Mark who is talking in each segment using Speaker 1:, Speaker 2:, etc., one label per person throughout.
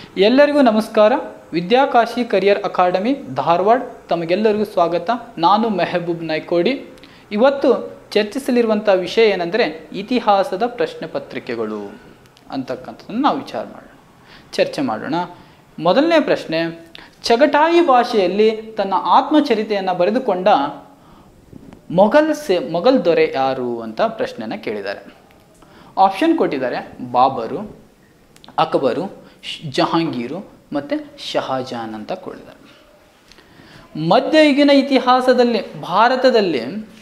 Speaker 1: ಎಲ್ಲರಿಗೂ ನಮಸ್ಕಾರ Vidyakashi career academy Dharwad ತಮಗೆಲ್ಲರಿಗೂ ಸ್ವಾಗತ ನಾನು ಮೆಹಬೂಬ್ ನೈಕೋಡಿ ಇವತ್ತು ಚರ್ಚಿಸಲಿರುವಂಥ ವಿಷಯ ಏನೆಂದರೆ ಇತಿಹಾಸದ ಪ್ರಶ್ನೆ ಪತ್ರಿಕೆಗಳು ಅಂತಕ್ಕಂಥದ್ದನ್ನು ನಾವು ವಿಚಾರ ಮಾಡೋಣ ಚರ್ಚೆ ಮಾಡೋಣ ಮೊದಲನೇ ಪ್ರಶ್ನೆ ಚಗಟಾಯಿ ಭಾಷೆಯಲ್ಲಿ ತನ್ನ ಆತ್ಮಚರಿತೆಯನ್ನು ಬರೆದುಕೊಂಡ ಮೊಘಲ್ ಸೆ ಮೊಘಲ್ ದೊರೆ ಯಾರು ಅಂತ ಪ್ರಶ್ನೆನ ಕೇಳಿದ್ದಾರೆ ಆಪ್ಷನ್ ಕೊಟ್ಟಿದ್ದಾರೆ ಬಾಬರು ಅಕ್ಬರು ಶ್- ಜಹಾಂಗೀರು ಮತ್ತು ಶಹಜಾನ್ ಅಂತ ಕೊಟ್ಟಿದ್ದಾರೆ ಮಧ್ಯಯುಗಿನ ಇತಿಹಾಸದಲ್ಲಿ ಭಾರತದಲ್ಲಿ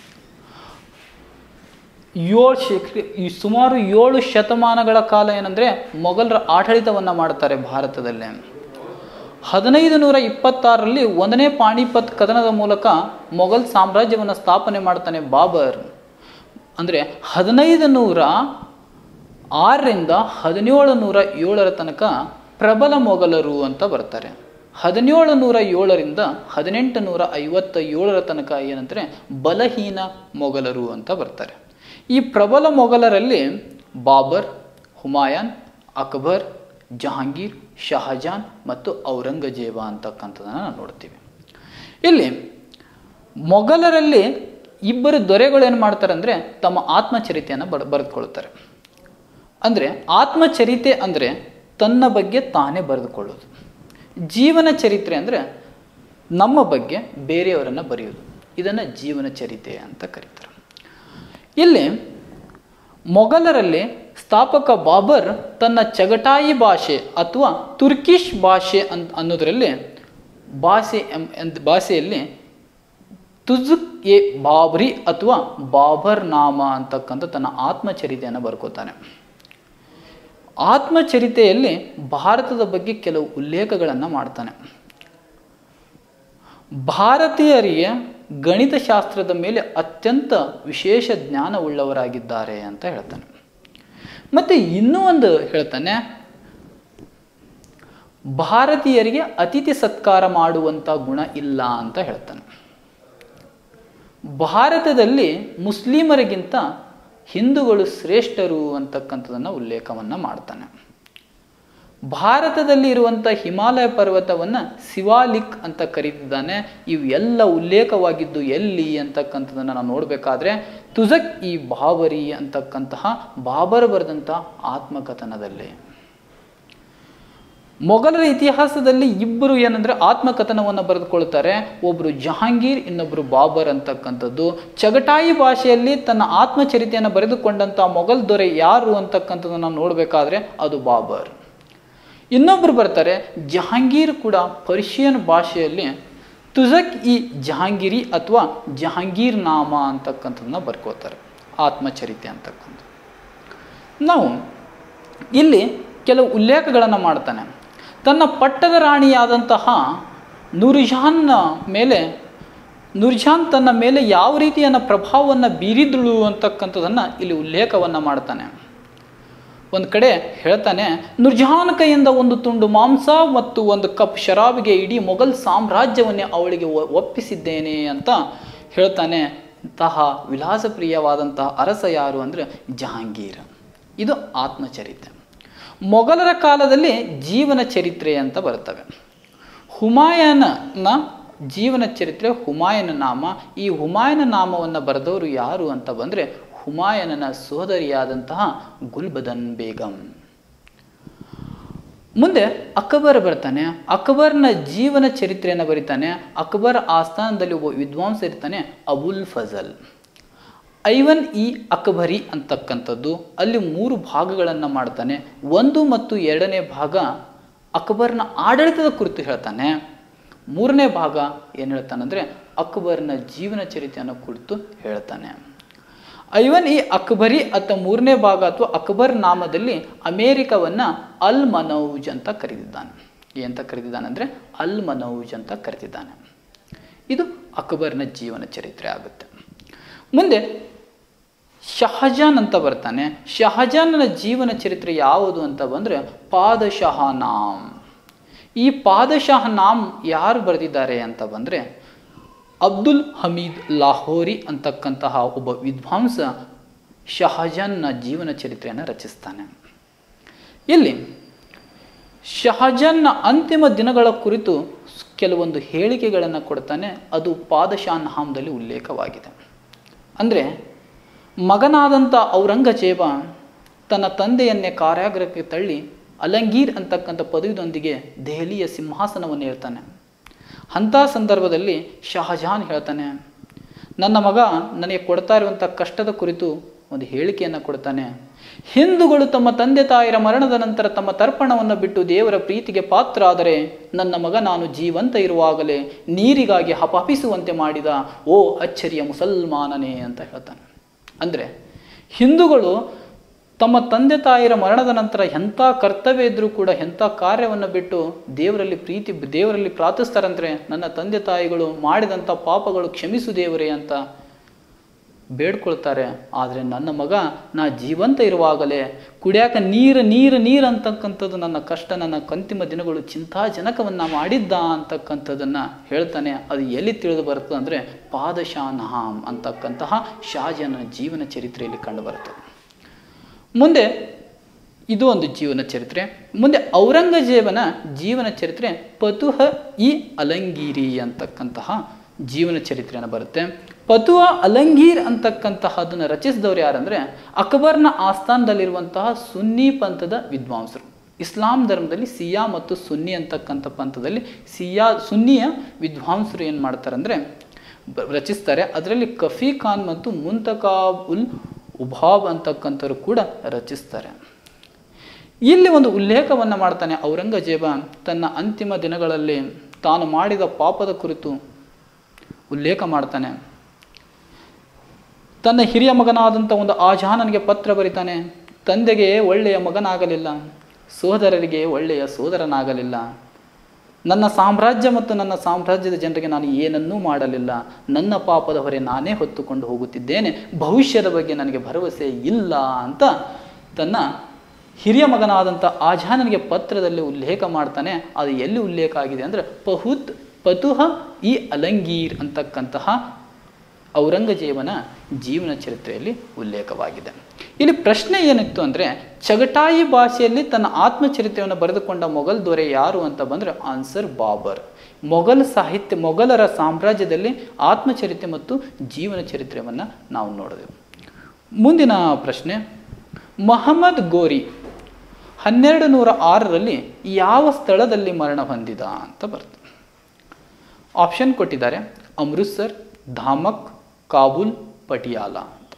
Speaker 1: ಏಳು ಶೇಖರಿ ಈ ಸುಮಾರು ಏಳು ಶತಮಾನಗಳ ಕಾಲ ಏನಂದರೆ ಮೊಘಲರ ಆಡಳಿತವನ್ನು ಮಾಡ್ತಾರೆ ಭಾರತದಲ್ಲಿ ಹದಿನೈದು ನೂರ ಇಪ್ಪತ್ತಾರರಲ್ಲಿ ಒಂದನೇ ಪಾಣಿಪತ್ ಕದನದ ಮೂಲಕ ಮೊಘಲ್ ಸಾಮ್ರಾಜ್ಯವನ್ನು ಸ್ಥಾಪನೆ ಮಾಡ್ತಾನೆ ಬಾಬರ್ ಅಂದರೆ ಹದಿನೈದು ನೂರ ಆರರಿಂದ ಹದಿನೇಳು ನೂರ ಏಳರ ತನಕ ಪ್ರಬಲ ಮೊಘಲರು ಅಂತ ಬರ್ತಾರೆ ಹದಿನೇಳು ನೂರ ಏಳರಿಂದ ಹದಿನೆಂಟು ನೂರ ಐವತ್ತ ಏಳರ ತನಕ ಏನಂದರೆ ಬಲಹೀನ ಮೊಘಲರು ಅಂತ ಬರ್ತಾರೆ ಈ ಪ್ರಬಲ ಮೊಘಲರಲ್ಲಿ ಬಾಬರ್ ಹುಮಾಯೂನ್ ಅಕ್ಬರ್ ಜಹಾಂಗೀರ್ ಶಹಜಾನ್ ಮತ್ತು ಔರಂಗಜೇಬ ಅಂತಕ್ಕಂಥದ್ದನ್ನು ನಾವು ನೋಡ್ತೀವಿ ಇಲ್ಲಿ ಮೊಘಲರಲ್ಲಿ ಇಬ್ಬರು ದೊರೆಗಳು ಏನು ಮಾಡ್ತಾರೆ ಅಂದರೆ ತಮ್ಮ ಆತ್ಮಚರಿತೆಯನ್ನು ಬರ್ ಬರೆದುಕೊಳ್ತಾರೆ ಅಂದರೆ ಆತ್ಮಚರಿತೆ ಅಂದರೆ ತನ್ನ ಬಗ್ಗೆ ತಾನೇ ಬರೆದುಕೊಳ್ಳೋದು ಜೀವನ ಚರಿತ್ರೆ ಅಂದರೆ ನಮ್ಮ ಬಗ್ಗೆ ಬೇರೆಯವರನ್ನು ಬರೆಯೋದು ಇದನ್ನು ಜೀವನ ಚರಿತೆ ಅಂತ ಕರೀತಾರೆ ಇಲ್ಲಿ ಮೊಘಲರಲ್ಲಿ ಸ್ಥಾಪಕ ಬಾಬರ್ ತನ್ನ ಚಗಟಾಯಿ ಭಾಷೆ ಅಥವಾ ತುರ್ಕಿಶ್ ಭಾಷೆ ಅಂತ ಅನ್ನೋದರಲ್ಲಿ ಭಾಷೆ ಎಂ ಎಂದ್- ಭಾಷೆಯಲ್ಲಿ ತುಜುಕ್ ಎ ಬಾಬ್ರಿ ಅಥವಾ ಬಾಬರ್ ನಾಮ ಅಂತಕ್ಕಂಥ ತನ್ನ ಆತ್ಮಚರಿತೆಯನ್ನು ಬರ್ಕೋತಾನೆ ಆತ್ಮಚರಿತೆಯಲ್ಲಿ ಭಾರತದ ಬಗ್ಗೆ ಕೆಲವು ಉಲ್ಲೇಖಗಳನ್ನು ಮಾಡ್ತಾನೆ ಭಾರತೀಯರಿಗೆ ಗಣಿತಶಾಸ್ತ್ರದ ಮೇಲೆ ಅತ್ಯಂತ ವಿಶೇಷ ಜ್ಞಾನವುಳ್ಳವರಾಗಿದ್ದಾರೆ ಅಂತ ಹೇಳ್ತಾನೆ ಮತ್ತು ಇನ್ನೂ ಒಂದು ಹೇಳ್ತಾನೆ ಭಾರತೀಯರಿಗೆ ಅತಿಥಿ ಸತ್ಕಾರ ಮಾಡುವಂಥ ಗುಣ ಇಲ್ಲ ಅಂತ ಹೇಳ್ತಾನೆ ಭಾರತದಲ್ಲಿ ಮುಸ್ಲಿಮರಿಗಿಂತ ಹಿಂದೂಗಳು ಶ್ರೇಷ್ಠರು ಅಂತಕ್ಕಂಥದ್ದನ್ನು ಉಲ್ಲೇಖವನ್ನು ಮಾಡ್ತಾನೆ ಭಾರತದಲ್ಲಿ ಇರುವಂಥ ಹಿಮಾಲಯ ಪರ್ವತವನ್ನು ಶಿವಾಲಿಕ್ ಅಂತ ಕರೀತಿದ್ದಾನೆ ಇವು ಎಲ್ಲ ಉಲ್ಲೇಖವಾಗಿದ್ದು ಎಲ್ಲಿ ಅಂತಕ್ಕಂಥದ್ದನ್ನು ನಾವು ನೋಡಬೇಕಾದ್ರೆ ತುಜಕ್ ಈ ಬಾಬರಿ ಅಂತಕ್ಕಂತಹ ಬಾಬರ್ ಬರೆದಂಥ ಆತ್ಮಕಥನದಲ್ಲಿ ಮೊಘಲರ ಇತಿಹಾಸದಲ್ಲಿ ಇಬ್ಬರು ಏನಂದ್ರೆ ಆತ್ಮಕಥನವನ್ನು ಬರೆದುಕೊಳ್ತಾರೆ ಒಬ್ಬರು ಜಹಾಂಗೀರ್ ಇನ್ನೊಬ್ಬರು ಬಾಬರ್ ಅಂತಕ್ಕಂಥದ್ದು ಚಗಟಾಯಿ ಭಾಷೆಯಲ್ಲಿ ತನ್ನ ಆತ್ಮಚರಿತೆಯನ್ನು ಬರೆದುಕೊಂಡಂಥ ಮೊಘಲ್ ದೊರೆ ಯಾರು ಅಂತಕ್ಕಂಥದ್ದನ್ನು ನಾವು ನೋಡಬೇಕಾದ್ರೆ ಅದು ಬಾಬರ್ ಇನ್ನೊಬ್ಬರು ಬರ್ತಾರೆ ಜಹಾಂಗೀರ್ ಕೂಡ ಪರ್ಷಿಯನ್ ಭಾಷೆಯಲ್ಲಿ ತುಜಕ್ ಇ ಜಹಾಂಗೀರಿ ಅಥವಾ ಜಹಾಂಗೀರ್ ನಾಮ ಅಂತಕ್ಕಂಥದ್ದನ್ನ ಬರ್ಕೋತಾರೆ ಆತ್ಮಚರಿತೆ ಅಂತಕ್ಕಂಥ ನಾವು ಇಲ್ಲಿ ಕೆಲವು ಉಲ್ಲೇಖಗಳನ್ನು ಮಾಡ್ತಾನೆ ತನ್ನ ಪಟ್ಟದ ರಾಣಿಯಾದಂತಹ ನೂರ್ಜಹಾನ್ನ ಮೇಲೆ ನೂರ್ಜಹಾನ್ ತನ್ನ ಮೇಲೆ ಯಾವ ರೀತಿಯನ್ನ ಪ್ರಭಾವವನ್ನು ಬೀರಿದಳು ಅಂತಕ್ಕಂಥದ್ದನ್ನು ಇಲ್ಲಿ ಉಲ್ಲೇಖವನ್ನು ಮಾಡ್ತಾನೆ ಒಂದು ಕಡೆ ಹೇಳ್ತಾನೆ ನೂರ್ಜಹಾನ್ ಕೈಯಿಂದ ಒಂದು ತುಂಡು ಮಾಂಸ ಮತ್ತು ಒಂದು ಕಪ್ ಶರಾಬಿಗೆ ಇಡೀ ಮೊಘಲ್ ಸಾಮ್ರಾಜ್ಯವನ್ನೇ ಅವಳಿಗೆ ಒ- ಒಪ್ಪಿಸಿದ್ದೇನೆ ಅಂತ ಹೇಳ್ತಾನೆ ಇಂತಹ ವಿಲಾಸಪ್ರಿಯವಾದಂತಹ ಅರಸ ಯಾರು ಅಂದರೆ ಜಹಾಂಗೀರ್ ಇದು ಆತ್ಮಚರಿತೆ ಮೊಘಲರ ಕಾಲದಲ್ಲಿ ಜೀವನ ಚರಿತ್ರೆ ಅಂತ ಬರ್ತವೆ ಹುಮಾಯನ ಜೀವನ ಚರಿತ್ರೆ ಹುಮಾಯನ ನಾಮ ಈ ಹುಮಾಯನ ನಾಮವನ್ನು ಬರೆದವರು ಯಾರು ಅಂತ ಬಂದರೆ ಹುಮಾಯನನ ಸೋದರಿಯಾದಂತಹ ಗುಲ್ಬದನ್ ಬೇಗಂ ಮುಂದೆ ಅಕ್ಬರ್ ಬರ್ತಾನೆ ಅಕ್ಬರ್ನ ಜೀವನ ಚರಿತ್ರೆಯನ್ನು ಬರೀತಾನೆ ಅಕ್ಬರ್ ಆಸ್ಥಾನದಲ್ಲಿ ಒಬ್ಬ ವಿದ್ವಾಂಸ ಇರ್ತಾನೆ ಅಬುಲ್ ಫಜಲ್ ಐವನ್ ಇ ಅಕ್ಬರಿ ಅಂತಕ್ಕಂಥದ್ದು ಅಲ್ಲಿ ಮೂರು ಭಾಗಗಳನ್ನು ಮಾಡ್ತಾನೆ ಒಂದು ಮತ್ತು ಎರಡನೇ ಭಾಗ ಅಕ್ಬರ್ನ ಆಡಳಿತದ ಕುರಿತು ಹೇಳ್ತಾನೆ ಮೂರನೇ ಭಾಗ ಏನು ಹೇಳ್ತಾನಂದರೆ ಅಕ್ಬರ್ನ ಜೀವನ ಚರಿತೆಯನ್ನು ಕುರಿತು ಹೇಳ್ತಾನೆ ಐವನ್ ಇ ಅಕ್ಬರಿ ಅಥವಾ ಮೂರನೇ ಭಾಗ ಅಥವಾ ಅಕ್ಬರ್ ನಾಮದಲ್ಲಿ ಅಮೇರಿಕವನ್ನು ಅಲ್ ಮನೌಜ್ ಅಂತ ಕರೆದಿದ್ದಾನೆ ಏನಂತ ಕರೆದಿದ್ದಾನೆ ಅಂದರೆ ಅಲ್ ಮನೌಜ್ ಅಂತ ಕರೆದಿದ್ದಾನೆ ಇದು ಅಕ್ಬರ್ನ ಜೀವನ ಚರಿತ್ರೆ ಆಗುತ್ತೆ ಮುಂದೆ ಶಹಜಾನ್ ಅಂತ ಬರ್ತಾನೆ ಶಹಜಾನನ ಜೀವನ ಚರಿತ್ರೆ ಯಾವುದು ಅಂತ ಬಂದರೆ ಪಾದಶಾಹ ನಾಮ್ ಈ ಪಾದಶಾಹ ನಾಮ್ ಯಾರು ಬರೆದಿದ್ದಾರೆ ಅಂತ ಬಂದರೆ ಅಬ್ದುಲ್ ಹಮೀದ್ ಲಾಹೋರಿ ಅಂತಕ್ಕಂತಹ ಒಬ್ಬ ವಿದ್ವಾಂಸ ಶಹಜಾನ್ನ ಜೀವನ ಚರಿತ್ರೆಯನ್ನು ರಚಿಸ್ತಾನೆ ಇಲ್ಲಿ ಶಹಜಾನ್ನ ಅಂತಿಮ ದಿನಗಳ ಕುರಿತು ಕೆಲವೊಂದು ಹೇಳಿಕೆಗಳನ್ನು ಕೊಡ್ತಾನೆ ಅದು ಪಾದಶಾ ನಹಾಮ್ದಲ್ಲಿ ಉಲ್ಲೇಖವಾಗಿದೆ ಅಂದರೆ ಮಗನಾದಂಥ ಔರಂಗಜೇಬ ತನ್ನ ತಂದೆಯನ್ನೇ ಕಾರಾಗೃಹಕ್ಕೆ ತಳ್ಳಿ ಅಲಂಗೀರ್ ಅಂತಕ್ಕಂಥ ಪದವಿದೊಂದಿಗೆ ದೆಹಲಿಯ ಸಿಂಹಾಸನವನ್ನು ಹೇಳ್ತಾನೆ ಅಂಥ ಸಂದರ್ಭದಲ್ಲಿ ಶಹಜಹಾನ್ ಹೇಳ್ತಾನೆ ನನ್ನ ಮಗ ನನಗೆ ಕೊಡ್ತಾ ಇರುವಂಥ ಕಷ್ಟದ ಕುರಿತು ಒಂದು ಹೇಳಿಕೆಯನ್ನು ಕೊಡ್ತಾನೆ ಹಿಂದೂಗಳು ತಮ್ಮ ತಂದೆ ತಾಯಿರ ಮರಣದ ನಂತರ ತಮ್ಮ ತರ್ಪಣವನ್ನು ಬಿಟ್ಟು ದೇವರ ಪ್ರೀತಿಗೆ ಪಾತ್ರ ಆದರೆ ನನ್ನ ಮಗ ನಾನು ಜೀವಂತ ಇರುವಾಗಲೇ ನೀರಿಗಾಗಿ ಹಪಹಪಿಸುವಂತೆ ಮಾಡಿದ ಓ ಅಚ್ಚರಿಯ ಮುಸಲ್ಮಾನನೇ ಅಂತ ಹೇಳ್ತಾನೆ ಅಂದರೆ ಹಿಂದೂಗಳು ತಮ್ಮ ತಂದೆ ತಾಯಿರ ಮರಣದ ನಂತರ ಎಂಥ ಕರ್ತವ್ಯ ಇದ್ದರೂ ಕೂಡ ಎಂಥ ಕಾರ್ಯವನ್ನು ಬಿಟ್ಟು ದೇವರಲ್ಲಿ ಪ್ರೀತಿ ದೇವರಲ್ಲಿ ಪ್ರಾರ್ಥಿಸ್ತಾರಂದ್ರೆ ನನ್ನ ತಂದೆ ತಾಯಿಗಳು ಮಾಡಿದಂಥ ಪಾಪಗಳು ಕ್ಷಮಿಸು ದೇವರೇ ಅಂತ ಬೇಡ್ಕೊಳ್ತಾರೆ ಆದರೆ ನನ್ನ ಮಗ ನಾ ಜೀವಂತ ಇರುವಾಗಲೇ ಕುಡಿಯಾಕ ನೀರು ನೀರು ನೀರು ಅಂತಕ್ಕಂಥದ್ದು ನನ್ನ ಕಷ್ಟ ನನ್ನ ಅಂತಿಮ ದಿನಗಳು ಚಿಂತಾಜನಕವನ್ನು ಮಾಡಿದ್ದ ಅಂತಕ್ಕಂಥದ್ದನ್ನು ಹೇಳ್ತಾನೆ ಅದು ಎಲ್ಲಿ ತಿಳಿದು ಬರ್ತದೆ ಅಂದರೆ ಪಾದಶಾ ನಹಾಮ್ ಅಂತಕ್ಕಂತಹ ಶಾಜನ ಜೀವನ ಚರಿತ್ರೆಯಲ್ಲಿ ಕಂಡುಬರುತ್ತದೆ ಮುಂದೆ ಇದು ಒಂದು ಜೀವನ ಚರಿತ್ರೆ ಮುಂದೆ ಔರಂಗಜೇಬನ ಜೀವನ ಚರಿತ್ರೆ ಪತುಹ ಇ ಅಲಂಗೀರಿ ಅಂತಕ್ಕಂತಹ ಜೀವನ ಚರಿತ್ರೆಯನ್ನು ಬರುತ್ತೆ ಪತುಹ ಅಲಂಗೀರ್ ಅಂತಕ್ಕಂತಹದನ್ನು ರಚಿಸಿದವರು ಯಾರಂದರೆ ಅಕ್ಬರ್ನ ಆಸ್ಥಾನದಲ್ಲಿರುವಂತಹ ಸುನ್ನಿ ಪಂಥದ ವಿದ್ವಾಂಸರು ಇಸ್ಲಾಂ ಧರ್ಮದಲ್ಲಿ ಸಿಯಾ ಮತ್ತು ಸುನ್ನಿ ಅಂತಕ್ಕಂಥ ಪಂಥದಲ್ಲಿ ಸಿಯಾ ಸುನ್ನಿಯ ವಿದ್ವಾಂಸರು ಏನು ಮಾಡ್ತಾರೆ ಅಂದರೆ ರಚಿಸ್ತಾರೆ ಅದರಲ್ಲಿ ಕಫಿ ಖಾನ್ ಮತ್ತು ಮುಂತಕಾಬ್ ಉಲ್ ಉಭಾಬ್ ಅಂತಕ್ಕಂಥವ್ರು ಕೂಡ ರಚಿಸ್ತಾರೆ ಇಲ್ಲಿ ಒಂದು ಉಲ್ಲೇಖವನ್ನು ಮಾಡ್ತಾನೆ ಔರಂಗಜೇಬ ತನ್ನ ಅಂತಿಮ ದಿನಗಳಲ್ಲಿ ತಾನು ಮಾಡಿದ ಪಾಪದ ಕುರಿತು ಉಲ್ಲೇಖ ಮಾಡ್ತಾನೆ ತನ್ನ ಹಿರಿಯ ಮಗನಾದಂಥ ಒಂದು ಆಜಾನನಿಗೆ ಪತ್ರ ಬರಿತಾನೆ ತಂದೆಗೆ ಒಳ್ಳೆಯ ಮಗನಾಗಲಿಲ್ಲ ಸೋದರರಿಗೆ ಒಳ್ಳೆಯ ಸೋದರನಾಗಲಿಲ್ಲ ನನ್ನ ಸಾಮ್ರಾಜ್ಯ ಮತ್ತು ನನ್ನ ಸಾಮ್ರಾಜ್ಯದ ಜನರಿಗೆ ನಾನು ಏನನ್ನೂ ಮಾಡಲಿಲ್ಲ ನನ್ನ ಪಾಪದ ಹೊರೆ ನಾನೇ ಹೊತ್ತುಕೊಂಡು ಹೋಗುತ್ತಿದ್ದೇನೆ ಭವಿಷ್ಯದ ಬಗ್ಗೆ ನನಗೆ ಭರವಸೆ ಇಲ್ಲ ಅಂತ ತನ್ನ ಹಿರಿಯ ಮಗನಾದಂಥ ಆಜಾನನಿಗೆ ಪತ್ರದಲ್ಲಿ ಉಲ್ಲೇಖ ಮಾಡ್ತಾನೆ ಅದು ಎಲ್ಲಿ ಉಲ್ಲೇಖ ಆಗಿದೆ ಅಂದರೆ ಪಹುತ್ ಪತುಹ ಇ ಅಲಂಗೀರ್ ಅಂತಕ್ಕಂತಹ ಔರಂಗಜೇಬನ ಜೀವನ ಚರಿತ್ರೆಯಲ್ಲಿ ಉಲ್ಲೇಖವಾಗಿದೆ ಇಲ್ಲಿ ಪ್ರಶ್ನೆ ಏನಿತ್ತು ಅಂದರೆ ಚಗಟಾಯಿ ಭಾಷೆಯಲ್ಲಿ ತನ್ನ ಆತ್ಮಚರಿತ್ರೆಯನ್ನು ಬರೆದುಕೊಂಡ ಮೊಘಲ್ ದೊರೆ ಯಾರು ಅಂತ ಬಂದರೆ ಆನ್ಸರ್ ಬಾಬರ್ ಮೊಘಲ್ ಸಾಹಿತ್ಯ ಮೊಘಲರ ಸಾಮ್ರಾಜ್ಯದಲ್ಲಿ ಆತ್ಮಚರಿತ್ರೆ ಮತ್ತು ಜೀವನ ಚರಿತ್ರೆಯನ್ನು ನಾವು ನೋಡಿದೆವು ಮುಂದಿನ ಪ್ರಶ್ನೆ ಮೊಹಮ್ಮದ್ ಗೋರಿ ಹನ್ನೆರಡು ನೂರ ಆರರಲ್ಲಿ ಯಾವ ಸ್ಥಳದಲ್ಲಿ ಮರಣ ಹೊಂದಿದ ಅಂತ ಬರ್ತದೆ ಆಪ್ಷನ್ ಕೊಟ್ಟಿದ್ದಾರೆ ಅಮೃತ್ಸರ್ ಧಾಮಕ್ ಕಾಬೂಲ್ ಪಟಿಯಾಲ ಅಂತ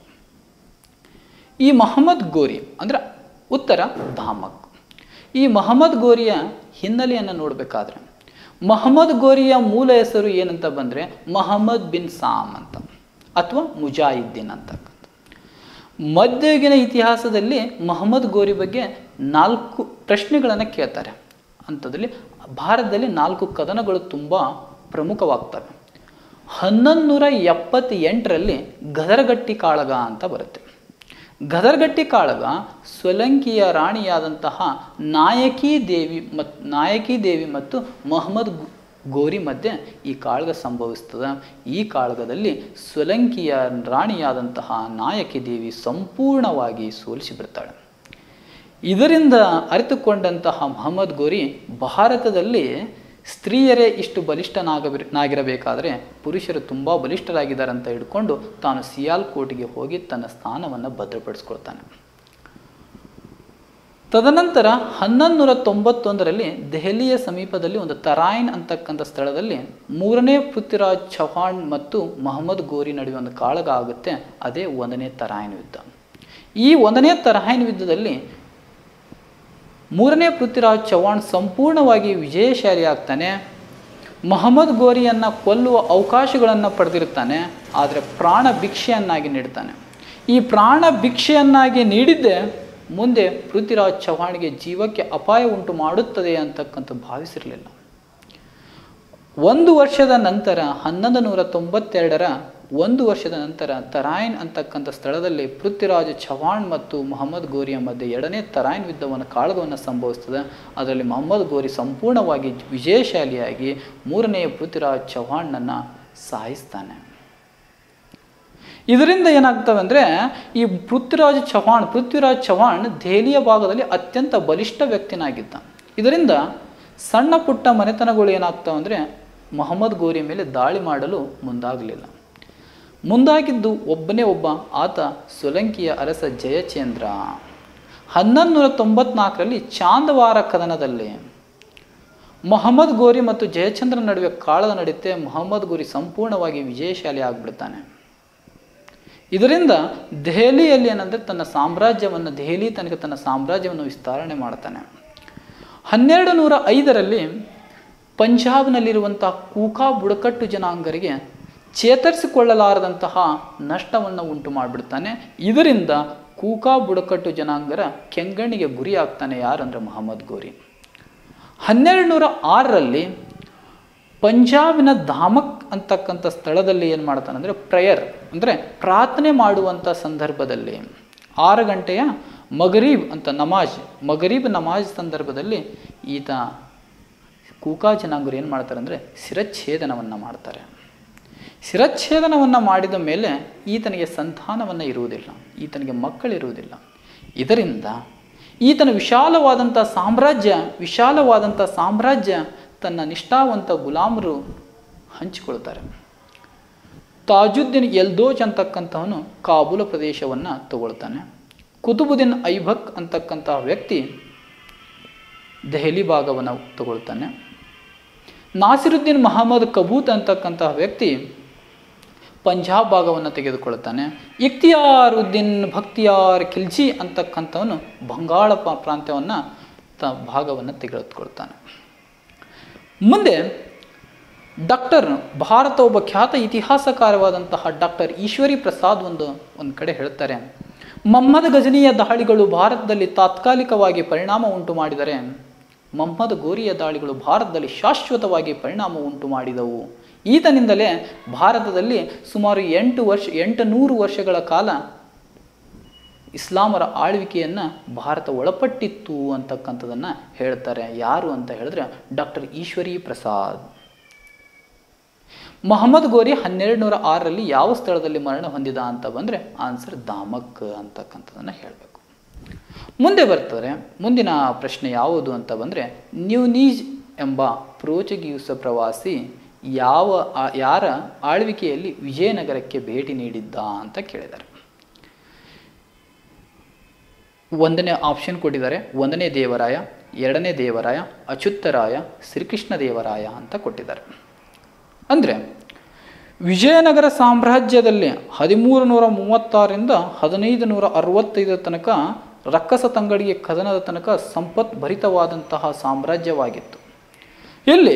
Speaker 1: ಈ ಮಹಮ್ಮದ್ ಗೋರಿ ಅಂದರೆ ಉತ್ತರ ಧಾಮಕ್ ಈ ಮಹಮ್ಮದ್ ಗೋರಿಯ ಹಿನ್ನೆಲೆಯನ್ನು ನೋಡಬೇಕಾದ್ರೆ ಮಹಮ್ಮದ್ ಗೋರಿಯ ಮೂಲ ಹೆಸರು ಏನಂತ ಬಂದರೆ ಮಹಮ್ಮದ್ ಬಿನ್ ಸಾಮ್ ಅಂತ ಅಥವಾ ಮುಜಾಹಿದ್ದೀನ್ ಅಂತಕ್ಕಂಥ ಮಧ್ಯಯುಗಿನ ಇತಿಹಾಸದಲ್ಲಿ ಮಹಮ್ಮದ್ ಗೋರಿ ಬಗ್ಗೆ ನಾಲ್ಕು ಪ್ರಶ್ನೆಗಳನ್ನು ಕೇಳ್ತಾರೆ ಅಂಥದ್ರಲ್ಲಿ ಭಾರತದಲ್ಲಿ ನಾಲ್ಕು ಕದನಗಳು ತುಂಬ ಪ್ರಮುಖವಾಗ್ತವೆ ಹನ್ನೊಂದು ನೂರ ಎಪ್ಪತ್ತೆಂಟರಲ್ಲಿ ಗದರಗಟ್ಟಿ ಕಾಳಗ ಅಂತ ಬರುತ್ತೆ ಗದರ್ಗಟ್ಟಿ ಕಾಳಗ ಸ್ವಲಂಕಿಯ ರಾಣಿಯಾದಂತಹ ನಾಯಕಿ ದೇವಿ ಮತ್ ನಾಯಕಿ ದೇವಿ ಮತ್ತು ಮೊಹಮ್ಮದ್ ಗೋರಿ ಮಧ್ಯೆ ಈ ಕಾಳಗ ಸಂಭವಿಸ್ತದೆ ಈ ಕಾಳಗದಲ್ಲಿ ಸ್ವಲಂಕಿಯ ರಾಣಿಯಾದಂತಹ ನಾಯಕಿ ದೇವಿ ಸಂಪೂರ್ಣವಾಗಿ ಸೋಲಿಸಿ ಬಿಡ್ತಾಳೆ ಇದರಿಂದ ಅರಿತುಕೊಂಡಂತಹ ಮೊಹಮ್ಮದ್ ಗೋರಿ ಭಾರತದಲ್ಲಿ ಸ್ತ್ರೀಯರೇ ಇಷ್ಟು ಬಲಿಷ್ಠನಾಗಬಿ ನಾಗಿರಬೇಕಾದರೆ ಪುರುಷರು ತುಂಬ ಬಲಿಷ್ಠರಾಗಿದ್ದಾರೆ ಅಂತ ಹಿಡ್ಕೊಂಡು ತಾನು ಸಿಯಾಲ್ಕೋಟ್ಗೆ ಹೋಗಿ ತನ್ನ ಸ್ಥಾನವನ್ನು ಭದ್ರಪಡಿಸ್ಕೊಳ್ತಾನೆ ತದನಂತರ ಹನ್ನೊಂದು ನೂರ ತೊಂಬತ್ತೊಂದರಲ್ಲಿ ದೆಹಲಿಯ ಸಮೀಪದಲ್ಲಿ ಒಂದು ತರಾಯಿನ್ ಅಂತಕ್ಕಂಥ ಸ್ಥಳದಲ್ಲಿ ಮೂರನೇ ಪೃಥ್ವಿರಾಜ್ ಚೌಹಾಣ್ ಮತ್ತು ಮೊಹಮ್ಮದ್ ಗೋರಿ ನಡುವೆ ಒಂದು ಕಾಳಗ ಆಗುತ್ತೆ ಅದೇ ಒಂದನೇ ತರಾಯಿನ್ ಯುದ್ಧ ಈ ಒಂದನೇ ತರಾಯಿನ್ ಯುದ್ಧದಲ್ಲಿ ಮೂರನೇ ಪೃಥ್ವಿರಾಜ್ ಚೌಹಾಣ್ ಸಂಪೂರ್ಣವಾಗಿ ವಿಜಯಶಾಲಿ ಆಗ್ತಾನೆ ಮೊಹಮ್ಮದ್ ಗೋರಿಯನ್ನು ಕೊಲ್ಲುವ ಅವಕಾಶಗಳನ್ನು ಪಡೆದಿರ್ತಾನೆ ಆದರೆ ಪ್ರಾಣ ಭಿಕ್ಷೆಯನ್ನಾಗಿ ನೀಡ್ತಾನೆ ಈ ಪ್ರಾಣ ಭಿಕ್ಷೆಯನ್ನಾಗಿ ನೀಡಿದ್ದೇ ಮುಂದೆ ಪೃಥ್ವಿರಾಜ್ ಚೌಹಾಣ್ಗೆ ಜೀವಕ್ಕೆ ಅಪಾಯ ಉಂಟು ಮಾಡುತ್ತದೆ ಅಂತಕ್ಕಂಥ ಭಾವಿಸಿರಲಿಲ್ಲ ಒಂದು ವರ್ಷದ ನಂತರ ಹನ್ನೊಂದು ನೂರ ತೊಂಬತ್ತೆರಡರ ಒಂದು ವರ್ಷದ ನಂತರ ತರಾಯಿನ್ ಅಂತಕ್ಕಂಥ ಸ್ಥಳದಲ್ಲಿ ಪೃಥ್ವಿರಾಜ್ ಚೌಹಾಣ್ ಮತ್ತು ಮೊಹಮ್ಮದ್ ಗೋರಿಯ ಮಧ್ಯೆ ಎರಡನೇ ತರಾಯಿನ್ ಯುದ್ಧವನ್ನು ಕಾಳಗವನ್ನು ಸಂಭವಿಸ್ತದೆ ಅದರಲ್ಲಿ ಮೊಹಮ್ಮದ್ ಗೋರಿ ಸಂಪೂರ್ಣವಾಗಿ ವಿಜಯಶಾಲಿಯಾಗಿ ಮೂರನೆಯ ಪೃಥ್ವಿರಾಜ್ ಚೌಹಾಣ್ಣನ್ನು ಸಾಯಿಸ್ತಾನೆ ಇದರಿಂದ ಏನಾಗ್ತವೆ ಅಂದರೆ ಈ ಪೃಥ್ವಿರಾಜ್ ಚೌಹಾಣ್ ಪೃಥ್ವಿರಾಜ್ ಚೌಹಾಣ್ ದೆಹಲಿಯ ಭಾಗದಲ್ಲಿ ಅತ್ಯಂತ ಬಲಿಷ್ಠ ವ್ಯಕ್ತಿನಾಗಿದ್ದ ಇದರಿಂದ ಸಣ್ಣ ಪುಟ್ಟ ಮನೆತನಗಳು ಏನಾಗ್ತಾವೆ ಅಂದರೆ ಮೊಹಮ್ಮದ್ ಗೋರಿ ಮೇಲೆ ದಾಳಿ ಮಾಡಲು ಮುಂದಾಗಲಿಲ್ಲ ಮುಂದಾಗಿದ್ದು ಒಬ್ಬನೇ ಒಬ್ಬ ಆತ ಸೊಲಂಕಿಯ ಅರಸ ಜಯಚಂದ್ರ ಹನ್ನೊಂದು ನೂರ ತೊಂಬತ್ನಾಲ್ಕರಲ್ಲಿ ಚಾಂದವಾರ ಕದನದಲ್ಲಿ ಮೊಹಮ್ಮದ್ ಗೋರಿ ಮತ್ತು ಜಯಚಂದ್ರ ನಡುವೆ ಕಾಳದ ನಡೀತೆ ಮೊಹಮ್ಮದ್ ಗೋರಿ ಸಂಪೂರ್ಣವಾಗಿ ವಿಜಯಶಾಲಿ ಆಗಿಬಿಡ್ತಾನೆ ಇದರಿಂದ ದೆಹಲಿಯಲ್ಲಿ ಏನಂದರೆ ತನ್ನ ಸಾಮ್ರಾಜ್ಯವನ್ನು ದೆಹಲಿ ತನಕ ತನ್ನ ಸಾಮ್ರಾಜ್ಯವನ್ನು ವಿಸ್ತರಣೆ ಮಾಡ್ತಾನೆ ಹನ್ನೆರಡು ನೂರ ಐದರಲ್ಲಿ ಪಂಜಾಬ್ನಲ್ಲಿರುವಂಥ ಕೂಕಾ ಬುಡಕಟ್ಟು ಜನಾಂಗರಿಗೆ ಚೇತರಿಸಿಕೊಳ್ಳಲಾರದಂತಹ ನಷ್ಟವನ್ನು ಉಂಟು ಮಾಡಿಬಿಡ್ತಾನೆ ಇದರಿಂದ ಕೂಕಾ ಬುಡಕಟ್ಟು ಜನಾಂಗರ ಕೆಂಗಣ್ಣಿಗೆ ಗುರಿಯಾಗ್ತಾನೆ ಯಾರಂದ್ರೆ ಮೊಹಮ್ಮದ್ ಗೋರಿ ಹನ್ನೆರಡು ನೂರ ಆರರಲ್ಲಿ ಪಂಜಾಬಿನ ಧಾಮಕ್ ಅಂತಕ್ಕಂಥ ಸ್ಥಳದಲ್ಲಿ ಏನು ಮಾಡ್ತಾನೆ ಅಂದರೆ ಪ್ರೇಯರ್ ಅಂದರೆ ಪ್ರಾರ್ಥನೆ ಮಾಡುವಂಥ ಸಂದರ್ಭದಲ್ಲಿ ಆರು ಗಂಟೆಯ ಮಗರೀಬ್ ಅಂತ ನಮಾಜ್ ಮಗರೀಬ್ ನಮಾಜ್ ಸಂದರ್ಭದಲ್ಲಿ ಈತ ಕೂಕಾ ಜನಾಂಗರು ಏನು ಮಾಡ್ತಾರೆ ಅಂದರೆ ಶಿರಚ್ಛೇದನವನ್ನು ಮಾಡ್ತಾರೆ ಶಿರಚ್ಛೇದನವನ್ನು ಮಾಡಿದ ಮೇಲೆ ಈತನಿಗೆ ಸಂತಾನವನ್ನು ಇರುವುದಿಲ್ಲ ಈತನಿಗೆ ಮಕ್ಕಳಿರುವುದಿಲ್ಲ ಇದರಿಂದ ಈತನ ವಿಶಾಲವಾದಂಥ ಸಾಮ್ರಾಜ್ಯ ವಿಶಾಲವಾದಂಥ ಸಾಮ್ರಾಜ್ಯ ತನ್ನ ನಿಷ್ಠಾವಂತ ಗುಲಾಮರು ಹಂಚಿಕೊಳ್ತಾರೆ ತಾಜುದ್ದೀನ್ ಎಲ್ದೋಜ್ ಅಂತಕ್ಕಂಥವನು ಕಾಬೂಲ ಪ್ರದೇಶವನ್ನು ತಗೊಳ್ತಾನೆ ಕುತುಬುದ್ದೀನ್ ಐಬಕ್ ಅಂತಕ್ಕಂಥ ವ್ಯಕ್ತಿ ದೆಹಲಿ ಭಾಗವನ್ನು ತಗೊಳ್ತಾನೆ ನಾಸಿರುದ್ದೀನ್ ಮಹಮ್ಮದ್ ಕಬೂತ್ ಅಂತಕ್ಕಂಥ ವ್ಯಕ್ತಿ ಪಂಜಾಬ್ ಭಾಗವನ್ನು ತೆಗೆದುಕೊಳ್ತಾನೆ ಇಖ್ತಿಯಾರುದ್ದೀನ್ ಭಕ್ತಿಯಾರ್ ಖಿಲ್ಜಿ ಅಂತಕ್ಕಂಥವನು ಬಂಗಾಳ ಪ- ಪ್ರಾಂತ್ಯವನ್ನು ತ ಭಾಗವನ್ನು ತೆಗೆದುಕೊಳ್ತಾನೆ ಮುಂದೆ ಡಾಕ್ಟರ್ ಭಾರತ ಒಬ್ಬ ಖ್ಯಾತ ಇತಿಹಾಸಕಾರವಾದಂತಹ ಡಾಕ್ಟರ್ ಈಶ್ವರಿ ಪ್ರಸಾದ್ ಒಂದು ಒಂದು ಕಡೆ ಹೇಳ್ತಾರೆ ಮಹಮ್ಮದ್ ಗಜನಿಯ ದಾಳಿಗಳು ಭಾರತದಲ್ಲಿ ತಾತ್ಕಾಲಿಕವಾಗಿ ಪರಿಣಾಮ ಉಂಟು ಮಾಡಿದರೆ ಮಹಮ್ಮದ್ ಗೋರಿಯ ದಾಳಿಗಳು ಭಾರತದಲ್ಲಿ ಶಾಶ್ವತವಾಗಿ ಪರಿಣಾಮ ಉಂಟು ಮಾಡಿದವು ಈತನಿಂದಲೇ ಭಾರತದಲ್ಲಿ ಸುಮಾರು ಎಂಟು ವರ್ಷ ಎಂಟು ನೂರು ವರ್ಷಗಳ ಕಾಲ ಇಸ್ಲಾಮರ ಆಳ್ವಿಕೆಯನ್ನು ಭಾರತ ಒಳಪಟ್ಟಿತ್ತು ಅಂತಕ್ಕಂಥದ್ದನ್ನು ಹೇಳ್ತಾರೆ ಯಾರು ಅಂತ ಹೇಳಿದ್ರೆ ಡಾಕ್ಟರ್ ಈಶ್ವರಿ ಪ್ರಸಾದ್ ಮೊಹಮ್ಮದ್ ಗೋರಿ ಹನ್ನೆರಡು ನೂರ ಆರರಲ್ಲಿ ಯಾವ ಸ್ಥಳದಲ್ಲಿ ಮರಣ ಹೊಂದಿದ ಅಂತ ಬಂದರೆ ಆನ್ಸರ್ ದಾಮಕ್ ಅಂತಕ್ಕಂಥದ್ದನ್ನು ಹೇಳಬೇಕು ಮುಂದೆ ಬರ್ತಾರೆ ಮುಂದಿನ ಪ್ರಶ್ನೆ ಯಾವುದು ಅಂತ ಬಂದರೆ ನ್ಯೂನೀಜ್ ಎಂಬ ಪೋರ್ಚುಗೀಸ್ ಪ್ರವಾಸಿ ಯಾವ ಆ- ಯಾರ ಆಳ್ವಿಕೆಯಲ್ಲಿ ವಿಜಯನಗರಕ್ಕೆ ಭೇಟಿ ನೀಡಿದ್ದ ಅಂತ ಕೇಳಿದ್ದಾರೆ ಒಂದನೇ ಆಪ್ಷನ್ ಕೊಟ್ಟಿದ್ದಾರೆ ಒಂದನೇ ದೇವರಾಯ ಎರಡನೇ ದೇವರಾಯ ಅಚ್ಯುತರಾಯ ಶ್ರೀಕೃಷ್ಣ ದೇವರಾಯ ಅಂತ ಕೊಟ್ಟಿದ್ದಾರೆ ಅಂದರೆ ವಿಜಯನಗರ ಸಾಮ್ರಾಜ್ಯದಲ್ಲಿ ಹದಿಮೂರು ನೂರ ಮೂವತ್ತಾರರಿಂದ ಹದಿನೈದು ನೂರ ಅರವತ್ತೈದರ ತನಕ ರಕ್ಕಸ ತಂಗಡಿಗೆ ಕದನದ ತನಕ ಸಂಪತ್ಭರಿತವಾದಂತಹ ಸಾಮ್ರಾಜ್ಯವಾಗಿತ್ತು ಇಲ್ಲಿ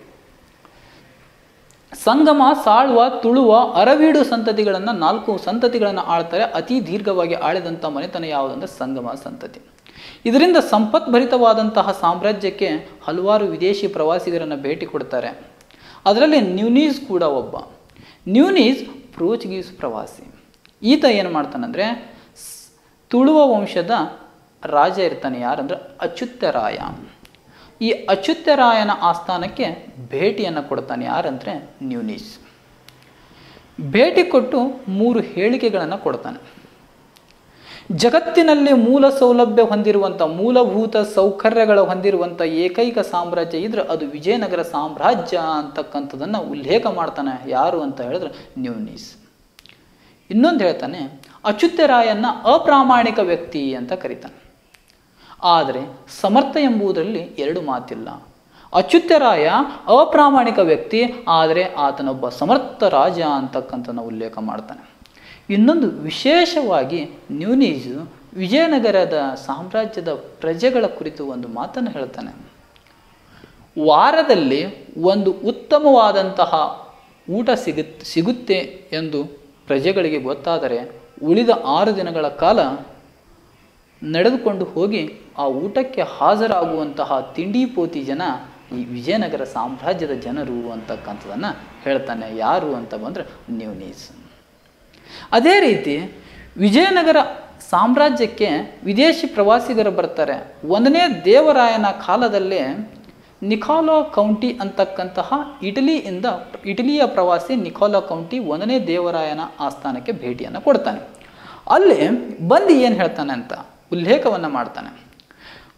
Speaker 1: ಸಂಗಮ ಸಾಳ್ವ ತುಳುವ ಅರವೀಡು ಸಂತತಿಗಳನ್ನು ನಾಲ್ಕು ಸಂತತಿಗಳನ್ನು ಆಳ್ತಾರೆ ಅತಿ ದೀರ್ಘವಾಗಿ ಆಳಿದಂಥ ಮನೆತನ ಯಾವುದಂದ್ರೆ ಸಂಗಮ ಸಂತತಿ ಇದರಿಂದ ಸಂಪತ್ಭರಿತವಾದಂತಹ ಸಾಮ್ರಾಜ್ಯಕ್ಕೆ ಹಲವಾರು ವಿದೇಶಿ ಪ್ರವಾಸಿಗರನ್ನು ಭೇಟಿ ಕೊಡ್ತಾರೆ ಅದರಲ್ಲಿ ನ್ಯೂನೀಸ್ ಕೂಡ ಒಬ್ಬ ನ್ಯೂನೀಸ್ ಪೋರ್ಚುಗೀಸ್ ಪ್ರವಾಸಿ ಈತ ಏನು ಮಾಡ್ತಾನಂದರೆ ಸ್- ತುಳುವ ವಂಶದ ರಾಜ ಇರ್ತಾನೆ ಯಾರಂದ್ರೆ ಅಚ್ಯುತರಾಯ ಈ ಅಚ್ಯುತರಾಯನ ಆಸ್ಥಾನಕ್ಕೆ ಭೇಟಿಯನ್ನು ಕೊಡ್ತಾನೆ ಯಾರಂದರೆ ನ್ಯೂನೀಸ್ ಭೇಟಿ ಕೊಟ್ಟು ಮೂರು ಹೇಳಿಕೆಗಳನ್ನು ಕೊಡ್ತಾನೆ ಜಗತ್ತಿನಲ್ಲಿ ಮೂಲ ಸೌಲಭ್ಯ ಹೊಂದಿರುವಂಥ ಮೂಲಭೂತ ಸೌಕರ್ಯಗಳ ಹೊಂದಿರುವಂಥ ಏಕೈಕ ಸಾಮ್ರಾಜ್ಯ ಇದ್ರೆ ಅದು ವಿಜಯನಗರ ಸಾಮ್ರಾಜ್ಯ ಅಂತಕ್ಕಂಥದ್ದನ್ನು ಉಲ್ಲೇಖ ಮಾಡ್ತಾನೆ ಯಾರು ಅಂತ ಹೇಳಿದ್ರೆ ನ್ಯೂನೀಸ್ ಇನ್ನೊಂದು ಹೇಳ್ತಾನೆ ಅಚ್ಯುತರಾಯನ್ನ ಅಪ್ರಾಮಾಣಿಕ ವ್ಯಕ್ತಿ ಅಂತ ಕರೀತಾನೆ ಆದರೆ ಸಮರ್ಥ ಎಂಬುದರಲ್ಲಿ ಎರಡು ಮಾತಿಲ್ಲ ಅಚ್ಯುತರಾಯ ಅಪ್ರಾಮಾಣಿಕ ವ್ಯಕ್ತಿ ಆದರೆ ಆತನೊಬ್ಬ ಸಮರ್ಥ ರಾಜ ಅಂತಕ್ಕಂಥನ ಉಲ್ಲೇಖ ಮಾಡ್ತಾನೆ ಇನ್ನೊಂದು ವಿಶೇಷವಾಗಿ ನ್ಯೂನೀಸು ವಿಜಯನಗರದ ಸಾಮ್ರಾಜ್ಯದ ಪ್ರಜೆಗಳ ಕುರಿತು ಒಂದು ಮಾತನ್ನು ಹೇಳ್ತಾನೆ ವಾರದಲ್ಲಿ ಒಂದು ಉತ್ತಮವಾದಂತಹ ಊಟ ಸಿಗುತ್ ಸಿಗುತ್ತೆ ಎಂದು ಪ್ರಜೆಗಳಿಗೆ ಗೊತ್ತಾದರೆ ಉಳಿದ ಆರು ದಿನಗಳ ಕಾಲ ನಡೆದುಕೊಂಡು ಹೋಗಿ ಆ ಊಟಕ್ಕೆ ಹಾಜರಾಗುವಂತಹ ತಿಂಡಿ ಪೋತಿ ಜನ ಈ ವಿಜಯನಗರ ಸಾಮ್ರಾಜ್ಯದ ಜನರು ಅಂತಕ್ಕಂಥದ್ದನ್ನು ಹೇಳ್ತಾನೆ ಯಾರು ಅಂತ ಬಂದರೆ ನ್ಯೂನೀಸ್ ಅದೇ ರೀತಿ ವಿಜಯನಗರ ಸಾಮ್ರಾಜ್ಯಕ್ಕೆ ವಿದೇಶಿ ಪ್ರವಾಸಿಗರು ಬರ್ತಾರೆ ಒಂದನೇ ದೇವರಾಯನ ಕಾಲದಲ್ಲೇ ನಿಕೋಲೋ ಕೌಂಟಿ ಅಂತಕ್ಕಂತಹ ಇಟಲಿಯಿಂದ ಇಟಲಿಯ ಪ್ರವಾಸಿ ನಿಕೋಲೋ ಕೌಂಟಿ ಒಂದನೇ ದೇವರಾಯನ ಆಸ್ಥಾನಕ್ಕೆ ಭೇಟಿಯನ್ನು ಕೊಡ್ತಾನೆ ಅಲ್ಲಿ ಬಂದು ಏನು ಹೇಳ್ತಾನೆ ಅಂತ ಉಲ್ಲೇಖವನ್ನು ಮಾಡ್ತಾನೆ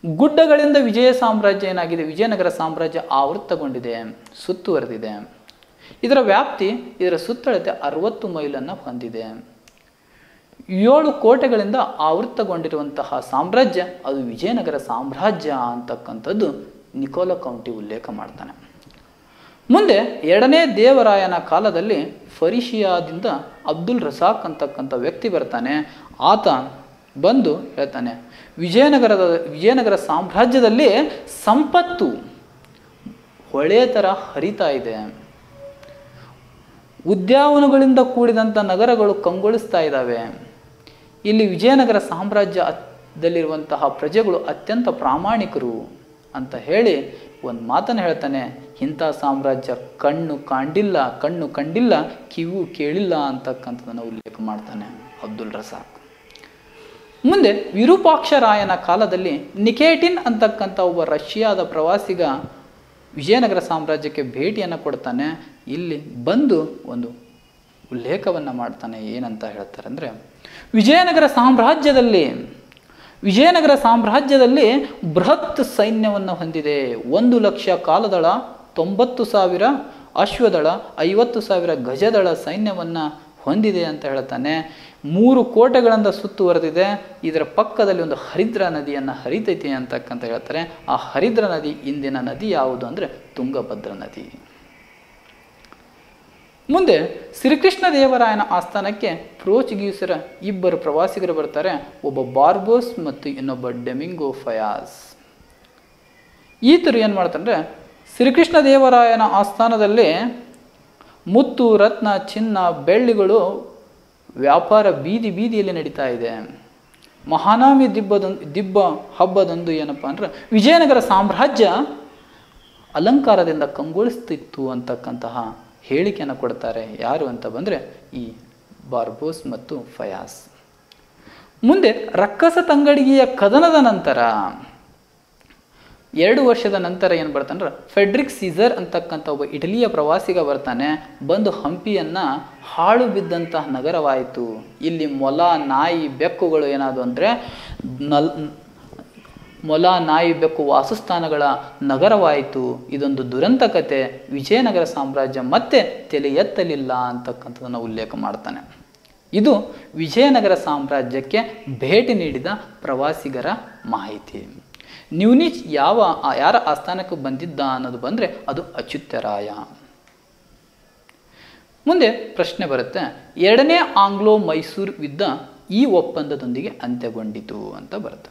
Speaker 1: ಗುಡ್ಡಗಳಿಂದ ವಿಜಯ ಸಾಮ್ರಾಜ್ಯ ಏನಾಗಿದೆ ವಿಜಯನಗರ ಸಾಮ್ರಾಜ್ಯ ಆವೃತ್ತಗೊಂಡಿದೆ ಸುತ್ತುವರೆದಿದೆ ಇದರ ವ್ಯಾಪ್ತಿ ಇದರ ಸುತ್ತಳತೆ ಅರವತ್ತು ಮೈಲನ್ನು ಹೊಂದಿದೆ ಏಳು ಕೋಟೆಗಳಿಂದ ಆವೃತ್ತಗೊಂಡಿರುವಂತಹ ಸಾಮ್ರಾಜ್ಯ ಅದು ವಿಜಯನಗರ ಸಾಮ್ರಾಜ್ಯ ಅಂತಕ್ಕಂಥದ್ದು ನಿಕೋಲ ಕೌಂಟಿ ಉಲ್ಲೇಖ ಮಾಡ್ತಾನೆ ಮುಂದೆ ಎರಡನೇ ದೇವರಾಯನ ಕಾಲದಲ್ಲಿ ಫರಿಷಿಯಾದಿಂದ ಅಬ್ದುಲ್ ರಸಾಕ್ ಅಂತಕ್ಕಂಥ ವ್ಯಕ್ತಿ ಬರ್ತಾನೆ ಆತ ಬಂದು ಹೇಳ್ತಾನೆ ವಿಜಯನಗರದ ವಿಜಯನಗರ ಸಾಮ್ರಾಜ್ಯದಲ್ಲಿ ಸಂಪತ್ತು ಹೊಳೆ ಥರ ಹರಿತಾ ಇದೆ ಉದ್ಯಾನವನಗಳಿಂದ ಕೂಡಿದಂಥ ನಗರಗಳು ಕಂಗೊಳಿಸ್ತಾ ಇದ್ದಾವೆ ಇಲ್ಲಿ ವಿಜಯನಗರ ಸಾಮ್ರಾಜ್ಯದಲ್ಲಿರುವಂತಹ ಪ್ರಜೆಗಳು ಅತ್ಯಂತ ಪ್ರಾಮಾಣಿಕರು ಅಂತ ಹೇಳಿ ಒಂದು ಮಾತನ್ನು ಹೇಳ್ತಾನೆ ಇಂಥ ಸಾಮ್ರಾಜ್ಯ ಕಣ್ಣು ಕಾಣಿಲ್ಲ ಕಣ್ಣು ಕಂಡಿಲ್ಲ ಕಿವು ಕೇಳಿಲ್ಲ ಅಂತಕ್ಕಂಥದ್ದನ್ನು ಉಲ್ಲೇಖ ಮಾಡ್ತಾನೆ ಅಬ್ದುಲ್ ರಸಾಕ್ ಮುಂದೆ ವಿರೂಪಾಕ್ಷರಾಯನ ಕಾಲದಲ್ಲಿ ನಿಕೇಟಿನ್ ಅಂತಕ್ಕಂಥ ಒಬ್ಬ ರಷ್ಯಾದ ಪ್ರವಾಸಿಗ ವಿಜಯನಗರ ಸಾಮ್ರಾಜ್ಯಕ್ಕೆ ಭೇಟಿಯನ್ನು ಕೊಡ್ತಾನೆ ಇಲ್ಲಿ ಬಂದು ಒಂದು ಉಲ್ಲೇಖವನ್ನು ಮಾಡ್ತಾನೆ ಏನಂತ ಹೇಳ್ತಾರೆ ಅಂದರೆ ವಿಜಯನಗರ ಸಾಮ್ರಾಜ್ಯದಲ್ಲಿ ವಿಜಯನಗರ ಸಾಮ್ರಾಜ್ಯದಲ್ಲಿ ಬೃಹತ್ ಸೈನ್ಯವನ್ನು ಹೊಂದಿದೆ ಒಂದು ಲಕ್ಷ ಕಾಲದಳ ತೊಂಬತ್ತು ಸಾವಿರ ಅಶ್ವದಳ ಐವತ್ತು ಸಾವಿರ ಗಜದಳ ಸೈನ್ಯವನ್ನು ಹೊಂದಿದೆ ಅಂತ ಹೇಳ್ತಾನೆ ಮೂರು ಕೋಟೆಗಳಿಂದ ಸುತ್ತುವರೆದಿದೆ ಇದರ ಪಕ್ಕದಲ್ಲಿ ಒಂದು ಹರಿದ್ರ ನದಿಯನ್ನು ಹರಿತೈತಿ ಅಂತಕ್ಕಂತ ಹೇಳ್ತಾರೆ ಆ ಹರಿದ್ರ ನದಿ ಇಂದಿನ ನದಿ ಯಾವುದು ಅಂದರೆ ತುಂಗಭದ್ರ ನದಿ ಮುಂದೆ ಶ್ರೀಕೃಷ್ಣ ದೇವರಾಯನ ಆಸ್ಥಾನಕ್ಕೆ ಪೋರ್ಚುಗೀಸರ ಇಬ್ಬರು ಪ್ರವಾಸಿಗರು ಬರ್ತಾರೆ ಒಬ್ಬ ಬಾರ್ಬೋಸ್ ಮತ್ತು ಇನ್ನೊಬ್ಬ ಡೆಮಿಂಗೋ ಫಯಾಸ್ ಈತರು ಏನು ಮಾಡ್ತಾರೆ ಶ್ರೀಕೃಷ್ಣ ದೇವರಾಯನ ಆಸ್ಥಾನದಲ್ಲಿ ಮುತ್ತು ರತ್ನ ಚಿನ್ನ ಬೆಳ್ಳಿಗಳು ವ್ಯಾಪಾರ ಬೀದಿ ಬೀದಿಯಲ್ಲಿ ನಡೀತಾ ಇದೆ ಮಹಾನಾಮಿ ದಿಬ್ಬದೊಂದು ದಿಬ್ಬ ಹಬ್ಬದೊಂದು ಏನಪ್ಪ ಅಂದ್ರೆ ವಿಜಯನಗರ ಸಾಮ್ರಾಜ್ಯ ಅಲಂಕಾರದಿಂದ ಕಂಗೊಳಿಸ್ತಿತ್ತು ಅಂತಕ್ಕಂತಹ ಹೇಳಿಕೆಯನ್ನು ಕೊಡ್ತಾರೆ ಯಾರು ಅಂತ ಬಂದರೆ ಈ ಬಾರ್ಬೋಸ್ ಮತ್ತು ಫಯಾಸ್ ಮುಂದೆ ರಕ್ಕಸ ತಂಗಡಿಗೆಯ ಕದನದ ನಂತರ ಎರಡು ವರ್ಷದ ನಂತರ ಏನು ಬರ್ತಾನೆ ಫೆಡ್ರಿಕ್ ಸೀಸರ್ ಅಂತಕ್ಕಂಥ ಒಬ್ಬ ಇಟಲಿಯ ಪ್ರವಾಸಿಗ ಬರ್ತಾನೆ ಬಂದು ಹಂಪಿಯನ್ನು ಹಾಳು ಬಿದ್ದಂತಹ ನಗರವಾಯಿತು ಇಲ್ಲಿ ಮೊಲ ನಾಯಿ ಬೆಕ್ಕುಗಳು ಏನಾದವು ಅಂದರೆ ನಲ್ ಮೊಲ ನಾಯಿ ಬೆಕ್ಕು ವಾಸಸ್ಥಾನಗಳ ನಗರವಾಯಿತು ಇದೊಂದು ದುರಂತ ಕತೆ ವಿಜಯನಗರ ಸಾಮ್ರಾಜ್ಯ ಮತ್ತೆ ತಲೆ ಎತ್ತಲಿಲ್ಲ ಅಂತಕ್ಕಂಥದ್ದನ್ನು ಉಲ್ಲೇಖ ಮಾಡ್ತಾನೆ ಇದು ವಿಜಯನಗರ ಸಾಮ್ರಾಜ್ಯಕ್ಕೆ ಭೇಟಿ ನೀಡಿದ ಪ್ರವಾಸಿಗರ ಮಾಹಿತಿ ನ್ಯೂನಿಚ್ ಯಾವ ಯಾರ ಆಸ್ಥಾನಕ್ಕೆ ಬಂದಿದ್ದ ಅನ್ನೋದು ಬಂದರೆ ಅದು ಅಚ್ಯುತ್ಯರಾಯ ಮುಂದೆ ಪ್ರಶ್ನೆ ಬರುತ್ತೆ ಎರಡನೇ ಆಂಗ್ಲೋ ಮೈಸೂರು ಯುದ್ಧ ಈ ಒಪ್ಪಂದದೊಂದಿಗೆ ಅಂತ್ಯಗೊಂಡಿತು ಅಂತ ಬರುತ್ತೆ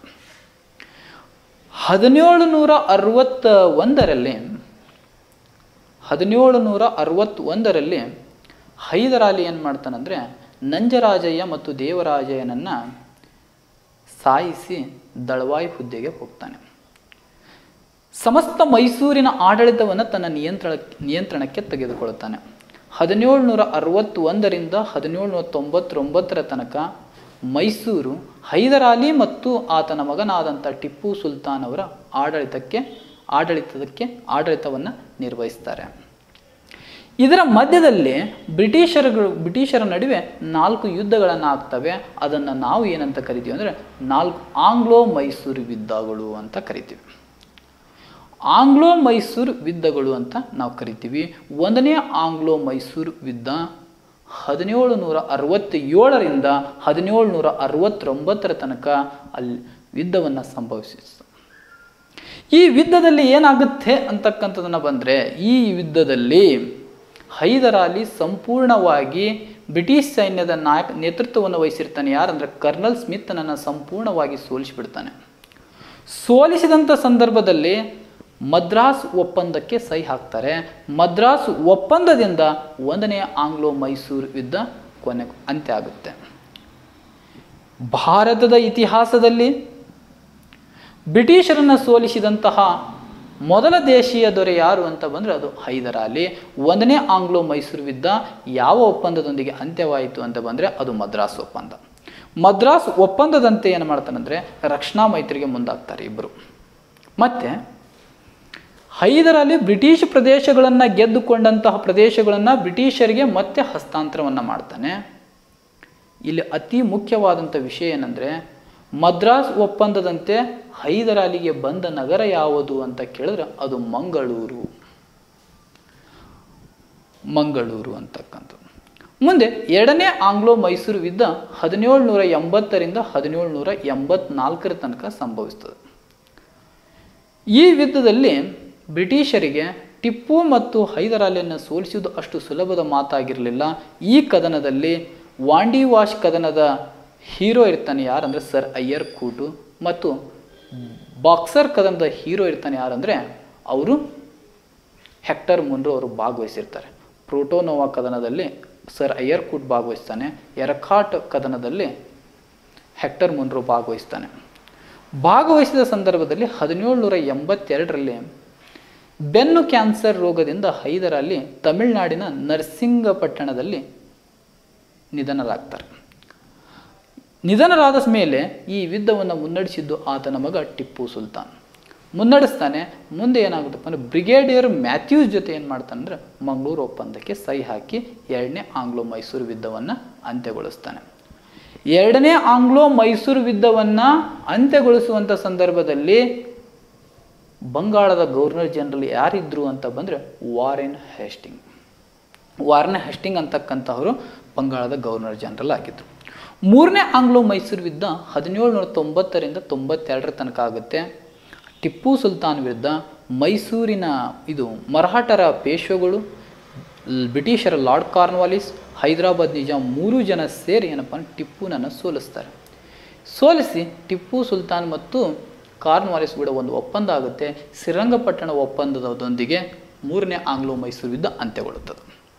Speaker 1: ಹದಿನೇಳು ನೂರ ಅರವತ್ತ ಒಂದರಲ್ಲಿ ಹದಿನೇಳು ನೂರ ಅರವತ್ತೊಂದರಲ್ಲಿ ಹೈದರಾಲಿ ಏನು ಮಾಡ್ತಾನಂದರೆ ನಂಜರಾಜಯ್ಯ ಮತ್ತು ದೇವರಾಜಯ್ಯನನ್ನು ಸಾಯಿಸಿ ದಳವಾಯಿ ಹುದ್ದೆಗೆ ಹೋಗ್ತಾನೆ ಸಮಸ್ತ ಮೈಸೂರಿನ ಆಡಳಿತವನ್ನು ತನ್ನ ನಿಯಂತ್ರಣ ನಿಯಂತ್ರಣಕ್ಕೆ ತೆಗೆದುಕೊಳ್ಳುತ್ತಾನೆ ಹದಿನೇಳು ನೂರ ಅರವತ್ತೊಂದರಿಂದ ಹದಿನೇಳು ನೂರ ತೊಂಬತ್ತೊಂಬತ್ತರ ತನಕ ಮೈಸೂರು ಹೈದರಾಲಿ ಮತ್ತು ಆತನ ಮಗನಾದಂಥ ಟಿಪ್ಪು ಸುಲ್ತಾನ್ ಅವರ ಆಡಳಿತಕ್ಕೆ ಆಡಳಿತಕ್ಕೆ ಆಡಳಿತವನ್ನು ನಿರ್ವಹಿಸ್ತಾರೆ ಇದರ ಮಧ್ಯದಲ್ಲಿ ಬ್ರಿಟಿಷರುಗಳು ಬ್ರಿಟಿಷರ ನಡುವೆ ನಾಲ್ಕು ಯುದ್ಧಗಳನ್ನು ಆಗ್ತವೆ ಅದನ್ನು ನಾವು ಏನಂತ ಕರಿತೀವಿ ಅಂದರೆ ನಾಲ್ಕು ಆಂಗ್ಲೋ ಮೈಸೂರು ಯುದ್ಧಗಳು ಅಂತ ಕರಿತೀವಿ ಆಂಗ್ಲೋ ಮೈಸೂರು ಯುದ್ಧಗಳು ಅಂತ ನಾವು ಕರಿತೀವಿ ಒಂದನೇ ಆಂಗ್ಲೋ ಮೈಸೂರು ಯುದ್ಧ ಹದಿನೇಳು ನೂರ ಅರವತ್ತೇಳರಿಂದ ಹದಿನೇಳು ನೂರ ಅರವತ್ತೊಂಬತ್ತರ ತನಕ ಅಲ್ಲಿ ಯುದ್ಧವನ್ನು ಸಂಭವಿಸಿತು ಈ ಯುದ್ಧದಲ್ಲಿ ಏನಾಗುತ್ತೆ ಅಂತಕ್ಕಂಥದ್ದನ್ನು ಬಂದರೆ ಈ ಯುದ್ಧದಲ್ಲಿ ಹೈದರಾಲಿ ಸಂಪೂರ್ಣವಾಗಿ ಬ್ರಿಟಿಷ್ ಸೈನ್ಯದ ನಾಯಕ ನೇತೃತ್ವವನ್ನು ವಹಿಸಿರ್ತಾನೆ ಯಾರಂದ್ರೆ ಕರ್ನಲ್ ಸ್ಮಿತ್ನನ್ನು ಸಂಪೂರ್ಣವಾಗಿ ಸೋಲಿಸಿಬಿಡ್ತಾನೆ ಸೋಲಿಸಿದಂಥ ಸಂದರ್ಭದಲ್ಲಿ ಮದ್ರಾಸ್ ಒಪ್ಪಂದಕ್ಕೆ ಸಹಿ ಹಾಕ್ತಾರೆ ಮದ್ರಾಸ್ ಒಪ್ಪಂದದಿಂದ ಒಂದನೇ ಆಂಗ್ಲೋ ಮೈಸೂರು ಯುದ್ಧ ಕೊನೆ ಅಂತ್ಯ ಆಗುತ್ತೆ ಭಾರತದ ಇತಿಹಾಸದಲ್ಲಿ ಬ್ರಿಟಿಷರನ್ನು ಸೋಲಿಸಿದಂತಹ ಮೊದಲ ದೇಶೀಯ ದೊರೆ ಯಾರು ಅಂತ ಬಂದರೆ ಅದು ಹೈದರಾಲಿ ಒಂದನೇ ಆಂಗ್ಲೋ ಮೈಸೂರು ಯುದ್ಧ ಯಾವ ಒಪ್ಪಂದದೊಂದಿಗೆ ಅಂತ್ಯವಾಯಿತು ಅಂತ ಬಂದರೆ ಅದು ಮದ್ರಾಸ್ ಒಪ್ಪಂದ ಮದ್ರಾಸ್ ಒಪ್ಪಂದದಂತೆ ಏನು ಮಾಡ್ತಾನಂದರೆ ರಕ್ಷಣಾ ಮೈತ್ರಿಗೆ ಮುಂದಾಗ್ತಾರೆ ಇಬ್ಬರು ಮತ್ತು ಹೈದರಾಲಿ ಬ್ರಿಟಿಷ್ ಪ್ರದೇಶಗಳನ್ನು ಗೆದ್ದುಕೊಂಡಂತಹ ಪ್ರದೇಶಗಳನ್ನು ಬ್ರಿಟಿಷರಿಗೆ ಮತ್ತೆ ಹಸ್ತಾಂತರವನ್ನು ಮಾಡ್ತಾನೆ ಇಲ್ಲಿ ಅತಿ ಮುಖ್ಯವಾದಂಥ ವಿಷಯ ಏನಂದರೆ ಮದ್ರಾಸ್ ಒಪ್ಪಂದದಂತೆ ಹೈದರಾಲಿಗೆ ಬಂದ ನಗರ ಯಾವುದು ಅಂತ ಕೇಳಿದ್ರೆ ಅದು ಮಂಗಳೂರು ಮಂಗಳೂರು ಅಂತಕ್ಕಂಥದ್ದು ಮುಂದೆ ಎರಡನೇ ಆಂಗ್ಲೋ ಮೈಸೂರು ಯುದ್ಧ ಹದಿನೇಳು ನೂರ ಎಂಬತ್ತರಿಂದ ಹದಿನೇಳು ನೂರ ಎಂಬತ್ನಾಲ್ಕರ ತನಕ ಸಂಭವಿಸ್ತದೆ ಈ ಯುದ್ಧದಲ್ಲಿ ಬ್ರಿಟಿಷರಿಗೆ ಟಿಪ್ಪು ಮತ್ತು ಹೈದರಾಲಿಯನ್ನು ಸೋಲಿಸುವುದು ಅಷ್ಟು ಸುಲಭದ ಮಾತಾಗಿರಲಿಲ್ಲ ಈ ಕದನದಲ್ಲಿ ವಾಂಡಿ ವಾಶ್ ಕದನದ ಹೀರೋ ಇರ್ತಾನೆ ಯಾರಂದರೆ ಸರ್ ಅಯ್ಯರ್ ಕೂಟು ಮತ್ತು ಬಾಕ್ಸರ್ ಕದನದ ಹೀರೋ ಇರ್ತಾನೆ ಯಾರಂದರೆ ಅವರು ಹೆಕ್ಟರ್ ಮುನ್ರು ಅವರು ಭಾಗವಹಿಸಿರ್ತಾರೆ ಪ್ರೋಟೋನೋವಾ ಕದನದಲ್ಲಿ ಸರ್ ಅಯ್ಯರ್ ಕೂಟ್ ಭಾಗವಹಿಸ್ತಾನೆ ಎರಕಾಟ್ ಕದನದಲ್ಲಿ ಹೆಕ್ಟರ್ ಮುನ್ರು ಭಾಗವಹಿಸ್ತಾನೆ ಭಾಗವಹಿಸಿದ ಸಂದರ್ಭದಲ್ಲಿ ಹದಿನೇಳು ನೂರ ಎಂಬತ್ತೆರಡರಲ್ಲಿ ಬೆನ್ನು ಕ್ಯಾನ್ಸರ್ ರೋಗದಿಂದ ಹೈದರಾಲಿ ತಮಿಳುನಾಡಿನ ನರಸಿಂಗಪಟ್ಟಣದಲ್ಲಿ ನಿಧನರಾಗ್ತಾರೆ ನಿಧನರಾದ ಮೇಲೆ ಈ ಯುದ್ಧವನ್ನು ಮುನ್ನಡೆಸಿದ್ದು ಆತನ ಮಗ ಟಿಪ್ಪು ಸುಲ್ತಾನ್ ಮುನ್ನಡೆಸ್ತಾನೆ ಮುಂದೆ ಏನಾಗುತ್ತಪ್ಪ ಅಂದರೆ ಬ್ರಿಗೇಡಿಯರ್ ಮ್ಯಾಥ್ಯೂಸ್ ಜೊತೆ ಏನು ಮಾಡ್ತಾನೆ ಅಂದರೆ ಮಂಗಳೂರು ಒಪ್ಪಂದಕ್ಕೆ ಸಹಿ ಹಾಕಿ ಎರಡನೇ ಆಂಗ್ಲೋ ಮೈಸೂರು ಯುದ್ಧವನ್ನು ಅಂತ್ಯಗೊಳಿಸ್ತಾನೆ ಎರಡನೇ ಆಂಗ್ಲೋ ಮೈಸೂರು ಯುದ್ಧವನ್ನು ಅಂತ್ಯಗೊಳಿಸುವಂಥ ಸಂದರ್ಭದಲ್ಲಿ ಬಂಗಾಳದ ಗವರ್ನರ್ ಜನರಲ್ ಯಾರಿದ್ರು ಅಂತ ಬಂದರೆ ವಾರೆನ್ ಹೆಸ್ಟಿಂಗ್ ವಾರೆನ್ ಹೆಸ್ಟಿಂಗ್ ಅಂತಕ್ಕಂಥವರು ಬಂಗಾಳದ ಗವರ್ನರ್ ಜನರಲ್ ಆಗಿದ್ದರು ಮೂರನೇ ಆಂಗ್ಲೋ ಮೈಸೂರು ಯುದ್ಧ ಹದಿನೇಳು ನೂರ ತೊಂಬತ್ತರಿಂದ ತೊಂಬತ್ತೆರಡರ ತನಕ ಆಗುತ್ತೆ ಟಿಪ್ಪು ಸುಲ್ತಾನ್ ವಿರುದ್ಧ ಮೈಸೂರಿನ ಇದು ಮರಾಠರ ಪೇಶ್ವೆಗಳು ಲ್- ಬ್ರಿಟಿಷರ ಲಾರ್ಡ್ ಕಾರ್ನ್ವಾಲಿಸ್ ಹೈದರಾಬಾದ್ ನಿಜಾಮ್ ಮೂರು ಜನ ಸೇರಿ ಏನಪ್ಪ ಅಂದ್ರೆ ಟಿಪ್ಪುನನ್ನು ಸೋಲಿಸ್ತಾರೆ ಸೋಲಿಸಿ ಟಿಪ್ಪು ಸುಲ್ತಾನ್ ಮತ್ತು ಕಾರ್ನ್ವಾಲಿಸ್ ಕೂಡ ಒಂದು ಒಪ್ಪಂದ ಆಗುತ್ತೆ ಶ್ರೀರಂಗಪಟ್ಟಣ ಒಪ್ಪಂದದೊಂದಿಗೆ ಮೂರನೇ ಆಂಗ್ಲೋ ಮೈಸೂರು ಯುದ್ಧ ಅಂತ್ಯಗೊಳ್ಳುತ್ತದೆ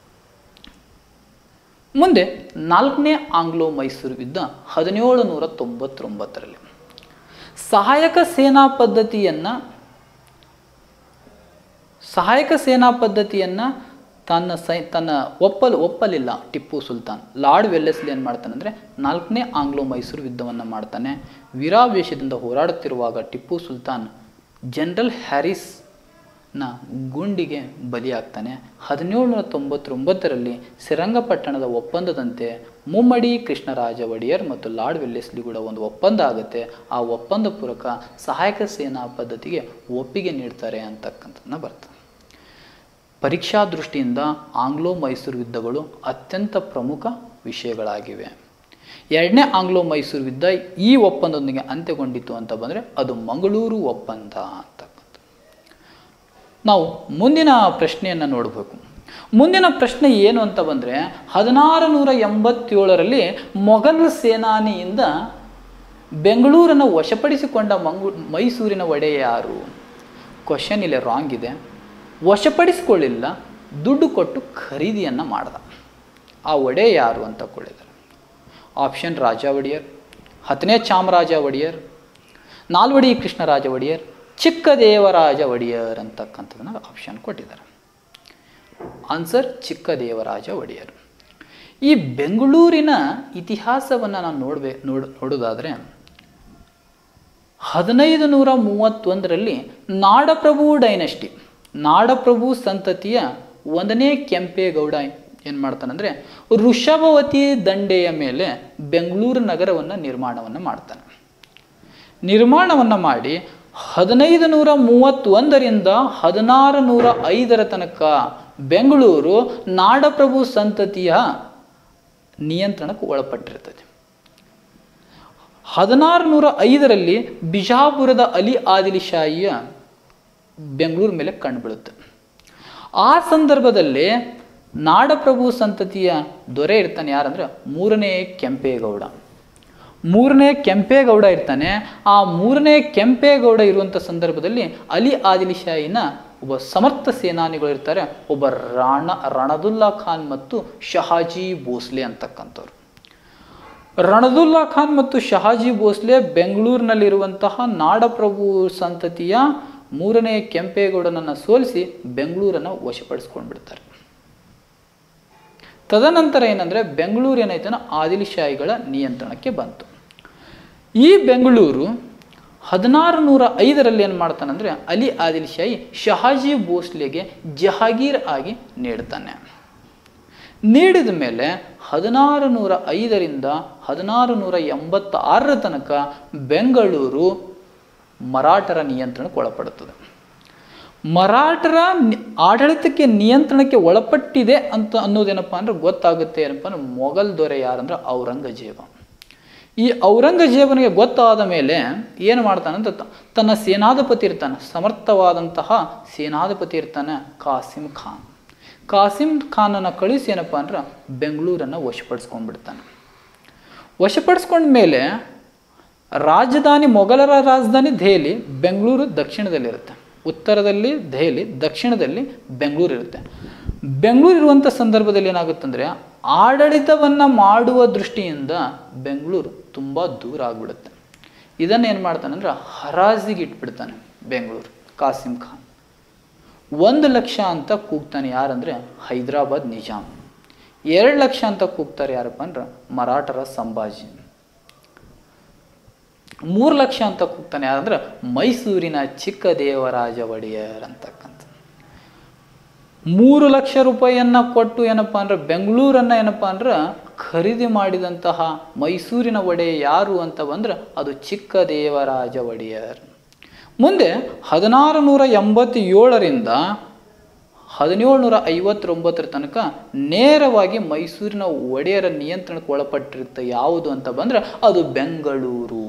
Speaker 1: ಮುಂದೆ ನಾಲ್ಕನೇ ಆಂಗ್ಲೋ ಮೈಸೂರು ಯುದ್ಧ ಹದಿನೇಳು ನೂರ ತೊಂಬತ್ತೊಂಬತ್ತರಲ್ಲಿ ಸಹಾಯಕ ಸೇನಾ ಪದ್ಧತಿಯನ್ನು ಸಹಾಯಕ ಸೇನಾ ಪದ್ಧತಿಯನ್ನು ತನ್ನ ಸೈ ತನ್ನ ಒಪ್ಪಲು ಒಪ್ಪಲಿಲ್ಲ ಟಿಪ್ಪು ಸುಲ್ತಾನ್ ಲಾರ್ಡ್ ವೆಲ್ಲೆಸ್ಲಿ ಏನು ಮಾಡ್ತಾನೆ ಅಂದರೆ ನಾಲ್ಕನೇ ಆಂಗ್ಲೋ ಮೈಸೂರು ಯುದ್ಧವನ್ನು ಮಾಡ್ತಾನೆ ವೀರಾವೇಶದಿಂದ ಹೋರಾಡುತ್ತಿರುವಾಗ ಟಿಪ್ಪು ಸುಲ್ತಾನ್ ಜನರಲ್ ಹ್ಯಾರಿಸ್ನ ಗುಂಡಿಗೆ ಬಲಿಯಾಗ್ತಾನೆ ಹದಿನೇಳು ನೂರ ತೊಂಬತ್ತೊಂಬತ್ತರಲ್ಲಿ ಶ್ರೀರಂಗಪಟ್ಟಣದ ಒಪ್ಪಂದದಂತೆ ಮುಮ್ಮಡಿ ಕೃಷ್ಣರಾಜ ಒಡೆಯರ್ ಮತ್ತು ಲಾರ್ಡ್ ವೆಲ್ಲೆಸ್ಲಿ ಕೂಡ ಒಂದು ಒಪ್ಪಂದ ಆಗುತ್ತೆ ಆ ಒಪ್ಪಂದ ಪೂರಕ ಸಹಾಯಕ ಸೇನಾ ಪದ್ಧತಿಗೆ ಒಪ್ಪಿಗೆ ನೀಡ್ತಾರೆ ಅಂತಕ್ಕಂಥದ್ದನ್ನ ಬರ್ತದೆ ಪರೀಕ್ಷಾ ದೃಷ್ಟಿಯಿಂದ ಆಂಗ್ಲೋ ಮೈಸೂರು ಯುದ್ಧಗಳು ಅತ್ಯಂತ ಪ್ರಮುಖ ವಿಷಯಗಳಾಗಿವೆ ಎರಡನೇ ಆಂಗ್ಲೋ ಮೈಸೂರು ಯುದ್ಧ ಈ ಒಪ್ಪಂದದೊಂದಿಗೆ ಅಂತ್ಯಗೊಂಡಿತು ಅಂತ ಬಂದರೆ ಅದು ಮಂಗಳೂರು ಒಪ್ಪಂದ ಅಂತಕ್ಕಂಥ ನಾವು ಮುಂದಿನ ಪ್ರಶ್ನೆಯನ್ನು ನೋಡಬೇಕು ಮುಂದಿನ ಪ್ರಶ್ನೆ ಏನು ಅಂತ ಬಂದರೆ ಹದಿನಾರು ನೂರ ಎಂಬತ್ತೇಳರಲ್ಲಿ ಮೊಘಲ್ ಸೇನಾನಿಯಿಂದ ಬೆಂಗಳೂರನ್ನು ವಶಪಡಿಸಿಕೊಂಡ ಮಂಗು ಮೈಸೂರಿನ ಒಡೆಯ ಯಾರು ಕ್ವಶನ್ ಇಲ್ಲಿ ರಾಂಗ್ ಇದೆ ವಶಪಡಿಸಿಕೊಳ್ಳಿಲ್ಲ ದುಡ್ಡು ಕೊಟ್ಟು ಖರೀದಿಯನ್ನು ಮಾಡ್ದ ಆ ಒಡೆಯ ಯಾರು ಅಂತ ಕೊಳ್ಳಿದ್ದಾರೆ ಆಪ್ಷನ್ ರಾಜ ಒಡೆಯರ್ ಹತ್ತನೇ ಚಾಮರಾಜ ಒಡೆಯರ್ ನಾಲ್ವಡಿ ಕೃಷ್ಣರಾಜ ಒಡೆಯರ್ ಚಿಕ್ಕದೇವರಾಜ ಒಡೆಯರ್ ಅಂತಕ್ಕಂಥದ್ದನ್ನ ಆಪ್ಷನ್ ಕೊಟ್ಟಿದ್ದಾರೆ ಆನ್ಸರ್ ಚಿಕ್ಕದೇವರಾಜ ಒಡೆಯರ್ ಈ ಬೆಂಗಳೂರಿನ ಇತಿಹಾಸವನ್ನು ನಾನು ನೋಡ್ಬೇ ನೋಡ್ ನೋಡೋದಾದರೆ ಹದಿನೈದು ನೂರ ಮೂವತ್ತೊಂದರಲ್ಲಿ ನಾಡಪ್ರಭು ಡೈನಸ್ಟಿ ನಾಡಪ್ರಭು ಸಂತತಿಯ ಒಂದನೇ ಕೆಂಪೇಗೌಡ ಏನು ಮಾಡ್ತಾನಂದರೆ ಋಷಭವತಿ ದಂಡೆಯ ಮೇಲೆ ಬೆಂಗಳೂರು ನಗರವನ್ನು ನಿರ್ಮಾಣವನ್ನು ಮಾಡ್ತಾನೆ ನಿರ್ಮಾಣವನ್ನು ಮಾಡಿ ಹದಿನೈದು ನೂರ ಮೂವತ್ತೊಂದರಿಂದ ಹದಿನಾರು ನೂರ ಐದರ ತನಕ ಬೆಂಗಳೂರು ನಾಡಪ್ರಭು ಸಂತತಿಯ ನಿಯಂತ್ರಣಕ್ಕೆ ಒಳಪಟ್ಟಿರ್ತದೆ ಹದಿನಾರು ನೂರ ಐದರಲ್ಲಿ ಬಿಜಾಪುರದ ಅಲಿ ಆದಿಲ್ ಶಾಹಿಯ ಬೆಂಗಳೂರು ಮೇಲೆ ಕಂಡುಬೀಳುತ್ತೆ ಆ ಸಂದರ್ಭದಲ್ಲಿ ನಾಡಪ್ರಭು ಸಂತತಿಯ ದೊರೆ ಇರ್ತಾನೆ ಯಾರಂದ್ರೆ ಮೂರನೇ ಕೆಂಪೇಗೌಡ ಮೂರನೇ ಕೆಂಪೇಗೌಡ ಇರ್ತಾನೆ ಆ ಮೂರನೇ ಕೆಂಪೇಗೌಡ ಇರುವಂಥ ಸಂದರ್ಭದಲ್ಲಿ ಅಲಿ ಆದಿಲ್ ಶಾಹಿನ ಒಬ್ಬ ಸಮರ್ಥ ಸೇನಾನಿಗಳು ಇರ್ತಾರೆ ಒಬ್ಬ ರಾಣ ರಣದುಲ್ಲಾ ಖಾನ್ ಮತ್ತು ಶಹಾಜಿ ಭೋಸ್ಲೆ ಅಂತಕ್ಕಂಥವ್ರು ರಣದುಲ್ಲಾ ಖಾನ್ ಮತ್ತು ಶಹಾಜಿ ಭೋಸ್ಲೆ ಬೆಂಗಳೂರಿನಲ್ಲಿರುವಂತಹ ನಾಡಪ್ರಭು ಸಂತತಿಯ ಮೂರನೇ ಕೆಂಪೇಗೌಡನನ್ನು ಸೋಲಿಸಿ ಬೆಂಗಳೂರನ್ನು ವಶಪಡಿಸ್ಕೊಂಡು ಬಿಡ್ತಾರೆ ತದನಂತರ ಏನಂದರೆ ಬೆಂಗಳೂರು ಏನಾಯ್ತನ ಆದಿಲ್ ಶಾಹಿಗಳ ನಿಯಂತ್ರಣಕ್ಕೆ ಬಂತು ಈ ಬೆಂಗಳೂರು ಹದಿನಾರು ನೂರ ಐದರಲ್ಲಿ ಏನು ಮಾಡ್ತಾನಂದರೆ ಅಲಿ ಆದಿಲ್ ಶಾಹಿ ಶಹಾಜಿ ಭೋಸ್ಲೆಗೆ ಜಹಾಗೀರ್ ಆಗಿ ನೀಡ್ತಾನೆ ನೀಡಿದ ಮೇಲೆ ಹದಿನಾರು ನೂರ ಐದರಿಂದ ಹದಿನಾರು ನೂರ ಎಂಬತ್ತಾರರ ತನಕ ಬೆಂಗಳೂರು ಮರಾಠರ ನಿಯಂತ್ರಣಕ್ಕೆ ಒಳಪಡುತ್ತದೆ ಮರಾಠರ ನಿ- ಆಡಳಿತಕ್ಕೆ ನಿಯಂತ್ರಣಕ್ಕೆ ಒಳಪಟ್ಟಿದೆ ಅಂತ ಅನ್ನೋದೇನಪ್ಪ ಅಂದ್ರೆ ಗೊತ್ತಾಗುತ್ತೆ ಏನಪ್ಪ ಅಂದ್ರೆ ಮೊಘಲ್ ದೊರೆ ಯಾರಂದ್ರೆ ಔರಂಗಜೇಬ ಈ ಔರಂಗಜೇಬನಿಗೆ ಗೊತ್ತಾದ ಮೇಲೆ ಏನು ಮಾಡ್ತಾನಂತ ತ- ತನ್ನ ಸೇನಾಧಿಪತಿ ಇರ್ತಾನೆ ಸಮರ್ಥವಾದಂತಹ ಸೇನಾಧಿಪತಿ ಇರ್ತಾನೆ ಕಾಸಿಂ ಖಾನ್ ಕಾಸಿಂ ಖಾನನ್ನು ಕಳಿಸಿ ಏನಪ್ಪ ಅಂದ್ರೆ ಬೆಂಗಳೂರನ್ನು ವಶಪಡಿಸ್ಕೊಂಡ್ಬಿಡ್ತಾನೆ ವಶಪಡಿಸ್ಕೊಂಡ ಮೇಲೆ ರಾಜಧಾನಿ ಮೊಘಲರ ರಾಜಧಾನಿ ದೆಹಲಿ ಬೆಂಗಳೂರು ದಕ್ಷಿಣದಲ್ಲಿರುತ್ತೆ ಉತ್ತರದಲ್ಲಿ ದೆಹಲಿ ದಕ್ಷಿಣದಲ್ಲಿ ಬೆಂಗಳೂರು ಇರುತ್ತೆ ಬೆಂಗಳೂರು ಇರುವಂಥ ಸಂದರ್ಭದಲ್ಲಿ ಏನಾಗುತ್ತಂದರೆ ಆಡಳಿತವನ್ನು ಮಾಡುವ ದೃಷ್ಟಿಯಿಂದ ಬೆಂಗಳೂರು ತುಂಬ ದೂರ ಆಗಿಬಿಡುತ್ತೆ ಇದನ್ನು ಏನು ಮಾಡ್ತಾನೆ ಅಂದ್ರೆ ಹರಾಜಿಗೆ ಇಟ್ಬಿಡ್ತಾನೆ ಬೆಂಗಳೂರು ಕಾಸಿಂ ಖಾನ್ ಒಂದು ಲಕ್ಷ ಅಂತ ಕೂಗ್ತಾನೆ ಯಾರಂದರೆ ಹೈದರಾಬಾದ್ ನಿಜಾಮ್ ಎರಡು ಲಕ್ಷ ಅಂತ ಕೂಗ್ತಾರೆ ಯಾರಪ್ಪ ಅಂದ್ರೆ ಮರಾಠರ ಸಂಭಾಜಿ ಮೂರು ಲಕ್ಷ ಅಂತ ಕೂಗ್ತಾನೆ ಯಾರಂದ್ರೆ ಮೈಸೂರಿನ ಚಿಕ್ಕ ದೇವರಾಜ ಒಡೆಯರ್ ಅಂತಕ್ಕಂಥ ಮೂರು ಲಕ್ಷ ರೂಪಾಯಿಯನ್ನ ಕೊಟ್ಟು ಏನಪ್ಪಾ ಅಂದ್ರೆ ಬೆಂಗಳೂರನ್ನ ಏನಪ್ಪಾ ಅಂದ್ರೆ ಖರೀದಿ ಮಾಡಿದಂತಹ ಮೈಸೂರಿನ ಒಡೆಯ ಯಾರು ಅಂತ ಬಂದ್ರೆ ಅದು ಚಿಕ್ಕ ದೇವರಾಜ ಒಡೆಯರ್ ಮುಂದೆ ಹದಿನಾರು ನೂರ ಎಂಬತ್ತೇಳರಿಂದ ಹದಿನೇಳು ನೂರ ಐವತ್ತೊಂಬತ್ತರ ತನಕ ನೇರವಾಗಿ ಮೈಸೂರಿನ ಒಡೆಯರ ನಿಯಂತ್ರಣಕ್ಕೆ ಒಳಪಟ್ಟಿರುತ್ತೆ ಯಾವುದು ಅಂತ ಬಂದ್ರೆ ಅದು ಬೆಂಗಳೂರು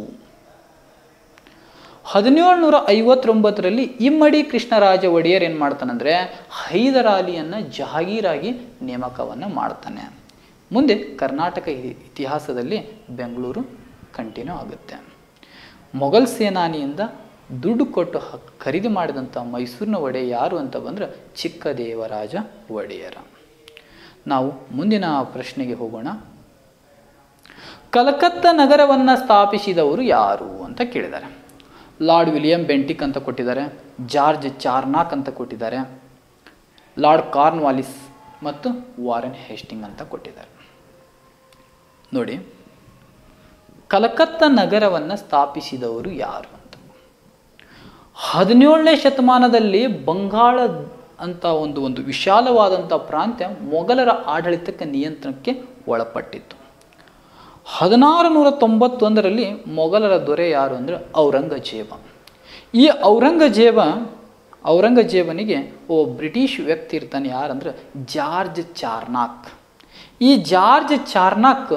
Speaker 1: ಹದಿನೇಳು ನೂರ ಐವತ್ತೊಂಬತ್ತರಲ್ಲಿ ಇಮ್ಮಡಿ ಕೃಷ್ಣರಾಜ ಒಡೆಯರ್ ಏನು ಮಾಡ್ತಾನಂದ್ರೆ ಹೈದರಾಲಿಯನ್ನು ಜಹಾಗೀರಾಗಿ ನೇಮಕವನ್ನು ಮಾಡ್ತಾನೆ ಮುಂದೆ ಕರ್ನಾಟಕ ಇತಿ- ಇತಿಹಾಸದಲ್ಲಿ ಬೆಂಗಳೂರು ಕಂಟಿನ್ಯೂ ಆಗುತ್ತೆ ಮೊಘಲ್ ಸೇನಾನಿಯಿಂದ ದುಡ್ಡು ಕೊಟ್ಟು ಹ ಖರೀದಿ ಮಾಡಿದಂಥ ಮೈಸೂರಿನ ಒಡೆಯ ಯಾರು ಅಂತ ಬಂದ್ರೆ ಚಿಕ್ಕ ದೇವರಾಜ ಒಡೆಯರ ನಾವು ಮುಂದಿನ ಪ್ರಶ್ನೆಗೆ ಹೋಗೋಣ ಕಲಕತ್ತಾ ನಗರವನ್ನು ಸ್ಥಾಪಿಸಿದವರು ಯಾರು ಅಂತ ಕೇಳಿದ್ದಾರೆ ಲಾರ್ಡ್ ವಿಲಿಯಂ ಬೆಂಟಿಕ್ ಅಂತ ಕೊಟ್ಟಿದ್ದಾರೆ ಜಾರ್ಜ್ ಚಾರ್ನಾಕ್ ಅಂತ ಕೊಟ್ಟಿದ್ದಾರೆ ಲಾರ್ಡ್ ಕಾರ್ನ್ವಾಲಿಸ್ ಮತ್ತು ವಾರೆನ್ ಹೇಸ್ಟಿಂಗ್ ಅಂತ ಕೊಟ್ಟಿದ್ದಾರೆ ನೋಡಿ ಕಲಕತ್ತಾ ನಗರವನ್ನು ಸ್ಥಾಪಿಸಿದವರು ಯಾರು ಅಂತ ಹದಿನೇಳನೇ ಶತಮಾನದಲ್ಲಿ ಬಂಗಾಳ ಅಂತ ಒಂದು ಒಂದು ವಿಶಾಲವಾದಂಥ ಪ್ರಾಂತ್ಯ ಮೊಘಲರ ಆಡಳಿತಕ್ಕೆ ನಿಯಂತ್ರಣಕ್ಕೆ ಒಳಪಟ್ಟಿತ್ತು ಹದಿನಾರು ನೂರ ತೊಂಬತ್ತೊಂದರಲ್ಲಿ ಮೊಘಲರ ದೊರೆ ಯಾರು ಅಂದರೆ ಔರಂಗಜೇಬ ಈ ಔರಂಗಜೇಬ ಔರಂಗಜೇಬನಿಗೆ ಓ ಬ್ರಿಟಿಷ್ ವ್ಯಕ್ತಿ ಇರ್ತಾನೆ ಯಾರಂದ್ರೆ ಜಾರ್ಜ್ ಚಾರ್ನಾಕ್ ಈ ಜಾರ್ಜ್ ಚಾರ್ನಾಕ್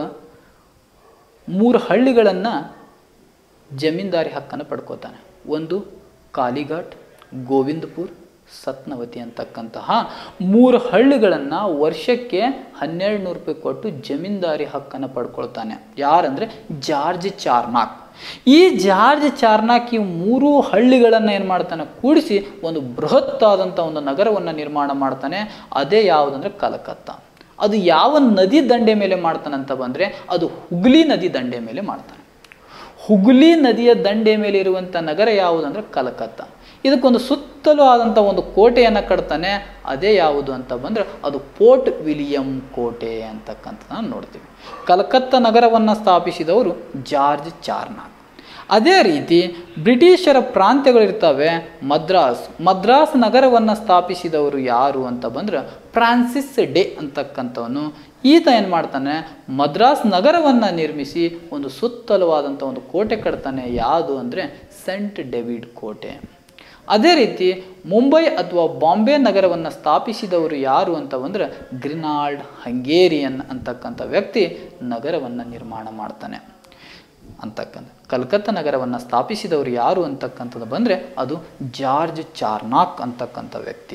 Speaker 1: ಮೂರು ಹಳ್ಳಿಗಳನ್ನು ಜಮೀನ್ದಾರಿ ಹಕ್ಕನ್ನು ಪಡ್ಕೋತಾನೆ ಒಂದು ಕಾಲಿಘಾಟ್ ಗೋವಿಂದಪುರ್ ಸತ್ನವತಿ ಅಂತಕ್ಕಂತಹ ಮೂರು ಹಳ್ಳಿಗಳನ್ನು ವರ್ಷಕ್ಕೆ ಹನ್ನೆರಡು ನೂರು ರೂಪಾಯಿ ಕೊಟ್ಟು ಜಮೀನ್ದಾರಿ ಹಕ್ಕನ್ನು ಪಡ್ಕೊಳ್ತಾನೆ ಯಾರಂದರೆ ಜಾರ್ಜ್ ಚಾರ್ನಾಕ್ ಈ ಜಾರ್ಜ್ ಚಾರ್ನಾಕ್ ಈ ಮೂರು ಹಳ್ಳಿಗಳನ್ನು ಏನು ಮಾಡ್ತಾನೆ ಕೂಡಿಸಿ ಒಂದು ಬೃಹತ್ತಾದಂಥ ಒಂದು ನಗರವನ್ನು ನಿರ್ಮಾಣ ಮಾಡ್ತಾನೆ ಅದೇ ಯಾವುದಂದ್ರೆ ಕಲಕತ್ತಾ ಅದು ಯಾವ ನದಿ ದಂಡೆ ಮೇಲೆ ಮಾಡ್ತಾನಂತ ಬಂದರೆ ಅದು ಹುಗ್ಲಿ ನದಿ ದಂಡೆ ಮೇಲೆ ಮಾಡ್ತಾನೆ ಹುಗ್ಲಿ ನದಿಯ ದಂಡೆ ಮೇಲೆ ಇರುವಂಥ ನಗರ ಯಾವುದಂದ್ರೆ ಕಲಕತ್ತಾ ಇದಕ್ಕೊಂದು ಸುತ್ತಲೂ ಆದಂಥ ಒಂದು ಕೋಟೆಯನ್ನು ಕಟ್ತಾನೆ ಅದೇ ಯಾವುದು ಅಂತ ಬಂದರೆ ಅದು ಪೋರ್ಟ್ ವಿಲಿಯಂ ಕೋಟೆ ಅಂತಕ್ಕಂಥದ್ದನ್ನು ನೋಡ್ತೀವಿ ಕಲಕತ್ತಾ ನಗರವನ್ನು ಸ್ಥಾಪಿಸಿದವರು ಜಾರ್ಜ್ ಚಾರ್ನಾಕ್ ಅದೇ ರೀತಿ ಬ್ರಿಟಿಷರ ಪ್ರಾಂತ್ಯಗಳಿರ್ತವೆ ಮದ್ರಾಸ್ ಮದ್ರಾಸ್ ನಗರವನ್ನು ಸ್ಥಾಪಿಸಿದವರು ಯಾರು ಅಂತ ಬಂದ್ರೆ ಫ್ರಾನ್ಸಿಸ್ ಡೇ ಅಂತಕ್ಕಂಥವನು ಈತ ಏನು ಮಾಡ್ತಾನೆ ಮದ್ರಾಸ್ ನಗರವನ್ನು ನಿರ್ಮಿಸಿ ಒಂದು ಸುತ್ತಲವಾದಂಥ ಒಂದು ಕೋಟೆ ಕಟ್ತಾನೆ ಯಾವುದು ಅಂದರೆ ಸೆಂಟ್ ಡೇವಿಡ್ ಕೋಟೆ ಅದೇ ರೀತಿ ಮುಂಬೈ ಅಥವಾ ಬಾಂಬೆ ನಗರವನ್ನು ಸ್ಥಾಪಿಸಿದವರು ಯಾರು ಅಂತ ಬಂದರೆ ಗ್ರಿನಾಲ್ಡ್ ಹಂಗೇರಿಯನ್ ಅಂತಕ್ಕಂಥ ವ್ಯಕ್ತಿ ನಗರವನ್ನು ನಿರ್ಮಾಣ ಮಾಡ್ತಾನೆ ಅಂತಕ್ಕಂಥ ಕಲ್ಕತ್ತಾ ನಗರವನ್ನು ಸ್ಥಾಪಿಸಿದವರು ಯಾರು ಅಂತಕ್ಕಂಥದ್ದು ಬಂದರೆ ಅದು ಜಾರ್ಜ್ ಚಾರ್ನಾಕ್ ಅಂತಕ್ಕಂಥ ವ್ಯಕ್ತಿ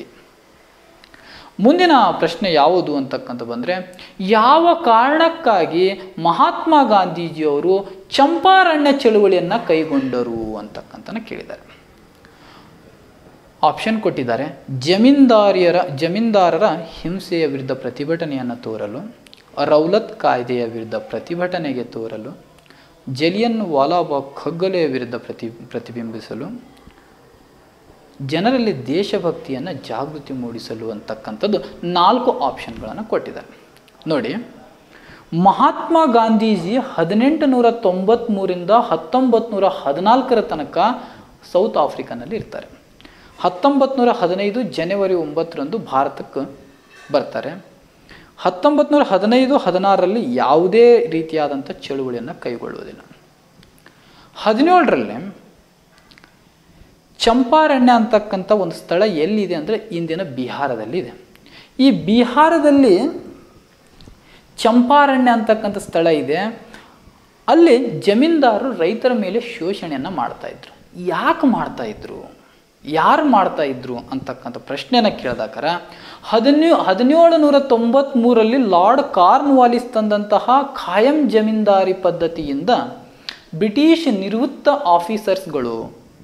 Speaker 1: ಮುಂದಿನ ಪ್ರಶ್ನೆ ಯಾವುದು ಅಂತಕ್ಕಂಥ ಬಂದರೆ ಯಾವ ಕಾರಣಕ್ಕಾಗಿ ಮಹಾತ್ಮ ಗಾಂಧೀಜಿಯವರು ಚಂಪಾರಣ್ಯ ಚಳುವಳಿಯನ್ನು ಕೈಗೊಂಡರು ಅಂತಕ್ಕಂಥನ ಕೇಳಿದ್ದಾರೆ ಆಪ್ಷನ್ ಕೊಟ್ಟಿದ್ದಾರೆ ಜಮೀನ್ದಾರಿಯರ ಜಮೀನ್ದಾರರ ಹಿಂಸೆಯ ವಿರುದ್ಧ ಪ್ರತಿಭಟನೆಯನ್ನು ತೋರಲು ರೌಲತ್ ಕಾಯ್ದೆಯ ವಿರುದ್ಧ ಪ್ರತಿಭಟನೆಗೆ ತೋರಲು ಜಲಿಯನ್ ವಾಲಾಬಾಗ್ ಖಗ್ಗಲೆಯ ವಿರುದ್ಧ ಪ್ರತಿ ಪ್ರತಿಬಿಂಬಿಸಲು ಜನರಲ್ಲಿ ದೇಶಭಕ್ತಿಯನ್ನು ಜಾಗೃತಿ ಮೂಡಿಸಲು ಅಂತಕ್ಕಂಥದ್ದು ನಾಲ್ಕು ಆಪ್ಷನ್ಗಳನ್ನು ಕೊಟ್ಟಿದ್ದಾರೆ ನೋಡಿ ಮಹಾತ್ಮ ಗಾಂಧೀಜಿ ಹದಿನೆಂಟು ನೂರ ತೊಂಬತ್ತ್ಮೂರಿಂದ ಹತ್ತೊಂಬತ್ತು ನೂರ ಹದಿನಾಲ್ಕರ ತನಕ ಸೌತ್ ಆಫ್ರಿಕಾನಲ್ಲಿ ಇರ್ತಾರೆ ಹತ್ತೊಂಬತ್ತು ನೂರ ಹದಿನೈದು ಜನವರಿ ಒಂಬತ್ತರಂದು ಭಾರತಕ್ಕೆ ಬರ್ತಾರೆ ಹತ್ತೊಂಬತ್ತು ನೂರ ಹದಿನೈದು ಹದಿನಾರರಲ್ಲಿ ಯಾವುದೇ ರೀತಿಯಾದಂಥ ಚಳುವಳಿಯನ್ನು ಕೈಗೊಳ್ಳುವುದಿಲ್ಲ ಹದಿನೇಳರಲ್ಲಿ ಚಂಪಾರಣ್ಯ ಅಂತಕ್ಕಂಥ ಒಂದು ಸ್ಥಳ ಎಲ್ಲಿದೆ ಅಂದರೆ ಇಂದಿನ ಬಿಹಾರದಲ್ಲಿದೆ ಈ ಬಿಹಾರದಲ್ಲಿ ಚಂಪಾರಣ್ಯ ಅಂತಕ್ಕಂಥ ಸ್ಥಳ ಇದೆ ಅಲ್ಲಿ ಜಮೀನ್ದಾರರು ರೈತರ ಮೇಲೆ ಶೋಷಣೆಯನ್ನು ಮಾಡ್ತಾ ಇದ್ರು ಯಾಕೆ ಮಾಡ್ತಾ ಇದ್ರು ಯಾರು ಮಾಡ್ತಾ ಇದ್ರು ಅಂತಕ್ಕಂಥ ಪ್ರಶ್ನೆನ ಕೇಳಿದಾಕರ ಹದಿನ್ಯೂ ಹದಿನೇಳು ನೂರ ತೊಂಬತ್ತ್ಮೂರಲ್ಲಿ ಲಾರ್ಡ್ ಕಾರ್ನ್ವಾಲಿಸ್ ತಂದಂತಹ ಖಾಯಂ ಜಮೀನ್ದಾರಿ ಪದ್ಧತಿಯಿಂದ ಬ್ರಿಟಿಷ್ ನಿವೃತ್ತ ಆಫೀಸರ್ಸ್ಗಳು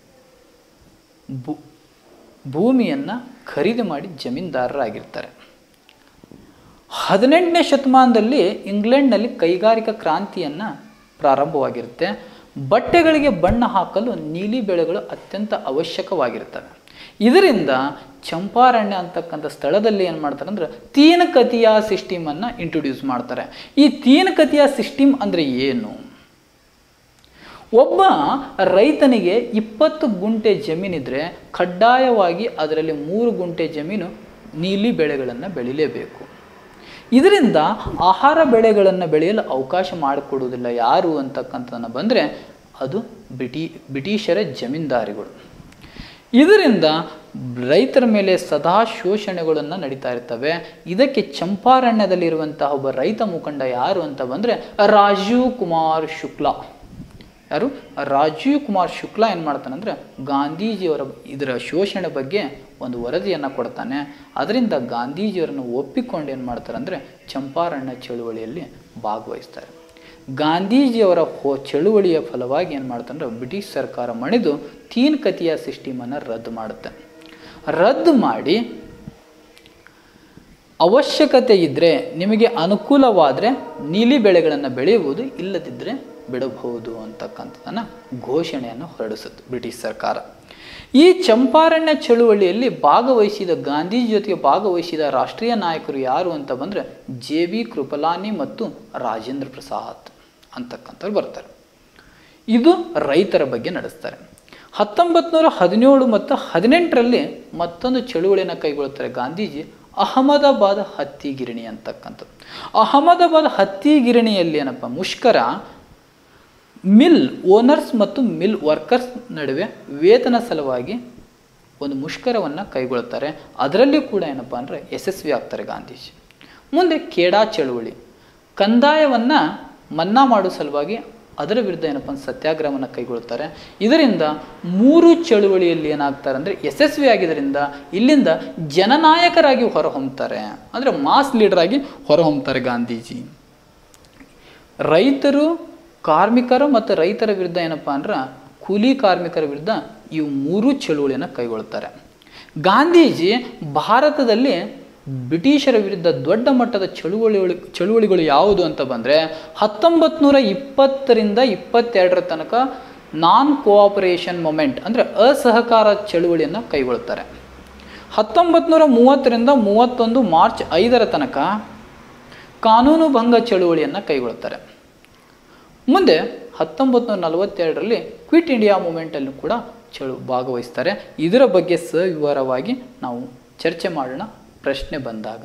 Speaker 1: ಭೂ ಭೂಮಿಯನ್ನು ಖರೀದಿ ಮಾಡಿ ಜಮೀನ್ದಾರರಾಗಿರ್ತಾರೆ ಹದಿನೆಂಟನೇ ಶತಮಾನದಲ್ಲಿ ಇಂಗ್ಲೆಂಡ್ನಲ್ಲಿ ಕೈಗಾರಿಕಾ ಕ್ರಾಂತಿಯನ್ನು ಪ್ರಾರಂಭವಾಗಿರುತ್ತೆ ಬಟ್ಟೆಗಳಿಗೆ ಬಣ್ಣ ಹಾಕಲು ನೀಲಿ ಬೆಳೆಗಳು ಅತ್ಯಂತ ಅವಶ್ಯಕವಾಗಿರ್ತವೆ ಇದರಿಂದ ಚಂಪಾರಣ್ಯ ಅಂತಕ್ಕಂಥ ಸ್ಥಳದಲ್ಲಿ ಏನು ಮಾಡ್ತಾರೆ ಅಂದ್ರೆ ತೀನ್ ಕತಿಯ ಸಿಸ್ಟಮನ್ನು ಇಂಟ್ರೊಡ್ಯೂಸ್ ಮಾಡ್ತಾರೆ ಈ ತೀನ್ ಕತಿಯ ಸಿಸ್ಟಮ್ ಅಂದರೆ ಏನು ಒಬ್ಬ ರೈತನಿಗೆ ಇಪ್ಪತ್ತು ಗುಂಟೆ ಜಮೀನಿದ್ರೆ ಕಡ್ಡಾಯವಾಗಿ ಅದರಲ್ಲಿ ಮೂರು ಗುಂಟೆ ಜಮೀನು ನೀಲಿ ಬೆಳೆಗಳನ್ನು ಬೆಳಿಲೇಬೇಕು ಇದರಿಂದ ಆಹಾರ ಬೆಳೆಗಳನ್ನು ಬೆಳೆಯಲು ಅವಕಾಶ ಮಾಡಿಕೊಡುವುದಿಲ್ಲ ಯಾರು ಅಂತಕ್ಕಂಥದ್ದನ್ನು ಬಂದರೆ ಅದು ಬ್ರಿಟಿ ಬ್ರಿಟಿಷರ ಜಮೀನ್ದಾರಿಗಳು ಇದರಿಂದ ರೈತರ ಮೇಲೆ ಸದಾ ಶೋಷಣೆಗಳನ್ನು ನಡೀತಾ ಇರ್ತವೆ ಇದಕ್ಕೆ ಚಂಪಾರಣ್ಯದಲ್ಲಿರುವಂತಹ ಒಬ್ಬ ರೈತ ಮುಖಂಡ ಯಾರು ಅಂತ ಬಂದರೆ ರಾಜೀವ್ ಕುಮಾರ್ ಶುಕ್ಲಾ ಯಾರು ರಾಜೀವ್ ಕುಮಾರ್ ಶುಕ್ಲಾ ಏನು ಮಾಡ್ತಾನೆ ಅಂದರೆ ಗಾಂಧೀಜಿಯವರ ಇದರ ಶೋಷಣೆ ಬಗ್ಗೆ ಒಂದು ವರದಿಯನ್ನು ಕೊಡ್ತಾನೆ ಅದರಿಂದ ಗಾಂಧೀಜಿಯವರನ್ನು ಒಪ್ಪಿಕೊಂಡು ಏನು ಮಾಡ್ತಾರೆ ಅಂದರೆ ಚಂಪಾರಣ್ಯ ಚಳುವಳಿಯಲ್ಲಿ ಭಾಗವಹಿಸ್ತಾರೆ ಗಾಂಧೀಜಿಯವರ ಹೋ ಚಳುವಳಿಯ ಫಲವಾಗಿ ಏನು ಮಾಡ್ತಾರೆ ಅಂದರೆ ಬ್ರಿಟಿಷ್ ಸರ್ಕಾರ ಮಣಿದು ತೀನ್ ಕತಿಯ ಸಿಸ್ಟಮನ್ನು ರದ್ದು ಮಾಡುತ್ತೆ ರದ್ದು ಮಾಡಿ ಅವಶ್ಯಕತೆ ಇದ್ದರೆ ನಿಮಗೆ ಅನುಕೂಲವಾದರೆ ನೀಲಿ ಬೆಳೆಗಳನ್ನು ಬೆಳೆಯುವುದು ಇಲ್ಲದಿದ್ದರೆ ಬಿಡಬಹುದು ಅಂತಕ್ಕಂಥದ್ದನ್ನು ಘೋಷಣೆಯನ್ನು ಹೊರಡಿಸುತ್ತೆ ಬ್ರಿಟಿಷ್ ಸರ್ಕಾರ ಈ ಚಂಪಾರಣ್ಯ ಚಳುವಳಿಯಲ್ಲಿ ಭಾಗವಹಿಸಿದ ಗಾಂಧೀಜಿ ಜೊತೆಗೆ ಭಾಗವಹಿಸಿದ ರಾಷ್ಟ್ರೀಯ ನಾಯಕರು ಯಾರು ಅಂತ ಬಂದರೆ ಜೆ ಬಿ ಕೃಪಲಾನಿ ಮತ್ತು ರಾಜೇಂದ್ರ ಪ್ರಸಾದ್ ಅಂತಕ್ಕಂಥವ್ರು ಬರ್ತಾರೆ ಇದು ರೈತರ ಬಗ್ಗೆ ನಡೆಸ್ತಾರೆ ಹತ್ತೊಂಬತ್ತು ನೂರ ಹದಿನೇಳು ಮತ್ತು ಹದಿನೆಂಟರಲ್ಲಿ ಮತ್ತೊಂದು ಚಳುವಳಿಯನ್ನು ಕೈಗೊಳ್ಳುತ್ತಾರೆ ಗಾಂಧೀಜಿ ಅಹಮದಾಬಾದ್ ಹತ್ತಿ ಗಿರಣಿ ಅಂತಕ್ಕಂಥದ್ದು ಅಹಮದಾಬಾದ್ ಹತ್ತಿ ಗಿರಣಿಯಲ್ಲಿ ಏನಪ್ಪ ಮುಷ್ಕರ ಮಿಲ್ ಓನರ್ಸ್ ಮತ್ತು ಮಿಲ್ ವರ್ಕರ್ಸ್ ನಡುವೆ ವೇತನ ಸಲುವಾಗಿ ಒಂದು ಮುಷ್ಕರವನ್ನು ಕೈಗೊಳ್ಳುತ್ತಾರೆ ಅದರಲ್ಲಿ ಕೂಡ ಏನಪ್ಪ ಅಂದರೆ ಯಶಸ್ವಿ ಆಗ್ತಾರೆ ಗಾಂಧೀಜಿ ಮುಂದೆ ಕೇಡಾ ಚಳುವಳಿ ಕಂದಾಯವನ್ನು ಮನ್ನಾ ಮಾಡುವ ಸಲುವಾಗಿ ಅದರ ವಿರುದ್ಧ ಏನಪ್ಪ ಅಂದ್ರೆ ಸತ್ಯಾಗ್ರಹವನ್ನು ಕೈಗೊಳ್ಳುತ್ತಾರೆ ಇದರಿಂದ ಮೂರು ಚಳುವಳಿಯಲ್ಲಿ ಏನಾಗ್ತಾರೆ ಅಂದರೆ ಯಶಸ್ವಿ ಆಗಿದ್ದರಿಂದ ಇಲ್ಲಿಂದ ಜನನಾಯಕರಾಗಿ ಹೊರಹೊಮ್ತಾರೆ ಅಂದರೆ ಮಾಸ್ ಲೀಡರ್ ಆಗಿ ಹೊರಹೊಮ್ತಾರೆ ಗಾಂಧೀಜಿ ರೈತರು ಕಾರ್ಮಿಕರು ಮತ್ತು ರೈತರ ವಿರುದ್ಧ ಏನಪ್ಪ ಅಂದ್ರೆ ಕೂಲಿ ಕಾರ್ಮಿಕರ ವಿರುದ್ಧ ಇವು ಮೂರು ಚಳುವಳಿಯನ್ನು ಕೈಗೊಳ್ಳುತ್ತಾರೆ ಗಾಂಧೀಜಿ ಭಾರತದಲ್ಲಿ ಬ್ರಿಟಿಷರ ವಿರುದ್ಧ ದೊಡ್ಡ ಮಟ್ಟದ ಚಳುವಳಿ ಚಳುವಳಿಗಳು ಯಾವುದು ಅಂತ ಬಂದರೆ ಹತ್ತೊಂಬತ್ತು ನೂರ ಇಪ್ಪತ್ತರಿಂದ ಇಪ್ಪತ್ತೆರಡರ ತನಕ ನಾನ್ ಕೋಆಪರೇಷನ್ ಮೊಮೆಂಟ್ ಅಂದರೆ ಅಸಹಕಾರ ಚಳುವಳಿಯನ್ನು ಕೈಗೊಳ್ಳುತ್ತಾರೆ ಹತ್ತೊಂಬತ್ತು ನೂರ ಮೂವತ್ತರಿಂದ ಮೂವತ್ತೊಂದು ಮಾರ್ಚ್ ಐದರ ತನಕ ಕಾನೂನು ಭಂಗ ಚಳುವಳಿಯನ್ನು ಕೈಗೊಳ್ಳುತ್ತಾರೆ ಮುಂದೆ ಹತ್ತೊಂಬತ್ತು ನೂರ ನಲವತ್ತೆರಡರಲ್ಲಿ ಕ್ವಿಟ್ ಇಂಡಿಯಾ ಮೂಮೆಂಟಲ್ಲೂ ಕೂಡ ಚಳು ಭಾಗವಹಿಸ್ತಾರೆ ಇದರ ಬಗ್ಗೆ ಸವಿವರವಾಗಿ ನಾವು ಚರ್ಚೆ ಮಾಡೋಣ ಪ್ರಶ್ನೆ ಬಂದಾಗ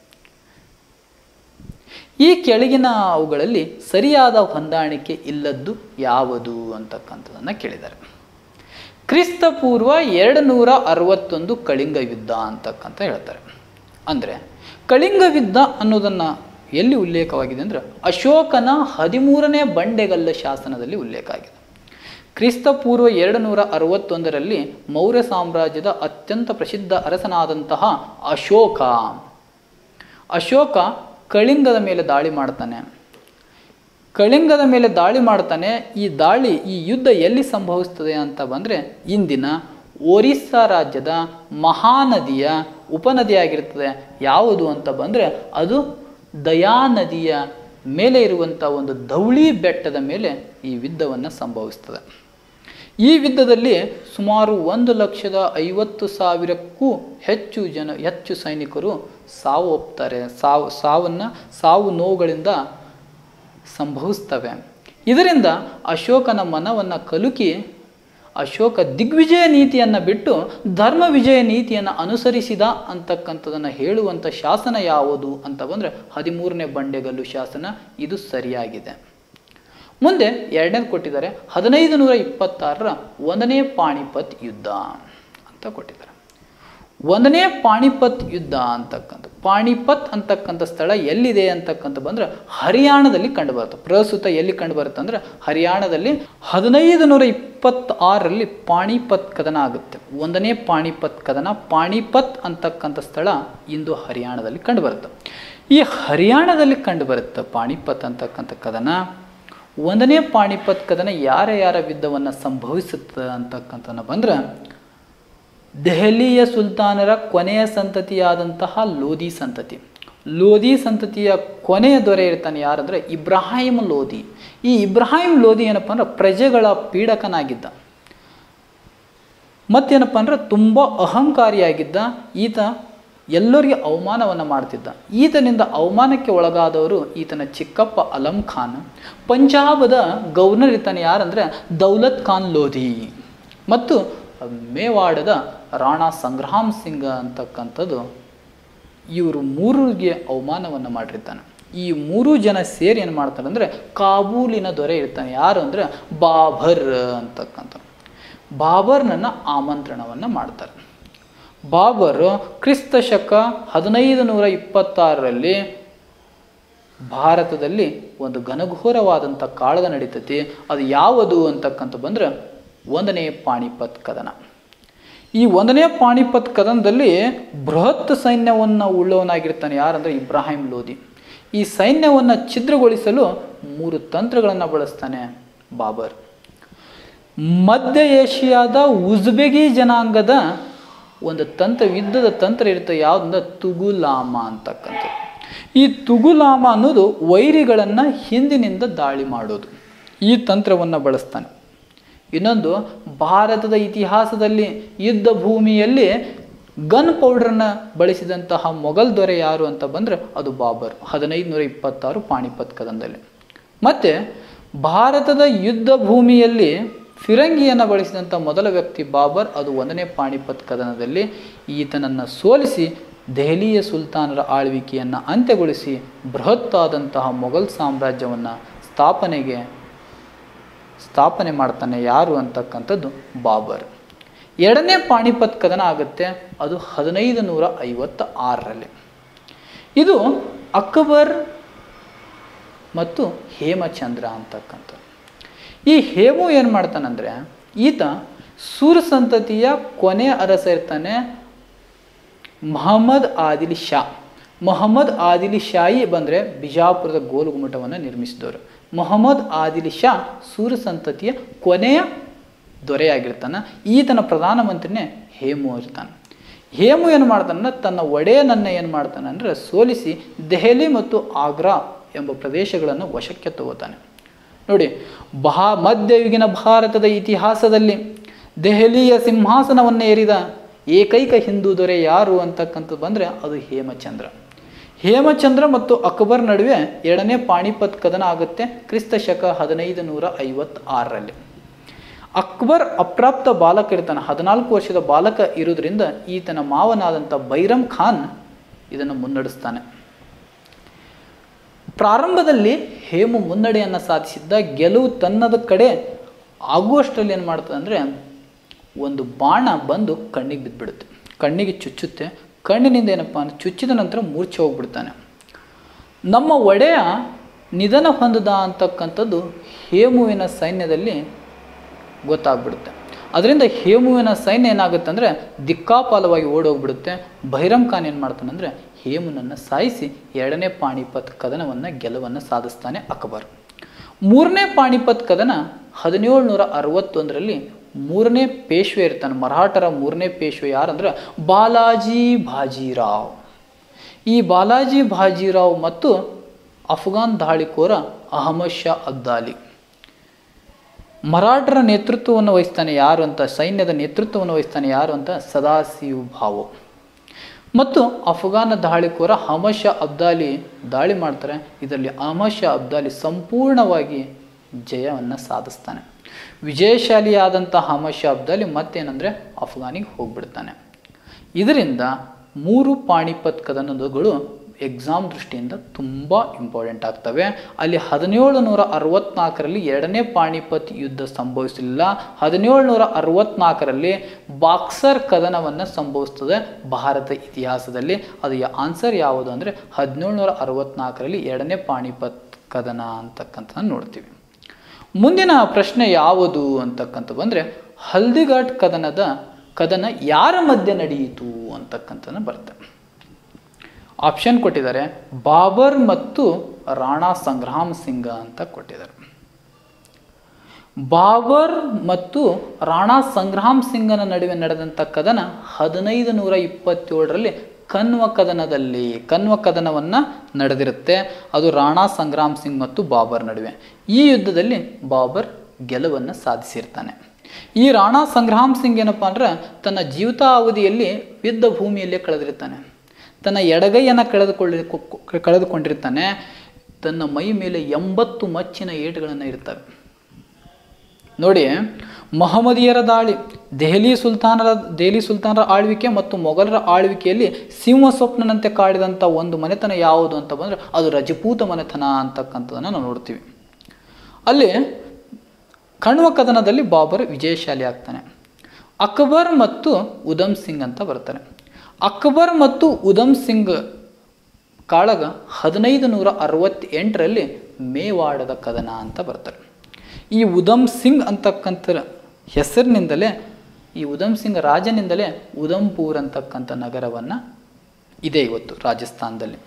Speaker 1: ಈ ಕೆಳಗಿನ ಅವುಗಳಲ್ಲಿ ಸರಿಯಾದ ಹೊಂದಾಣಿಕೆ ಇಲ್ಲದ್ದು ಯಾವುದು ಅಂತಕ್ಕಂಥದ್ದನ್ನು ಕೇಳಿದ್ದಾರೆ ಕ್ರಿಸ್ತ ಪೂರ್ವ ಎರಡು ನೂರ ಅರವತ್ತೊಂದು ಕಳಿಂಗ ಯುದ್ಧ ಅಂತಕ್ಕಂಥ ಹೇಳ್ತಾರೆ ಅಂದರೆ ಕಳಿಂಗ ಯುದ್ಧ ಅನ್ನೋದನ್ನು ಎಲ್ಲಿ ಉಲ್ಲೇಖವಾಗಿದೆ ಅಂದರೆ ಅಶೋಕನ ಹದಿಮೂರನೇ ಬಂಡೆಗಲ್ಲ ಶಾಸನದಲ್ಲಿ ಉಲ್ಲೇಖ ಆಗಿದೆ ಕ್ರಿಸ್ತ ಪೂರ್ವ ಎರಡು ನೂರ ಅರವತ್ತೊಂದರಲ್ಲಿ ಮೌರ್ಯ ಸಾಮ್ರಾಜ್ಯದ ಅತ್ಯಂತ ಪ್ರಸಿದ್ಧ ಅರಸನಾದಂತಹ ಅಶೋಕ ಅಶೋಕ ಕಳಿಂಗದ ಮೇಲೆ ದಾಳಿ ಮಾಡ್ತಾನೆ ಕಳಿಂಗದ ಮೇಲೆ ದಾಳಿ ಮಾಡ್ತಾನೆ ಈ ದಾಳಿ ಈ ಯುದ್ಧ ಎಲ್ಲಿ ಸಂಭವಿಸ್ತದೆ ಅಂತ ಬಂದರೆ ಇಂದಿನ ಒರಿಸ್ಸಾ ರಾಜ್ಯದ ಮಹಾನದಿಯ ಉಪನದಿಯಾಗಿರ್ತದೆ ಯಾವುದು ಅಂತ ಬಂದರೆ ಅದು ದಯಾ ನದಿಯ ಮೇಲೆ ಇರುವಂಥ ಒಂದು ಧವಳಿ ಬೆಟ್ಟದ ಮೇಲೆ ಈ ಯುದ್ಧವನ್ನು ಸಂಭವಿಸ್ತದೆ ಈ ಯುದ್ಧದಲ್ಲಿ ಸುಮಾರು ಒಂದು ಲಕ್ಷದ ಐವತ್ತು ಸಾವಿರಕ್ಕೂ ಹೆಚ್ಚು ಜನ ಹೆಚ್ಚು ಸೈನಿಕರು ಸಾವು ಒಪ್ತಾರೆ ಸಾವು ಸಾವನ್ನು ಸಾವು ನೋವುಗಳಿಂದ ಸಂಭವಿಸ್ತವೆ ಇದರಿಂದ ಅಶೋಕನ ಮನವನ್ನು ಕಲುಕಿ ಅಶೋಕ ದಿಗ್ವಿಜಯ ನೀತಿಯನ್ನು ಬಿಟ್ಟು ಧರ್ಮ ವಿಜಯ ನೀತಿಯನ್ನು ಅನುಸರಿಸಿದ ಅಂತಕ್ಕಂಥದ್ದನ್ನು ಹೇಳುವಂಥ ಶಾಸನ ಯಾವುದು ಅಂತ ಬಂದರೆ ಹದಿಮೂರನೇ ಬಂಡೆಗಲ್ಲು ಶಾಸನ ಇದು ಸರಿಯಾಗಿದೆ ಮುಂದೆ ಎರಡನೇದು ಕೊಟ್ಟಿದ್ದಾರೆ ಹದಿನೈದು ನೂರ ಇಪ್ಪತ್ತಾರರ ಒಂದನೇ ಪಾಣಿಪತ್ ಯುದ್ಧ ಅಂತ ಕೊಟ್ಟಿದ್ದಾರೆ ಒಂದನೇ ಪಾಣಿಪತ್ ಯುದ್ಧ ಅಂತಕ್ಕಂಥ ಪಾಣಿಪತ್ ಅಂತಕ್ಕಂಥ ಸ್ಥಳ ಎಲ್ಲಿದೆ ಅಂತಕ್ಕಂಥ ಬಂದ್ರೆ ಹರಿಯಾಣದಲ್ಲಿ ಕಂಡುಬರುತ್ತೆ ಪ್ರಸ್ತುತ ಎಲ್ಲಿ ಕಂಡುಬರುತ್ತೆ ಅಂದ್ರೆ ಹರಿಯಾಣದಲ್ಲಿ ಹದಿನೈದು ನೂರ ಇಪ್ಪತ್ತಾರರಲ್ಲಿ ಪಾಣಿಪತ್ ಕದನ ಆಗುತ್ತೆ ಒಂದನೇ ಪಾಣಿಪತ್ ಕದನ ಪಾಣಿಪತ್ ಅಂತಕ್ಕಂಥ ಸ್ಥಳ ಇಂದು ಹರಿಯಾಣದಲ್ಲಿ ಕಂಡುಬರುತ್ತೆ ಈ ಹರಿಯಾಣದಲ್ಲಿ ಕಂಡುಬರುತ್ತೆ ಪಾಣಿಪತ್ ಅಂತಕ್ಕಂಥ ಕದನ ಒಂದನೇ ಪಾಣಿಪತ್ ಕದನ ಯಾರ ಯಾರ ಯುದ್ಧವನ್ನು ಸಂಭವಿಸುತ್ತೆ ಅಂತಕ್ಕಂಥ ಬಂದ್ರೆ ದೆಹಲಿಯ ಸುಲ್ತಾನರ ಕೊನೆಯ ಸಂತತಿಯಾದಂತಹ ಲೋಧಿ ಸಂತತಿ ಲೋಧಿ ಸಂತತಿಯ ಕೊನೆಯ ದೊರೆ ಇರ್ತಾನೆ ಯಾರಂದ್ರೆ ಇಬ್ರಾಹಿಂ ಲೋಧಿ ಈ ಇಬ್ರಾಹಿಂ ಲೋಧಿ ಏನಪ್ಪ ಅಂದ್ರೆ ಪ್ರಜೆಗಳ ಪೀಡಕನಾಗಿದ್ದ ಮತ್ತೇನಪ್ಪ ಅಂದ್ರೆ ತುಂಬ ಅಹಂಕಾರಿಯಾಗಿದ್ದ ಈತ ಎಲ್ಲರಿಗೆ ಅವಮಾನವನ್ನು ಮಾಡ್ತಿದ್ದ ಈತನಿಂದ ಅವಮಾನಕ್ಕೆ ಒಳಗಾದವರು ಈತನ ಚಿಕ್ಕಪ್ಪ ಅಲಂ ಖಾನ್ ಪಂಜಾಬದ ಗವರ್ನರ್ ಇರ್ತಾನೆ ಯಾರಂದ್ರೆ ದೌಲತ್ ಖಾನ್ ಲೋಧಿ ಮತ್ತು ಮೇವಾಡದ ರಾಣಾ ಸಂಗ್ರಾಮ್ ಸಿಂಗ್ ಅಂತಕ್ಕಂಥದ್ದು ಇವರು ಮೂರಿಗೆ ಅವಮಾನವನ್ನು ಮಾಡಿರ್ತಾನೆ ಈ ಮೂರು ಜನ ಸೇರಿ ಏನು ಮಾಡ್ತಾರೆ ಅಂದರೆ ಕಾಬೂಲಿನ ದೊರೆ ಇರ್ತಾನೆ ಯಾರು ಅಂದರೆ ಬಾಬರ್ ಅಂತಕ್ಕಂಥ ಬಾಬರ್ನನ್ನು ಆಮಂತ್ರಣವನ್ನು ಮಾಡ್ತಾರೆ ಬಾಬರ್ ಕ್ರಿಸ್ತ ಶಕ ಹದಿನೈದು ನೂರ ಇಪ್ಪತ್ತಾರರಲ್ಲಿ ಭಾರತದಲ್ಲಿ ಒಂದು ಘನಘೋರವಾದಂಥ ಕಾಳಗ ನಡೀತತಿ ಅದು ಯಾವುದು ಅಂತಕ್ಕಂಥ ಬಂದರೆ ಒಂದನೇ ಪಾಣಿಪತ್ ಕದನ ಈ ಒಂದನೇ ಪಾಣಿಪತ್ ಕದನದಲ್ಲಿ ಬೃಹತ್ ಸೈನ್ಯವನ್ನು ಉಳ್ಳವನಾಗಿರ್ತಾನೆ ಯಾರಂದರೆ ಇಬ್ರಾಹಿಂ ಲೋಧಿ ಈ ಸೈನ್ಯವನ್ನು ಛಿದ್ರಗೊಳಿಸಲು ಮೂರು ತಂತ್ರಗಳನ್ನು ಬಳಸ್ತಾನೆ ಬಾಬರ್ ಮಧ್ಯ ಏಷ್ಯಾದ ಉಜ್ಬೆಗಿ ಜನಾಂಗದ ಒಂದು ತಂತ್ರ ಯುದ್ಧದ ತಂತ್ರ ಇರುತ್ತೆ ಯಾವುದಂದ್ರೆ ತುಗುಲಾಮ ಅಂತಕ್ಕಂಥ ಈ ತುಗುಲಾಮ ಅನ್ನೋದು ವೈರಿಗಳನ್ನು ಹಿಂದಿನಿಂದ ದಾಳಿ ಮಾಡೋದು ಈ ತಂತ್ರವನ್ನು ಬಳಸ್ತಾನೆ ಇನ್ನೊಂದು ಭಾರತದ ಇತಿಹಾಸದಲ್ಲಿ ಯುದ್ಧ ಭೂಮಿಯಲ್ಲಿ ಗನ್ ಪೌಡರ್ನ ಬಳಸಿದಂತಹ ಮೊಘಲ್ ದೊರೆ ಯಾರು ಅಂತ ಬಂದರೆ ಅದು ಬಾಬರ್ ಹದಿನೈದು ನೂರ ಇಪ್ಪತ್ತಾರು ಪಾಣಿಪತ್ ಕದನದಲ್ಲಿ ಮತ್ತು ಭಾರತದ ಯುದ್ಧ ಭೂಮಿಯಲ್ಲಿ ಫಿರಂಗಿಯನ್ನು ಬಳಸಿದಂಥ ಮೊದಲ ವ್ಯಕ್ತಿ ಬಾಬರ್ ಅದು ಒಂದನೇ ಪಾಣಿಪತ್ ಕದನದಲ್ಲಿ ಈತನನ್ನು ಸೋಲಿಸಿ ದೆಹಲಿಯ ಸುಲ್ತಾನರ ಆಳ್ವಿಕೆಯನ್ನು ಅಂತ್ಯಗೊಳಿಸಿ ಬೃಹತ್ತಾದಂತಹ ಮೊಘಲ್ ಸಾಮ್ರಾಜ್ಯವನ್ನು ಸ್ಥಾಪನೆಗೆ ಸ್ಥಾಪನೆ ಮಾಡ್ತಾನೆ ಯಾರು ಅಂತಕ್ಕಂಥದ್ದು ಬಾಬರ್ ಎರಡನೇ ಪಾಣಿಪತ್ ಕದನ ಆಗುತ್ತೆ ಅದು ಹದಿನೈದು ನೂರ ಐವತ್ತ ಆರರಲ್ಲಿ ಇದು ಅಕ್ಬರ್ ಮತ್ತು ಹೇಮಚಂದ್ರ ಅಂತಕ್ಕಂಥ ಈ ಹೇಮು ಏನು ಮಾಡ್ತಾನಂದರೆ ಈತ ಸೂರ್ ಸಂತತಿಯ ಕೊನೆ ಅರಸ ಇರ್ತಾನೆ ಮಹಮ್ಮದ್ ಆದಿಲ್ ಶಾ ಮೊಹಮ್ಮದ್ ಆದಿಲ್ ಶಾಯಿ ಬಂದರೆ ಬಿಜಾಪುರದ ಗೋಲುಗುಮಟವನ್ನು ನಿರ್ಮಿಸಿದವರು ಮೊಹಮ್ಮದ್ ಆದಿಲ್ ಶಾ ಸೂರ್ ಸಂತತಿಯ ಕೊನೆಯ ದೊರೆಯಾಗಿರ್ತಾನೆ ಈತನ ಪ್ರಧಾನಮಂತ್ರಿನೇ ಹೇಮು ಇರ್ತಾನೆ ಹೇಮು ಏನು ಮಾಡ್ತಾನಂದ್ರೆ ತನ್ನ ಒಡೆಯನನ್ನು ಏನು ಮಾಡ್ತಾನೆ ಅಂದರೆ ಸೋಲಿಸಿ ದೆಹಲಿ ಮತ್ತು ಆಗ್ರಾ ಎಂಬ ಪ್ರದೇಶಗಳನ್ನು ವಶಕ್ಕೆ ತಗೋತಾನೆ ನೋಡಿ ಬಹಾ ಮಧ್ಯಯುಗಿನ ಭಾರತದ ಇತಿಹಾಸದಲ್ಲಿ ದೆಹಲಿಯ ಸಿಂಹಾಸನವನ್ನು ಏರಿದ ಏಕೈಕ ಹಿಂದೂ ದೊರೆ ಯಾರು ಅಂತಕ್ಕಂಥದ್ದು ಬಂದರೆ ಅದು ಹೇಮಚಂದ್ರ ಹೇಮಚಂದ್ರ ಮತ್ತು ಅಕ್ಬರ್ ನಡುವೆ ಎರಡನೇ ಪಾಣಿಪತ್ ಕದನ ಆಗುತ್ತೆ ಕ್ರಿಸ್ತ ಶಕ ಹದಿನೈದು ನೂರ ಐವತ್ತಾರರಲ್ಲಿ ಅಕ್ಬರ್ ಅಪ್ರಾಪ್ತ ಬಾಲಕ ಇರ್ತಾನೆ ಹದಿನಾಲ್ಕು ವರ್ಷದ ಬಾಲಕ ಇರುವುದರಿಂದ ಈತನ ಮಾವನಾದಂಥ ಬೈರಮ್ ಖಾನ್ ಇದನ್ನು ಮುನ್ನಡೆಸ್ತಾನೆ ಪ್ರಾರಂಭದಲ್ಲಿ ಹೇಮು ಮುನ್ನಡೆಯನ್ನು ಸಾಧಿಸಿದ್ದ ಗೆಲುವು ತನ್ನದ ಕಡೆ ಆಗುವಷ್ಟರಲ್ಲಿ ಏನು ಮಾಡ್ತದೆ ಅಂದರೆ ಒಂದು ಬಾಣ ಬಂದು ಕಣ್ಣಿಗೆ ಬಿದ್ದುಬಿಡುತ್ತೆ ಕಣ್ಣಿಗೆ ಚುಚ್ಚುತ್ತೆ ಕಣ್ಣಿನಿಂದ ಏನಪ್ಪ ಅಂದ್ರೆ ಚುಚ್ಚಿದ ನಂತರ ಮೂರ್ಛೆ ಹೋಗ್ಬಿಡ್ತಾನೆ ನಮ್ಮ ಒಡೆಯ ನಿಧನ ಹೊಂದದ ಅಂತಕ್ಕಂಥದ್ದು ಹೇಮುವಿನ ಸೈನ್ಯದಲ್ಲಿ ಗೊತ್ತಾಗ್ಬಿಡುತ್ತೆ ಅದರಿಂದ ಹೇಮುವಿನ ಸೈನ್ಯ ಏನಾಗುತ್ತೆ ಅಂದರೆ ದಿಕ್ಕಾಪಾಲವಾಗಿ ಓಡೋಗ್ಬಿಡುತ್ತೆ ಭೈರಮ್ ಖಾನ್ ಏನು ಮಾಡ್ತಾನೆ ಅಂದರೆ ಹೇಮುನನ್ನು ಸಾಯಿಸಿ ಎರಡನೇ ಪಾಣಿಪತ್ ಕದನವನ್ನು ಗೆಲುವನ್ನು ಸಾಧಿಸ್ತಾನೆ ಅಕ್ಬರ್ ಮೂರನೇ ಪಾಣಿಪತ್ ಕದನ ಹದಿನೇಳು ನೂರ ಅರವತ್ತೊಂದರಲ್ಲಿ ಮೂರನೇ ಪೇಶ್ವೆ ಇರ್ತಾನೆ ಮರಾಠರ ಮೂರನೇ ಪೇಶ್ವೆ ಯಾರಂದ್ರೆ ಬಾಲಾಜಿ ಬಾಜಿರಾವ್ ಈ ಬಾಲಾಜಿ ಬಾಜಿರಾವ್ ಮತ್ತು ಅಫ್ಘಾನ್ ದಾಳಿಕೋರ ಅಹಮದ್ ಶಾ ಅಬ್ದಾಲಿ ಮರಾಠರ ನೇತೃತ್ವವನ್ನು ವಹಿಸ್ತಾನೆ ಯಾರು ಅಂತ ಸೈನ್ಯದ ನೇತೃತ್ವವನ್ನು ವಹಿಸ್ತಾನೆ ಯಾರು ಅಂತ ಸದಾಶಿವ್ ಭಾವು ಮತ್ತು ಅಫ್ಘಾನ ದಾಳಿಕೋರ ಅಹಮದ್ ಶಾ ಅಬ್ದಾಲಿ ದಾಳಿ ಮಾಡ್ತಾರೆ ಇದರಲ್ಲಿ ಅಹಮದ್ ಶಾ ಅಬ್ದಾಲಿ ಸಂಪೂರ್ಣವಾಗಿ ಜಯವನ್ನು ಸಾಧಿಸ್ತಾನೆ ವಿಜಯಶಾಲಿಯಾದಂಥ ಹಮದ್ ಶಾ ಅಬ್ದಾಲಿ ಮತ್ತೇನೆಂದರೆ ಅಫ್ಘಾನಿಗೆ ಹೋಗ್ಬಿಡ್ತಾನೆ ಇದರಿಂದ ಮೂರು ಪಾಣಿಪತ್ ಕದನಗಳು ಎಕ್ಸಾಮ್ ದೃಷ್ಟಿಯಿಂದ ತುಂಬ ಇಂಪಾರ್ಟೆಂಟ್ ಆಗ್ತವೆ ಅಲ್ಲಿ ಹದಿನೇಳು ನೂರ ಅರವತ್ನಾಲ್ಕರಲ್ಲಿ ಎರಡನೇ ಪಾಣಿಪತ್ ಯುದ್ಧ ಸಂಭವಿಸಲಿಲ್ಲ ಹದಿನೇಳು ನೂರ ಅರವತ್ನಾಲ್ಕರಲ್ಲಿ ಬಾಕ್ಸರ್ ಕದನವನ್ನು ಸಂಭವಿಸ್ತದೆ ಭಾರತ ಇತಿಹಾಸದಲ್ಲಿ ಅದು ಆನ್ಸರ್ ಯಾವುದು ಅಂದರೆ ಹದಿನೇಳು ನೂರ ಅರವತ್ನಾಲ್ಕರಲ್ಲಿ ಎರಡನೇ ಪಾಣಿಪತ್ ಕದನ ಅಂತಕ್ಕಂಥದ್ದು ನೋಡ್ತೀವಿ ಮುಂದಿನ ಪ್ರಶ್ನೆ ಯಾವುದು ಅಂತಕ್ಕಂಥ ಬಂದರೆ ಹಲ್ದಿಘಾಟ್ ಕದನದ ಕದನ ಯಾರ ಮಧ್ಯೆ ನಡೆಯಿತು ಅಂತಕ್ಕಂಥದ್ದು ಬರುತ್ತೆ ಆಪ್ಷನ್ ಕೊಟ್ಟಿದ್ದಾರೆ ಬಾಬರ್ ಮತ್ತು ರಾಣಾ ಸಂಗ್ರಾಮ್ ಸಿಂಗ ಅಂತ ಕೊಟ್ಟಿದ್ದಾರೆ ಬಾಬರ್ ಮತ್ತು ರಾಣಾ ಸಂಗ್ರಾಮ್ ಸಿಂಗನ ನಡುವೆ ನಡೆದಂಥ ಕದನ ಹದಿನೈದು ನೂರ ಇಪ್ಪತ್ತೇಳರಲ್ಲಿ ಕನ್ವ ಕದನದಲ್ಲಿ ಕನ್ವ ಕದನವನ್ನು ನಡೆದಿರುತ್ತೆ ಅದು ರಾಣಾ ಸಂಗ್ರಾಮ್ ಸಿಂಗ್ ಮತ್ತು ಬಾಬರ್ ನಡುವೆ ಈ ಯುದ್ಧದಲ್ಲಿ ಬಾಬರ್ ಗೆಲುವನ್ನು ಸಾಧಿಸಿರ್ತಾನೆ ಈ ರಾಣಾ ಸಂಗ್ರಾಮ್ ಸಿಂಗ್ ಏನಪ್ಪ ಅಂದ್ರೆ ತನ್ನ ಜೀವಿತಾವಧಿಯಲ್ಲಿ ಯುದ್ಧ ಭೂಮಿಯಲ್ಲೇ ಕಳೆದಿರ್ತಾನೆ ತನ್ನ ಎಡಗೈಯನ್ನು ಕಳೆದುಕೊಳ್ಳಿ ಕಳೆದುಕೊಂಡಿರ್ತಾನೆ ತನ್ನ ಮೈ ಮೇಲೆ ಎಂಬತ್ತು ಮಚ್ಚಿನ ಏಟುಗಳನ್ನು ಇರ್ತವೆ ನೋಡಿ ಮಹಮ್ಮದಿಯರ ದಾಳಿ ದೆಹಲಿ ಸುಲ್ತಾನರ ದೆಹಲಿ ಸುಲ್ತಾನರ ಆಳ್ವಿಕೆ ಮತ್ತು ಮೊಘಲರ ಆಳ್ವಿಕೆಯಲ್ಲಿ ಸಿಂಹ ಸ್ವಪ್ನನಂತೆ ಕಾಡಿದಂಥ ಒಂದು ಮನೆತನ ಯಾವುದು ಅಂತ ಬಂದರೆ ಅದು ರಜಪೂತ ಮನೆತನ ಅಂತಕ್ಕಂಥದ್ದನ್ನು ನಾವು ನೋಡ್ತೀವಿ ಅಲ್ಲಿ ಕಣ್ವ ಕದನದಲ್ಲಿ ಬಾಬರ್ ವಿಜಯಶಾಲಿ ಆಗ್ತಾನೆ ಅಕ್ಬರ್ ಮತ್ತು ಉಧಮ್ ಸಿಂಗ್ ಅಂತ ಬರ್ತಾರೆ ಅಕ್ಬರ್ ಮತ್ತು ಉಧಮ್ ಸಿಂಗ್ ಕಾಳಗ ಹದಿನೈದು ನೂರ ಅರವತ್ತೆಂಟರಲ್ಲಿ ಮೇವಾಡದ ಕದನ ಅಂತ ಬರ್ತಾರೆ ಈ ಉಧಮ್ ಸಿಂಗ್ ಅಂತಕ್ಕಂಥ ಹೆಸರಿನಿಂದಲೇ ಈ ಉಧಮ್ ಸಿಂಗ್ ರಾಜನಿಂದಲೇ ಉಧಂಪುರ್ ಅಂತಕ್ಕಂಥ ನಗರವನ್ನು ಇದೆ ಇವತ್ತು ರಾಜಸ್ಥಾನದಲ್ಲಿ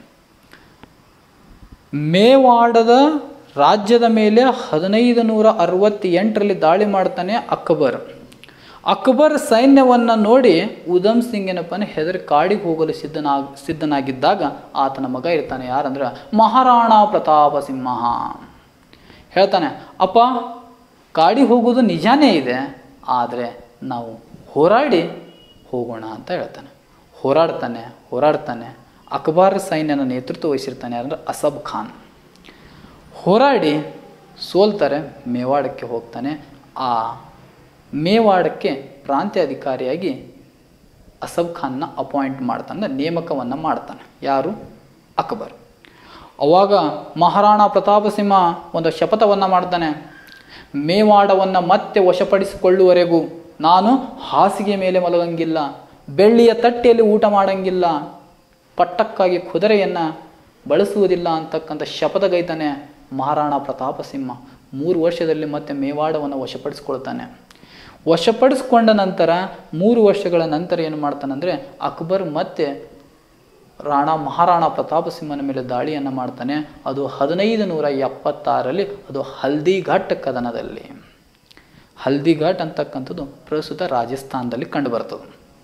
Speaker 1: ಮೇವಾಡದ ರಾಜ್ಯದ ಮೇಲೆ ಹದಿನೈದು ನೂರ ಅರವತ್ತೆಂಟರಲ್ಲಿ ದಾಳಿ ಮಾಡ್ತಾನೆ ಅಕ್ಬರ್ ಅಕ್ಬರ್ ಸೈನ್ಯವನ್ನು ನೋಡಿ ಉಧಮ್ ಸಿಂಗ್ ಏನಪ್ಪನ ಹೆದರಿ ಕಾಡಿಗೆ ಹೋಗಲು ಸಿದ್ಧನಾಗ ಸಿದ್ಧನಾಗಿದ್ದಾಗ ಆತನ ಮಗ ಇರ್ತಾನೆ ಯಾರಂದ್ರೆ ಮಹಾರಾಣಾ ಪ್ರತಾಪ ಸಿಂಹ ಹೇಳ್ತಾನೆ ಅಪ್ಪ ಕಾಡಿಗೆ ಹೋಗೋದು ನಿಜಾನೇ ಇದೆ ಆದರೆ ನಾವು ಹೋರಾಡಿ ಹೋಗೋಣ ಅಂತ ಹೇಳ್ತಾನೆ ಹೋರಾಡ್ತಾನೆ ಹೋರಾಡ್ತಾನೆ ಅಕ್ಬರ್ ಸೈನ್ಯನ ನೇತೃತ್ವ ವಹಿಸಿರ್ತಾನೆ ಯಾರಂದ್ರೆ ಅಸಬ್ ಖಾನ್ ಹೋರಾಡಿ ಸೋಲ್ತಾರೆ ಮೇವಾಡಕ್ಕೆ ಹೋಗ್ತಾನೆ ಆ ಮೇವಾಡಕ್ಕೆ ಪ್ರಾಂತ್ಯ ಅಧಿಕಾರಿಯಾಗಿ ಅಸಬ್ ಖಾನ್ನ ಅಪಾಯಿಂಟ್ ಮಾಡ್ತಾನೆ ನೇಮಕವನ್ನು ಮಾಡ್ತಾನೆ ಯಾರು ಅಕ್ಬರ್ ಅವಾಗ ಮಹಾರಾಣಾ ಪ್ರತಾಪ ಸಿಂಹ ಒಂದು ಶಪಥವನ್ನು ಮಾಡ್ತಾನೆ ಮೇವಾಡವನ್ನು ಮತ್ತೆ ವಶಪಡಿಸಿಕೊಳ್ಳುವವರೆಗೂ ನಾನು ಹಾಸಿಗೆ ಮೇಲೆ ಮಲಗಂಗಿಲ್ಲ ಬೆಳ್ಳಿಯ ತಟ್ಟೆಯಲ್ಲಿ ಊಟ ಮಾಡಂಗಿಲ್ಲ ಪಟ್ಟಕ್ಕಾಗಿ ಕುದುರೆಯನ್ನು ಬಳಸುವುದಿಲ್ಲ ಅಂತಕ್ಕಂಥ ಶಪಥಗೈತಾನೆ ಮಹಾರಾಣಾ ಪ್ರತಾಪ ಸಿಂಹ ಮೂರು ವರ್ಷದಲ್ಲಿ ಮತ್ತೆ ಮೇವಾಡವನ್ನು ವಶಪಡಿಸ್ಕೊಳ್ತಾನೆ ವಶಪಡಿಸ್ಕೊಂಡ ನಂತರ ಮೂರು ವರ್ಷಗಳ ನಂತರ ಏನು ಮಾಡ್ತಾನಂದರೆ ಅಕ್ಬರ್ ಮತ್ತೆ ರಾಣಾ ಮಹಾರಾಣಾ ಪ್ರತಾಪ ಸಿಂಹನ ಮೇಲೆ ದಾಳಿಯನ್ನು ಮಾಡ್ತಾನೆ ಅದು ಹದಿನೈದು ನೂರ ಎಪ್ಪತ್ತಾರರಲ್ಲಿ ಅದು ಹಲ್ದಿಘಾಟ್ ಕದನದಲ್ಲಿ ಹಲ್ದಿಘಾಟ್ ಅಂತಕ್ಕಂಥದ್ದು ಪ್ರಸ್ತುತ ರಾಜಸ್ಥಾನದಲ್ಲಿ ಕಂಡುಬರ್ತದೆ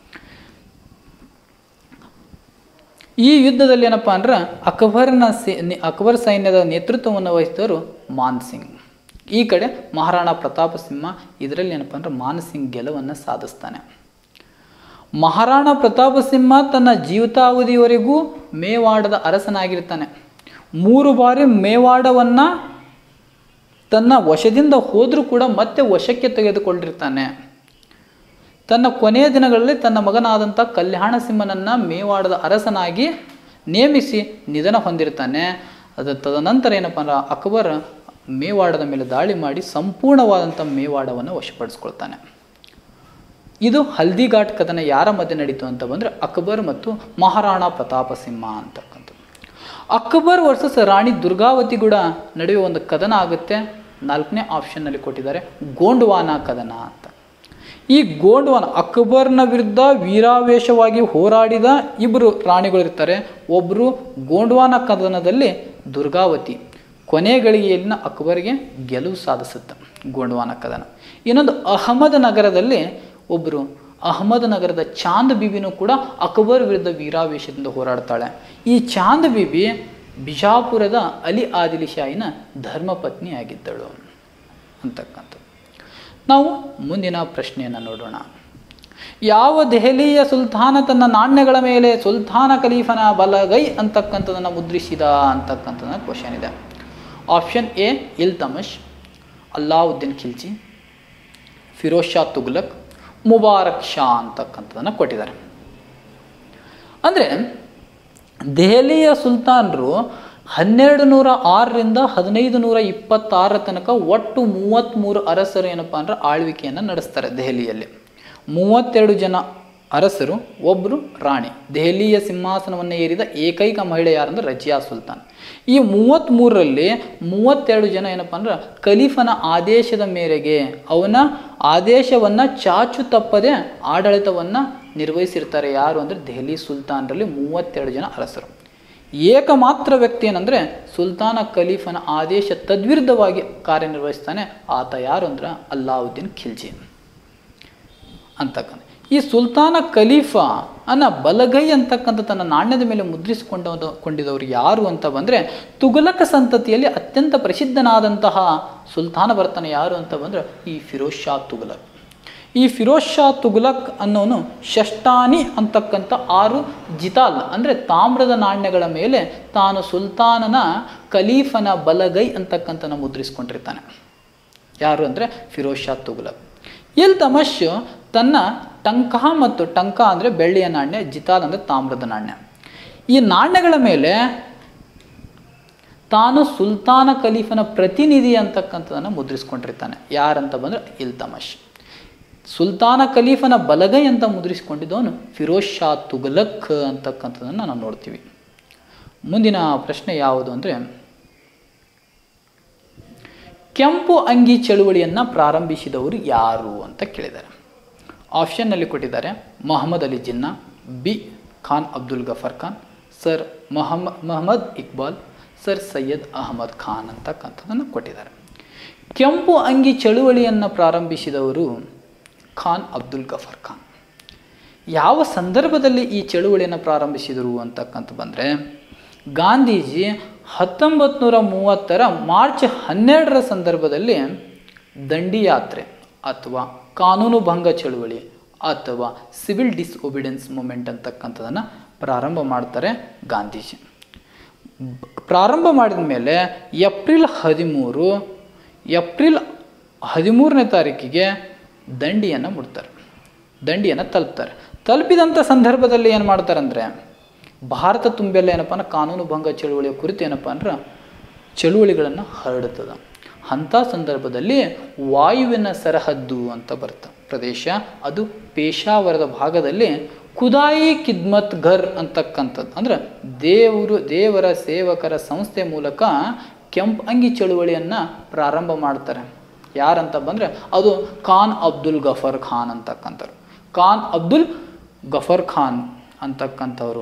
Speaker 1: ಈ ಯುದ್ಧದಲ್ಲಿ ಏನಪ್ಪ ಅಂದ್ರೆ ಅಕ್ಬರ್ನ ಸೇ ಅಕ್ಬರ್ ಸೈನ್ಯದ ನೇತೃತ್ವವನ್ನು ವಹಿಸಿದವರು ಮಾನ್ ಸಿಂಗ್ ಈ ಕಡೆ ಮಹಾರಾಣಾ ಪ್ರತಾಪ ಸಿಂಹ ಇದರಲ್ಲಿ ಏನಪ್ಪ ಅಂದ್ರೆ ಮಾನ್ ಸಿಂಗ್ ಗೆಲುವನ್ನು ಸಾಧಿಸ್ತಾನೆ ಮಹಾರಾಣಾ ಪ್ರತಾಪ ಸಿಂಹ ತನ್ನ ಜೀವಿತಾವಧಿಯವರೆಗೂ ಮೇವಾಡದ ಅರಸನಾಗಿರ್ತಾನೆ ಮೂರು ಬಾರಿ ಮೇವಾಡವನ್ನು ತನ್ನ ವಶದಿಂದ ಹೋದರೂ ಕೂಡ ಮತ್ತೆ ವಶಕ್ಕೆ ತೆಗೆದುಕೊಂಡಿರ್ತಾನೆ ತನ್ನ ಕೊನೆಯ ದಿನಗಳಲ್ಲಿ ತನ್ನ ಮಗನಾದಂಥ ಕಲ್ಯಾಣ ಸಿಂಹನನ್ನು ಮೇವಾಡದ ಅರಸನಾಗಿ ನೇಮಿಸಿ ನಿಧನ ಹೊಂದಿರ್ತಾನೆ ಅದು ತದನಂತರ ಏನಪ್ಪ ಅಂದ್ರೆ ಅಕ್ಬರ್ ಮೇವಾಡದ ಮೇಲೆ ದಾಳಿ ಮಾಡಿ ಸಂಪೂರ್ಣವಾದಂಥ ಮೇವಾಡವನ್ನು ವಶಪಡಿಸ್ಕೊಳ್ತಾನೆ ಇದು ಹಲ್ದಿಘಾಟ್ ಕದನ ಯಾರ ಮಧ್ಯೆ ನಡೀತು ಅಂತ ಬಂದರೆ ಅಕ್ಬರ್ ಮತ್ತು ಮಹಾರಾಣಾ ಪ್ರತಾಪ ಸಿಂಹ ಅಂತಕ್ಕಂಥದ್ದು ಅಕ್ಬರ್ ವರ್ಸಸ್ ರಾಣಿ ದುರ್ಗಾವತಿ ಕೂಡ ನಡುವೆ ಒಂದು ಕದನ ಆಗುತ್ತೆ ನಾಲ್ಕನೇ ಆಪ್ಷನ್ನಲ್ಲಿ ಕೊಟ್ಟಿದ್ದಾರೆ ಗೋಂಡ್ವಾನ ಕದನ ಅಂತ ಈ ಗೋಂಡ್ವಾನ ಅಕ್ಬರ್ನ ವಿರುದ್ಧ ವೀರಾವೇಶವಾಗಿ ಹೋರಾಡಿದ ಇಬ್ಬರು ರಾಣಿಗಳಿರ್ತಾರೆ ಒಬ್ಬರು ಗೋಂಡ್ವಾನ ಕದನದಲ್ಲಿ ದುರ್ಗಾವತಿ ಕೊನೆ ಗಳಿಗೆಯಲ್ಲಿನ ಅಕ್ಬರ್ಗೆ ಗೆಲುವು ಸಾಧಿಸುತ್ತೆ ಗೋಂಡ್ವಾನ ಕದನ ಇನ್ನೊಂದು ಅಹಮದ್ ನಗರದಲ್ಲಿ ಒಬ್ಬರು ಅಹಮದ್ ನಗರದ ಚಾಂದ್ ಬಿಬಿನೂ ಕೂಡ ಅಕ್ಬರ್ ವಿರುದ್ಧ ವೀರಾವೇಶದಿಂದ ಹೋರಾಡ್ತಾಳೆ ಈ ಚಾಂದ್ ಬಿಬಿ ಬಿಜಾಪುರದ ಅಲಿ ಆದಿಲಿ ಶಾಹಿನ ಧರ್ಮಪತ್ನಿ ಆಗಿದ್ದಳು ಅಂತಕ್ಕಂಥದ್ದು ನಾವು ಮುಂದಿನ ಪ್ರಶ್ನೆಯನ್ನು ನೋಡೋಣ ಯಾವ ದೆಹಲಿಯ ಸುಲ್ತಾನ ತನ್ನ ನಾಣ್ಯಗಳ ಮೇಲೆ ಸುಲ್ತಾನ ಖಲೀಫನ ಬಲಗೈ ಅಂತಕ್ಕಂಥದ್ದನ್ನು ಮುದ್ರಿಸಿದ ಅಂತಕ್ಕಂಥದ್ದು ಕ್ವಶನ್ ಇದೆ ಆಪ್ಷನ್ ಎ ಇಲ್ತಮಶ್ ಅಲ್ಲಾವುದ್ದೀನ್ ಖಿಲ್ಜಿ ಫಿರೋಜ್ ಶಾ ತುಗ್ಲಕ್ ಮುಬಾರಕ್ ಶಾ ಅಂತಕ್ಕಂಥದ್ದನ್ನು ಕೊಟ್ಟಿದ್ದಾರೆ ಅಂದರೆ ದೆಹಲಿಯ ಸುಲ್ತಾನರು ಹನ್ನೆರಡು ನೂರ ಆರರಿಂದ ಹದಿನೈದು ನೂರ ಇಪ್ಪತ್ತಾರರ ತನಕ ಒಟ್ಟು ಮೂವತ್ತ್ಮೂರು ಅರಸರು ಏನಪ್ಪ ಅಂದ್ರೆ ಆಳ್ವಿಕೆಯನ್ನು ನಡೆಸ್ತಾರೆ ದೆಹಲಿಯಲ್ಲಿ ಮೂವತ್ತೆರಡು ಜನ ಅರಸರು ಒಬ್ಬರು ರಾಣಿ ದೆಹಲಿಯ ಸಿಂಹಾಸನವನ್ನು ಏರಿದ ಏಕೈಕ ಮಹಿಳೆ ಯಾರಂದ್ರೆ ರಜಿಯಾ ಸುಲ್ತಾನ್ ಈ ಮೂವತ್ತ್ಮೂರರಲ್ಲಿ ಮೂವತ್ತೆರಡು ಜನ ಏನಪ್ಪ ಅಂದ್ರೆ ಖಲೀಫನ ಆದೇಶದ ಮೇರೆಗೆ ಅವನ ಆದೇಶವನ್ನು ಚಾಚು ತಪ್ಪದೆ ಆಡಳಿತವನ್ನು ನಿರ್ವಹಿಸಿರ್ತಾರೆ ಯಾರು ಅಂದರೆ ದೆಹಲಿ ಸುಲ್ತಾನರಲ್ಲಿ ಮೂವತ್ತೆರಡು ಜನ ಅರಸರು ಏಕಮಾತ್ರ ವ್ಯಕ್ತಿ ಏನಂದರೆ ಸುಲ್ತಾನ ಖಲೀಫನ ಆದೇಶ ತದ್ವಿರುದ್ಧವಾಗಿ ಕಾರ್ಯನಿರ್ವಹಿಸ್ತಾನೆ ಆತ ಯಾರು ಅಂದ್ರೆ ಅಲ್ಲಾವುದ್ದೀನ್ ಖಿಲ್ಜಿ ಅಂತಕ್ಕಂಥ ಈ ಸುಲ್ತಾನ ಖಲೀಫಾ ಅನ್ನ ಬಲಗೈ ಅಂತಕ್ಕಂಥ ತನ್ನ ನಾಣ್ಯದ ಮೇಲೆ ಮುದ್ರಿಸಿಕೊಂಡ ಕೊಂಡಿದವರು ಯಾರು ಅಂತ ಬಂದರೆ ತುಘಲಕ ಸಂತತಿಯಲ್ಲಿ ಅತ್ಯಂತ ಪ್ರಸಿದ್ಧನಾದಂತಹ ಸುಲ್ತಾನ ಬರ್ತಾನೆ ಯಾರು ಅಂತ ಬಂದರೆ ಈ ಫಿರೋಜ್ ಶಾ ತುಘಲಕ್ ಈ ಫಿರೋಜ್ ಶಾ ತುಘಲಕ್ ಅನ್ನೋನು ಶಷ್ಟಾನಿ ಅಂತಕ್ಕಂಥ ಆರು ಜಿತಾಲ್ ಅಂದರೆ ತಾಮ್ರದ ನಾಣ್ಯಗಳ ಮೇಲೆ ತಾನು ಸುಲ್ತಾನನ ಖಲೀಫನ ಬಲಗೈ ಅಂತಕ್ಕಂಥನ ಮುದ್ರಿಸ್ಕೊಂಡಿರ್ತಾನೆ ಯಾರು ಅಂದರೆ ಫಿರೋಜ್ ಶಾ ತುಘಲಕ್ ಇಲ್ ತಮಶ್ ತನ್ನ ಟಂಕ ಮತ್ತು ಟಂಕ ಅಂದರೆ ಬೆಳ್ಳಿಯ ನಾಣ್ಯ ಜಿತಾಲ್ ಅಂದರೆ ತಾಮ್ರದ ನಾಣ್ಯ ಈ ನಾಣ್ಯಗಳ ಮೇಲೆ ತಾನು ಸುಲ್ತಾನ ಖಲೀಫನ ಪ್ರತಿನಿಧಿ ಅಂತಕ್ಕಂಥದ್ದನ್ನು ಮುದ್ರಿಸ್ಕೊಂಡಿರ್ತಾನೆ ಯಾರಂತ ಬಂದರೆ ಇಲ್ ತಮಶ್ ಸುಲ್ತಾನ ಖಲೀಫನ ಬಲಗೈ ಅಂತ ಮುದ್ರಿಸಿಕೊಂಡಿದ್ದವನು ಫಿರೋಜ್ ಶಾ ತುಘಲಕ್ ಅಂತಕ್ಕಂಥದ್ದನ್ನು ನಾವು ನೋಡ್ತೀವಿ ಮುಂದಿನ ಪ್ರಶ್ನೆ ಯಾವುದು ಅಂದರೆ ಕೆಂಪು ಅಂಗಿ ಚಳುವಳಿಯನ್ನು ಪ್ರಾರಂಭಿಸಿದವರು ಯಾರು ಅಂತ ಕೇಳಿದ್ದಾರೆ ಆಪ್ಷನ್ನಲ್ಲಿ ಕೊಟ್ಟಿದ್ದಾರೆ ಮೊಹಮ್ಮದ್ ಅಲಿ ಜಿನ್ನಾ ಬಿ ಖಾನ್ ಅಬ್ದುಲ್ ಗಫರ್ ಖಾನ್ ಸರ್ ಮೊಹಮ್ಮ ಮೊಹಮ್ಮದ್ ಇಕ್ಬಾಲ್ ಸರ್ ಸೈಯದ್ ಅಹಮದ್ ಖಾನ್ ಅಂತಕ್ಕಂಥದ್ದನ್ನು ಕೊಟ್ಟಿದ್ದಾರೆ ಕೆಂಪು ಅಂಗಿ ಚಳುವಳಿಯನ್ನು ಪ್ರಾರಂಭಿಸಿದವರು ಖಾನ್ ಅಬ್ದುಲ್ ಗಫರ್ ಖಾನ್ ಯಾವ ಸಂದರ್ಭದಲ್ಲಿ ಈ ಚಳುವಳಿಯನ್ನು ಪ್ರಾರಂಭಿಸಿದರು ಅಂತಕ್ಕಂಥ ಬಂದರೆ ಗಾಂಧೀಜಿ ಹತ್ತೊಂಬತ್ತು ನೂರ ಮೂವತ್ತರ ಮಾರ್ಚ್ ಹನ್ನೆರಡರ ಸಂದರ್ಭದಲ್ಲಿ ದಂಡಿ ಯಾತ್ರೆ ಅಥವಾ ಕಾನೂನು ಭಂಗ ಚಳುವಳಿ ಅಥವಾ ಸಿವಿಲ್ ಡಿಸ್ಒಬಿಡೆನ್ಸ್ ಮೂಮೆಂಟ್ ಅಂತಕ್ಕಂಥದ್ದನ್ನು ಪ್ರಾರಂಭ ಮಾಡ್ತಾರೆ ಗಾಂಧೀಜಿ ಪ್ರಾರಂಭ ಮಾಡಿದ ಮೇಲೆ ಏಪ್ರಿಲ್ ಹದಿಮೂರು ಏಪ್ರಿಲ್ ಹದಿಮೂರನೇ ತಾರೀಕಿಗೆ ದಂಡಿಯನ್ನು ಮುಡ್ತಾರೆ ದಂಡಿಯನ್ನು ತಲುಪ್ತಾರೆ ತಲುಪಿದಂಥ ಸಂದರ್ಭದಲ್ಲಿ ಏನು ಮಾಡ್ತಾರೆ ಅಂದರೆ ಭಾರತ ತುಂಬೆಲ್ಲ ಏನಪ್ಪ ಅಂದ್ರೆ ಕಾನೂನು ಭಂಗ ಚಳುವಳಿಯ ಕುರಿತು ಏನಪ್ಪ ಅಂದ್ರೆ ಚಳುವಳಿಗಳನ್ನು ಹರಡುತ್ತದೆ ಅಂಥ ಸಂದರ್ಭದಲ್ಲಿ ವಾಯುವಿನ ಸರಹದ್ದು ಅಂತ ಬರುತ್ತೆ ಪ್ರದೇಶ ಅದು ಪೇಶಾವರದ ಭಾಗದಲ್ಲಿ ಖುದಾಯಿ ಕಿದ್ಮತ್ ಘರ್ ಅಂತಕ್ಕಂಥದ್ದು ಅಂದ್ರೆ ದೇವರು ದೇವರ ಸೇವಕರ ಸಂಸ್ಥೆ ಮೂಲಕ ಕೆಂಪು ಅಂಗಿ ಚಳುವಳಿಯನ್ನು ಪ್ರಾರಂಭ ಮಾಡ್ತಾರೆ ಯಾರಂತ ಬಂದರೆ ಅದು ಖಾನ್ ಅಬ್ದುಲ್ ಗಫರ್ ಖಾನ್ ಅಂತಕ್ಕಂಥವ್ರು ಖಾನ್ ಅಬ್ದುಲ್ ಗಫರ್ ಖಾನ್ ಅಂತಕ್ಕಂಥವ್ರು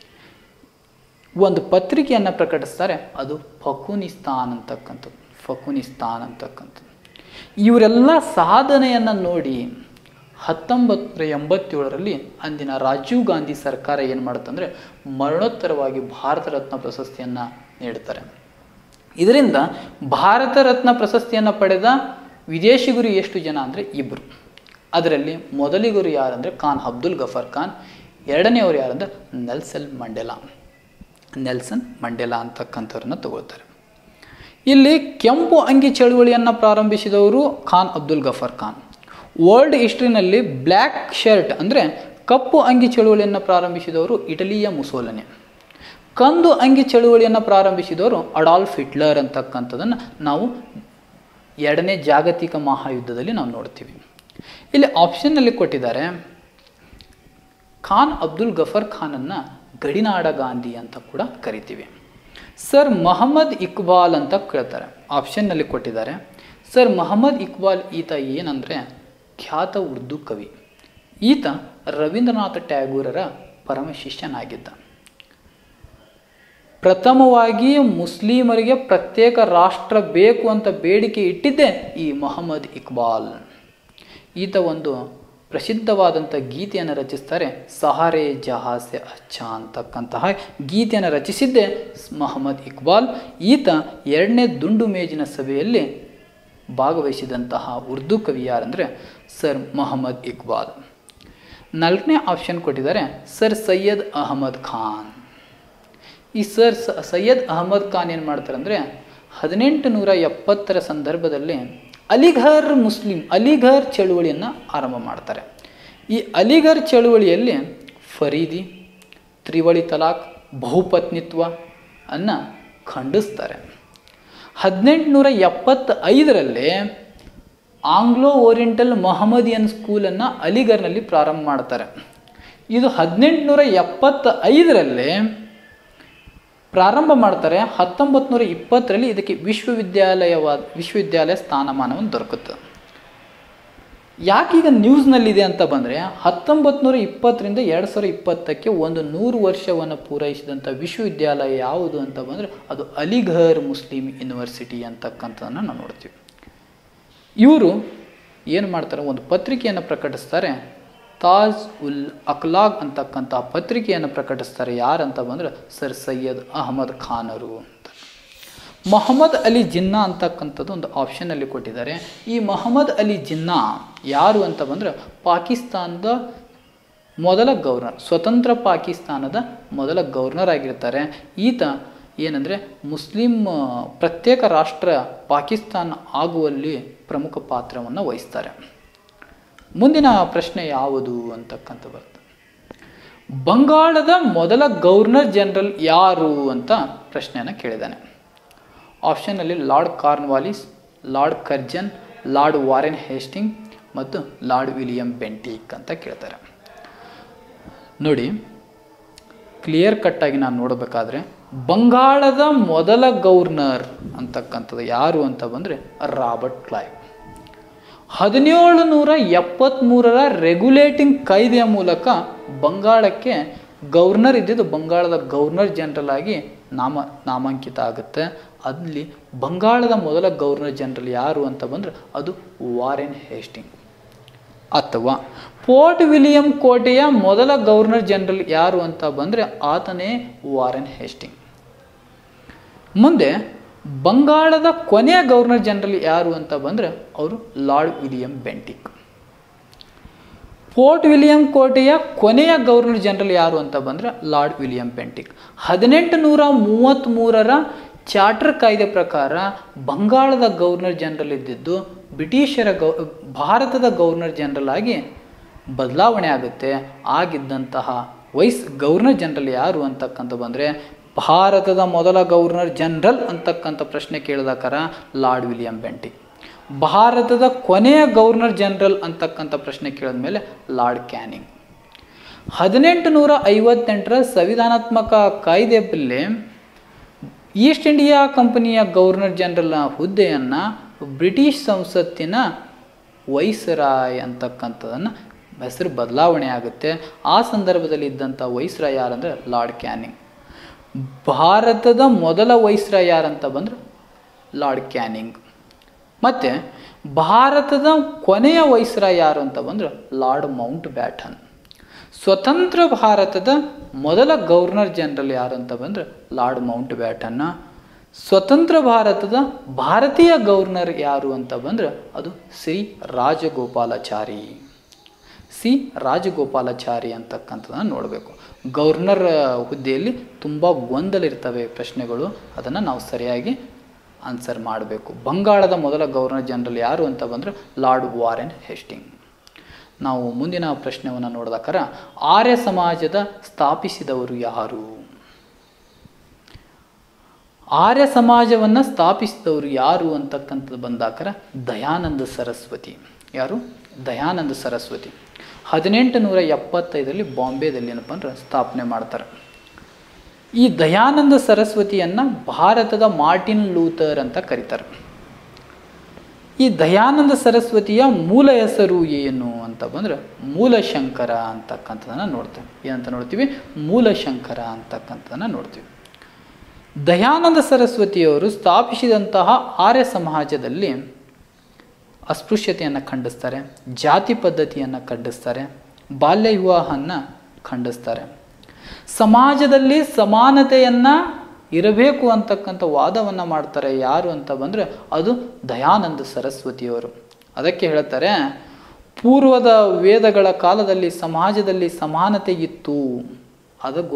Speaker 1: ಒಂದು ಪತ್ರಿಕೆಯನ್ನು ಪ್ರಕಟಿಸ್ತಾರೆ ಅದು ಫಕುನಿಸ್ತಾನ್ ಅಂತಕ್ಕಂಥದ್ದು ಫಕುನಿಸ್ತಾನ್ ಅಂತಕ್ಕಂಥದ್ದು ಇವರೆಲ್ಲ ಸಾಧನೆಯನ್ನು ನೋಡಿ ಹತ್ತೊಂಬತ್ತು ನೂರ ಎಂಬತ್ತೇಳರಲ್ಲಿ ಅಂದಿನ ರಾಜೀವ್ ಗಾಂಧಿ ಸರ್ಕಾರ ಏನು ಮಾಡುತ್ತಂದರೆ ಮರಣೋತ್ತರವಾಗಿ ಭಾರತ ರತ್ನ ಪ್ರಶಸ್ತಿಯನ್ನು ನೀಡುತ್ತಾರೆ ಇದರಿಂದ ಭಾರತ ರತ್ನ ಪ್ರಶಸ್ತಿಯನ್ನು ಪಡೆದ ವಿದೇಶಿಗರು ಎಷ್ಟು ಜನ ಅಂದರೆ ಇಬ್ಬರು ಅದರಲ್ಲಿ ಮೊದಲಿಗರು ಯಾರಂದರೆ ಖಾನ್ ಅಬ್ದುಲ್ ಗಫರ್ ಖಾನ್ ಎರಡನೆಯವರು ಯಾರಂದರೆ ನೆಲ್ಸನ್ ಮಂಡೆಲಾ ನೆಲ್ಸನ್ ಮಂಡೆಲಾ ಅಂತಕ್ಕಂಥವ್ರನ್ನ ತಗೊಳ್ತಾರೆ ಇಲ್ಲಿ ಕೆಂಪು ಅಂಗಿ ಚಳುವಳಿಯನ್ನು ಪ್ರಾರಂಭಿಸಿದವರು ಖಾನ್ ಅಬ್ದುಲ್ ಗಫರ್ ಖಾನ್ ವರ್ಲ್ಡ್ ಹಿಸ್ಟ್ರಿನಲ್ಲಿ ಬ್ಲ್ಯಾಕ್ ಶರ್ಟ್ ಅಂದರೆ ಕಪ್ಪು ಅಂಗಿ ಚಳುವಳಿಯನ್ನು ಪ್ರಾರಂಭಿಸಿದವರು ಇಟಲಿಯ ಮುಸೋಲನೆ ಕಂದು ಅಂಗಿ ಚಳುವಳಿಯನ್ನು ಪ್ರಾರಂಭಿಸಿದವರು ಅಡಾಲ್ಫ್ ಹಿಟ್ಲರ್ ಅಂತಕ್ಕಂಥದ್ದನ್ನು ನಾವು ಎರಡನೇ ಜಾಗತಿಕ ಮಹಾಯುದ್ಧದಲ್ಲಿ ನಾವು ನೋಡ್ತೀವಿ ಇಲ್ಲಿ ಆಪ್ಷನ್ನಲ್ಲಿ ಕೊಟ್ಟಿದ್ದಾರೆ ಖಾನ್ ಅಬ್ದುಲ್ ಗಫರ್ ಖಾನನ್ನು ಗಡಿನಾಡ ಗಾಂಧಿ ಅಂತ ಕೂಡ ಕರಿತೀವಿ ಸರ್ ಮೊಹಮ್ಮದ್ ಇಕ್ಬಾಲ್ ಅಂತ ಕೇಳ್ತಾರೆ ಆಪ್ಷನ್ನಲ್ಲಿ ಕೊಟ್ಟಿದ್ದಾರೆ ಸರ್ ಮೊಹಮ್ಮದ್ ಇಕ್ಬಾಲ್ ಈತ ಏನಂದರೆ ಖ್ಯಾತ ಉರ್ದು ಕವಿ ಈತ ರವೀಂದ್ರನಾಥ ಟ್ಯಾಗೂರರ ಪರಮ ಶಿಷ್ಯನಾಗಿದ್ದ ಪ್ರಥಮವಾಗಿ ಮುಸ್ಲಿಮರಿಗೆ ಪ್ರತ್ಯೇಕ ರಾಷ್ಟ್ರ ಬೇಕು ಅಂತ ಬೇಡಿಕೆ ಇಟ್ಟಿದ್ದೇ ಈ ಮೊಹಮ್ಮದ್ ಇಕ್ಬಾಲ್ ಈತ ಒಂದು ಪ್ರಸಿದ್ಧವಾದಂಥ ಗೀತೆಯನ್ನು ರಚಿಸ್ತಾರೆ ಸಹಾರೆ ಜಹಾಸೆ ಅಚ್ಚ ಅಂತಕ್ಕಂತಹ ಗೀತೆಯನ್ನು ರಚಿಸಿದ್ದೇ ಮೊಹಮ್ಮದ್ ಇಕ್ಬಾಲ್ ಈತ ಎರಡನೇ ದುಂಡು ಮೇಜಿನ ಸಭೆಯಲ್ಲಿ ಭಾಗವಹಿಸಿದಂತಹ ಉರ್ದು ಕವಿ ಯಾರಂದರೆ ಸರ್ ಮೊಹಮ್ಮದ್ ಇಕ್ಬಾಲ್ ನಾಲ್ಕನೇ ಆಪ್ಷನ್ ಕೊಟ್ಟಿದ್ದಾರೆ ಸರ್ ಸೈಯದ್ ಅಹಮದ್ ಖಾನ್ ಈ ಸರ್ ಸೈಯದ್ ಅಹಮದ್ ಖಾನ್ ಏನು ಮಾಡ್ತಾರೆ ಅಂದರೆ ಹದಿನೆಂಟು ನೂರ ಎಪ್ಪತ್ತರ ಸಂದರ್ಭದಲ್ಲಿ ಅಲಿಘರ್ ಮುಸ್ಲಿಂ ಅಲಿಘರ್ ಚಳುವಳಿಯನ್ನು ಆರಂಭ ಮಾಡ್ತಾರೆ ಈ ಅಲಿಘರ್ ಚಳುವಳಿಯಲ್ಲಿ ಫರೀದಿ ತ್ರಿವಳಿ ತಲಾಕ್ ಬಹುಪತ್ನಿತ್ವ ಅನ್ನು ಖಂಡಿಸ್ತಾರೆ ಹದಿನೆಂಟುನೂರ ಎಪ್ಪತ್ತೈದರಲ್ಲಿ ಆಂಗ್ಲೋ ಓರಿಯೆಂಟಲ್ ಮೊಹಮ್ಮದಿಯನ್ ಸ್ಕೂಲನ್ನು ಅಲಿಗರ್ನಲ್ಲಿ ಪ್ರಾರಂಭ ಮಾಡ್ತಾರೆ ಇದು ಹದಿನೆಂಟುನೂರ ಎಪ್ಪತ್ತೈದರಲ್ಲಿ ಪ್ರಾರಂಭ ಮಾಡ್ತಾರೆ ಹತ್ತೊಂಬತ್ತು ನೂರ ಇಪ್ಪತ್ತರಲ್ಲಿ ಇದಕ್ಕೆ ವಿಶ್ವವಿದ್ಯಾಲಯವಾದ ವಿಶ್ವವಿದ್ಯಾಲಯ ಸ್ಥಾನಮಾನವನ್ನು ದೊರಕುತ್ತೆ ಯಾಕೀಗ ನ್ಯೂಸ್ನಲ್ಲಿದೆ ಅಂತ ಬಂದರೆ ಹತ್ತೊಂಬತ್ತು ನೂರ ಇಪ್ಪತ್ತರಿಂದ ಎರಡು ಸಾವಿರ ಇಪ್ಪತ್ತಕ್ಕೆ ಒಂದು ನೂರು ವರ್ಷವನ್ನು ಪೂರೈಸಿದಂಥ ವಿಶ್ವವಿದ್ಯಾಲಯ ಯಾವುದು ಅಂತ ಬಂದರೆ ಅದು ಅಲಿಘರ್ ಮುಸ್ಲಿಂ ಯೂನಿವರ್ಸಿಟಿ ಅಂತಕ್ಕಂಥದ್ದನ್ನು ನಾವು ನೋಡ್ತೀವಿ ಇವರು ಏನು ಮಾಡ್ತಾರೆ ಒಂದು ಪತ್ರಿಕೆಯನ್ನು ಪ್ರಕಟಿಸ್ತಾರೆ ತಾಜ್ ಉಲ್ ಅಕ್ಲಾಗ್ ಅಂತಕ್ಕಂಥ ಪತ್ರಿಕೆಯನ್ನು ಪ್ರಕಟಿಸ್ತಾರೆ ಯಾರಂತ ಬಂದರೆ ಸರ್ ಸೈಯದ್ ಅಹಮದ್ ಖಾನರು ಅಂತ ಮೊಹಮ್ಮದ್ ಅಲಿ ಜಿನ್ನಾ ಅಂತಕ್ಕಂಥದ್ದು ಒಂದು ಆಪ್ಷನಲ್ಲಿ ಕೊಟ್ಟಿದ್ದಾರೆ ಈ ಮೊಹಮ್ಮದ್ ಅಲಿ ಜಿನ್ನಾ ಯಾರು ಅಂತ ಬಂದರೆ ಪಾಕಿಸ್ತಾನದ ಮೊದಲ ಗವರ್ನರ್ ಸ್ವತಂತ್ರ ಪಾಕಿಸ್ತಾನದ ಮೊದಲ ಗವರ್ನರ್ ಆಗಿರ್ತಾರೆ ಈತ ಏನಂದರೆ ಮುಸ್ಲಿಂ ಆ, ಪ್ರತ್ಯೇಕ ರಾಷ್ಟ್ರ ಪಾಕಿಸ್ತಾನ ಆಗುವಲ್ಲಿ ಪ್ರಮುಖ ಪಾತ್ರವನ್ನು ವಹಿಸ್ತಾರೆ ಮುಂದಿನ ಪ್ರಶ್ನೆ ಯಾವುದು ಅಂತಕ್ಕಂಥ ಬರ್ತದೆ ಬಂಗಾಳದ ಮೊದಲ ಗವರ್ನರ್ ಜನರಲ್ ಯಾರು ಅಂತ ಪ್ರಶ್ನೆಯನ್ನು ಕೇಳಿದ್ದಾನೆ ಆಪ್ಷನ್ನಲ್ಲಿ Lord Cornwallis Lord Curzon Lord Warren Hastings ಮತ್ತು ಲಾರ್ಡ್ ವಿಲಿಯಂ ಬೆಂಟಿಕ್ ಅಂತ ಕೇಳ್ತಾರೆ ನೋಡಿ ಕ್ಲಿಯರ್ ಕಟ್ಟಾಗಿ ನಾನು ನೋಡಬೇಕಾದ್ರೆ ಬಂಗಾಳದ ಮೊದಲ ಗವರ್ನರ್ ಅಂತಕ್ಕಂಥದ್ದು ಯಾರು ಅಂತ ಬಂದರೆ ರಾಬರ್ಟ್ ಕ್ಲೈವ್ ಹದಿನೇಳು ನೂರ ಎಪ್ಪತ್ತ್ಮೂರರ ರೆಗ್ಯುಲೇಟಿಂಗ್ ಕಾಯ್ದೆಯ ಮೂಲಕ ಬಂಗಾಳಕ್ಕೆ ಗವರ್ನರ್ ಇದ್ದಿದ್ದು ಬಂಗಾಳದ ಗವರ್ನರ್ ಜನರಲ್ ಆಗಿ ನಾಮ ನಾಮಾಂಕಿತ ಆಗುತ್ತೆ ಅಲ್ಲಿ ಬಂಗಾಳದ ಮೊದಲ ಗವರ್ನರ್ ಜನರಲ್ ಯಾರು ಅಂತ ಬಂದರೆ ಅದು ವಾರೆನ್ ಹೇಸ್ಟಿಂಗ್ ಅಥವಾ ಪೋರ್ಟ್ ವಿಲಿಯಂ ಕೋಟೆಯ ಮೊದಲ ಗವರ್ನರ್ ಜನರಲ್ ಯಾರು ಅಂತ ಬಂದರೆ ಆತನೇ ವಾರೆನ್ ಹೇಸ್ಟಿಂಗ್ ಮುಂದೆ ಬಂಗಾಳದ ಕೊನೆಯ ಗವರ್ನರ್ ಜನರಲ್ ಯಾರು ಅಂತ ಬಂದರೆ ಅವರು Lord William Bentinck Fort William ಕೋಟೆಯ ಕೊನೆಯ ಗವರ್ನರ್ ಜನರಲ್ ಯಾರು ಅಂತ ಬಂದರೆ ಲಾರ್ಡ್ ವಿಲಿಯಂ ಬೆಂಟಿಕ್ ಹದಿನೆಂಟು ನೂರ ಮೂವತ್ತ್ಮೂರರ ಚಾರ್ಟರ್ ಕಾಯ್ದೆ ಪ್ರಕಾರ ಬಂಗಾಳದ ಗವರ್ನರ್ ಜನರಲ್ ಇದ್ದಿದ್ದು ಬ್ರಿಟಿಷರ ಗೌ ಭಾರತದ ಗವರ್ನರ್ ಜನರಲ್ ಆಗಿ ಬದಲಾವಣೆ ಆಗುತ್ತೆ ಆಗಿದ್ದಂತಹ ವೈಸ್ ಗವರ್ನರ್ ಜನರಲ್ ಯಾರು ಅಂತಕ್ಕಂಥ ಬಂದರೆ ಭಾರತದ ಮೊದಲ ಗವರ್ನರ್ ಜನರಲ್ ಅಂತಕ್ಕಂಥ ಪ್ರಶ್ನೆ ಕೇಳಿದಾಕರ ಲಾರ್ಡ್ ವಿಲಿಯಂ ಬೆಂಟಿಕ್ ಭಾರತದ ಕೊನೆಯ ಗವರ್ನರ್ ಜನರಲ್ ಅಂತಕ್ಕಂಥ ಪ್ರಶ್ನೆ ಕೇಳಿದ ಮೇಲೆ ಲಾರ್ಡ್ ಕ್ಯಾನಿಂಗ್ ಹದಿನೆಂಟು ನೂರ ಐವತ್ತೆಂಟರ ಸಂವಿಧಾನಾತ್ಮಕ ಕಾಯ್ದೆ ಬೆಲೆ ಈಸ್ಟ್ ಇಂಡಿಯಾ ಕಂಪನಿಯ ಗವರ್ನರ್ ಜನರಲ್ನ ಹುದ್ದೆಯನ್ನು ಬ್ರಿಟಿಷ್ ಸಂಸತ್ತಿನ ವೈಸರಾಯ್ ಅಂತಕ್ಕಂಥದ್ದನ್ನು ಹೆಸರು ಬದಲಾವಣೆ ಆಗುತ್ತೆ ಆ ಸಂದರ್ಭದಲ್ಲಿ ಇದ್ದಂಥ ವೈಸ್ರಾಯ್ ಯಾರಂದರೆ ಲಾರ್ಡ್ ಕ್ಯಾನಿಂಗ್ ಭಾರತದ ಮೊದಲ ವೈಸ್ರಾಯ್ ಯಾರಂತ ಬಂದರೆ ಲಾರ್ಡ್ ಕ್ಯಾನಿಂಗ್ ಮತ್ತು ಭಾರತದ ಕೊನೆಯ ವೈಸ್ರಾಯ್ ಯಾರು ಅಂತ ಬಂದರೆ ಲಾರ್ಡ್ ಮೌಂಟ್ ಬ್ಯಾಟನ್ ಸ್ವತಂತ್ರ ಭಾರತದ ಮೊದಲ ಗವರ್ನರ್ ಜನರಲ್ ಯಾರು ಅಂತ ಬಂದರೆ ಲಾರ್ಡ್ ಮೌಂಟ್ ಬ್ಯಾಟನ್ನ ಸ್ವತಂತ್ರ ಭಾರತದ ಭಾರತೀಯ ಗವರ್ನರ್ ಯಾರು ಅಂತ ಬಂದರೆ ಅದು ಶ್ರೀ ರಾಜಗೋಪಾಲಾಚಾರಿ ಸಿ ರಾಜಗೋಪಾಲಾಚಾರಿ ಅಂತಕ್ಕಂಥದ್ದನ್ನು ನೋಡಬೇಕು ಗವರ್ನರ್ ಹುದ್ದೆಯಲ್ಲಿ ತುಂಬ ಗೊಂದಲ ಇರ್ತವೆ ಪ್ರಶ್ನೆಗಳು ಅದನ್ನು ನಾವು ಸರಿಯಾಗಿ ಆನ್ಸರ್ ಮಾಡಬೇಕು ಬಂಗಾಳದ ಮೊದಲ ಗವರ್ನರ್ ಜನರಲ್ ಯಾರು ಅಂತ ಬಂದರೆ ಲಾರ್ಡ್ ವಾರೆನ್ ಹೇಸ್ಟಿಂಗ್ ನಾವು ಮುಂದಿನ ಪ್ರಶ್ನೆಯನ್ನು ನೋಡಿದಾಕರ ಆರ್ಯ ಸಮಾಜದ ಸ್ಥಾಪಿಸಿದವರು ಯಾರು ಆರ್ಯ ಸಮಾಜವನ್ನು ಸ್ಥಾಪಿಸಿದವರು ಯಾರು ಅಂತಕ್ಕಂಥದ್ದು ಬಂದಾಕರ ದಯಾನಂದ ಸರಸ್ವತಿ ಯಾರು ದಯಾನಂದ ಸರಸ್ವತಿ ಹದಿನೆಂಟು ನೂರ ಎಪ್ಪತ್ತೈದರಲ್ಲಿ ಬಾಂಬೆದಲ್ಲಿ ಏನಪ್ಪ ಅಂದ್ರೆ ಸ್ಥಾಪನೆ ಮಾಡ್ತಾರೆ ಈ ದಯಾನಂದ ಸರಸ್ವತಿಯನ್ನು ಭಾರತದ ಮಾರ್ಟಿನ್ ಲೂಥರ್ ಅಂತ ಕರೀತಾರೆ ಈ ದಯಾನಂದ ಸರಸ್ವತಿಯ ಮೂಲ ಹೆಸರು ಏನು ಅಂತ ಬಂದರೆ ಮೂಲಶಂಕರ ಅಂತಕ್ಕಂಥದ್ದನ್ನು ನೋಡ್ತೇವೆ ಏನಂತ ನೋಡ್ತೀವಿ ಮೂಲಶಂಕರ ಅಂತಕ್ಕಂಥದ್ದನ್ನು ನೋಡ್ತೀವಿ ದಯಾನಂದ ಸರಸ್ವತಿಯವರು ಸ್ಥಾಪಿಸಿದಂತಹ ಆರ್ಯ ಸಮಾಜದಲ್ಲಿ ಅಸ್ಪೃಶ್ಯತೆಯನ್ನು ಖಂಡಿಸ್ತಾರೆ ಜಾತಿ ಪದ್ಧತಿಯನ್ನು ಖಂಡಿಸ್ತಾರೆ ಬಾಲ್ಯ ವಿವಾಹವನ್ನು ಖಂಡಿಸ್ತಾರೆ ಸಮಾಜದಲ್ಲಿ ಸಮಾನತೆಯನ್ನು ಇರಬೇಕು ಅಂತಕ್ಕಂಥ ವಾದವನ್ನು ಮಾಡ್ತಾರೆ ಯಾರು ಅಂತ ಬಂದರೆ ಅದು ದಯಾನಂದ ಸರಸ್ವತಿಯವರು ಅದಕ್ಕೆ ಹೇಳ್ತಾರೆ ಪೂರ್ವದ ವೇದಗಳ ಕಾಲದಲ್ಲಿ ಸಮಾಜದಲ್ಲಿ ಸಮಾನತೆ ಇತ್ತು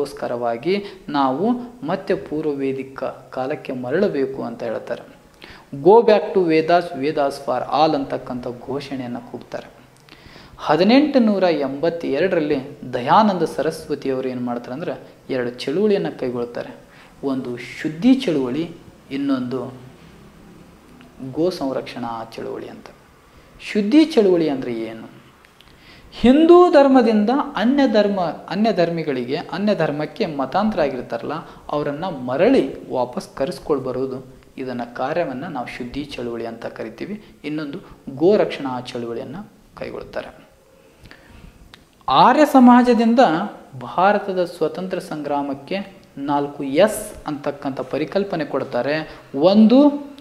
Speaker 1: ಅದಕ್ಕೋಸ್ಕರವಾಗಿ ನಾವು ಮತ್ತೆ ಪೂರ್ವ ವೇದಿಕ ಕಾಲಕ್ಕೆ ಮರಳಬೇಕು ಅಂತ ಹೇಳ್ತಾರೆ go back to Vedas Vedas for all ಅಂತಕ್ಕಂಥ ಘೋಷಣೆಯನ್ನು ಕೂಗ್ತಾರೆ ಹದಿನೆಂಟು ನೂರ ಎಂಬತ್ತೆರಡರಲ್ಲಿ ದಯಾನಂದ ಸರಸ್ವತಿಯವರು ಏನು ಮಾಡ್ತಾರೆ ಅಂದರೆ ಎರಡು ಚಳುವಳಿಯನ್ನು ಕೈಗೊಳ್ತಾರೆ ಒಂದು ಶುದ್ಧಿ ಚಳುವಳಿ ಇನ್ನೊಂದು ಗೋ ಸಂರಕ್ಷಣಾ ಚಳುವಳಿ ಅಂತ ಶುದ್ಧಿ ಚಳುವಳಿ ಅಂದರೆ ಏನು ಹಿಂದೂ ಧರ್ಮದಿಂದ ಅನ್ಯ ಧರ್ಮ ಅನ್ಯ ಧರ್ಮಿಗಳಿಗೆ ಅನ್ಯ ಧರ್ಮಕ್ಕೆ ಮತಾಂತರ ಆಗಿರ್ತಾರಲ್ಲ ಅವರನ್ನು ಮರಳಿ ವಾಪಸ್ ಕರೆಸ್ಕೊಂಡು ಬರೋದು ಇದನ್ನು ಕಾರ್ಯವನ್ನು ನಾವು ಶುದ್ಧಿ ಚಳುವಳಿ ಅಂತ ಕರಿತೀವಿ ಇನ್ನೊಂದು ಗೋ ರಕ್ಷಣಾ ಚಳುವಳಿಯನ್ನು ಕೈಗೊಳ್ತಾರೆ ಆರ್ಯ ಸಮಾಜದಿಂದ ಭಾರತದ ಸ್ವತಂತ್ರ ಸಂಗ್ರಾಮಕ್ಕೆ ನಾಲ್ಕು ಎಸ್ ಅಂತಕ್ಕಂಥ ಪರಿಕಲ್ಪನೆ ಕೊಡ್ತಾರೆ ಒಂದು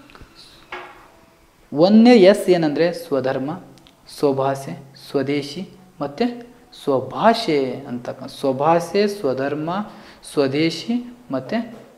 Speaker 1: ಒಂದನೇ ಎಸ್ ಏನಂದರೆ ಸ್ವಧರ್ಮ ಸ್ವಭಾಷೆ ಸ್ವದೇಶಿ ಮತ್ತು ಸ್ವಭಾಷೆ ಅಂತಕ್ಕ ಸ್ವಭಾಷೆ ಸ್ವಧರ್ಮ ಸ್ವದೇಶಿ ಮತ್ತು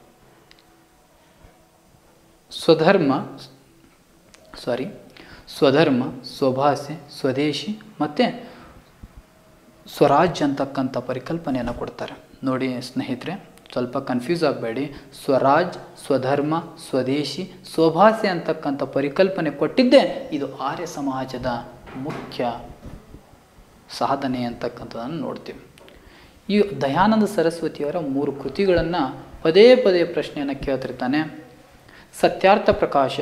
Speaker 1: ಸ್ವಧರ್ಮ ಸಾರಿ ಸ್ವಧರ್ಮ ಸ್ವಭಾಷೆ ಸ್ವದೇಶಿ ಮತ್ತು ಸ್ವರಾಜ್ ಅಂತಕ್ಕಂಥ ಪರಿಕಲ್ಪನೆಯನ್ನು ಕೊಡ್ತಾರೆ ನೋಡಿ ಸ್ನೇಹಿತರೆ ಸ್ವಲ್ಪ ಕನ್ಫ್ಯೂಸ್ ಆಗಬೇಡಿ ಸ್ವರಾಜ್ ಸ್ವಧರ್ಮ ಸ್ವದೇಶಿ ಸ್ವಭಾಷೆ ಅಂತಕ್ಕಂಥ ಪರಿಕಲ್ಪನೆ ಕೊಟ್ಟಿದ್ದೇ ಇದು ಆರ್ಯ ಸಮಾಜದ ಮುಖ್ಯ ಸಾಧನೆ ಅಂತಕ್ಕಂಥದ್ದನ್ನು ನೋಡ್ತೀವಿ ಈ ದಯಾನಂದ ಸರಸ್ವತಿಯವರ ಮೂರು ಕೃತಿಗಳನ್ನು ಪದೇ ಪದೇ ಪ್ರಶ್ನೆಯನ್ನು ಕೇಳ್ತಿರ್ತಾನೆ ಸತ್ಯಾರ್ಥ ಪ್ರಕಾಶ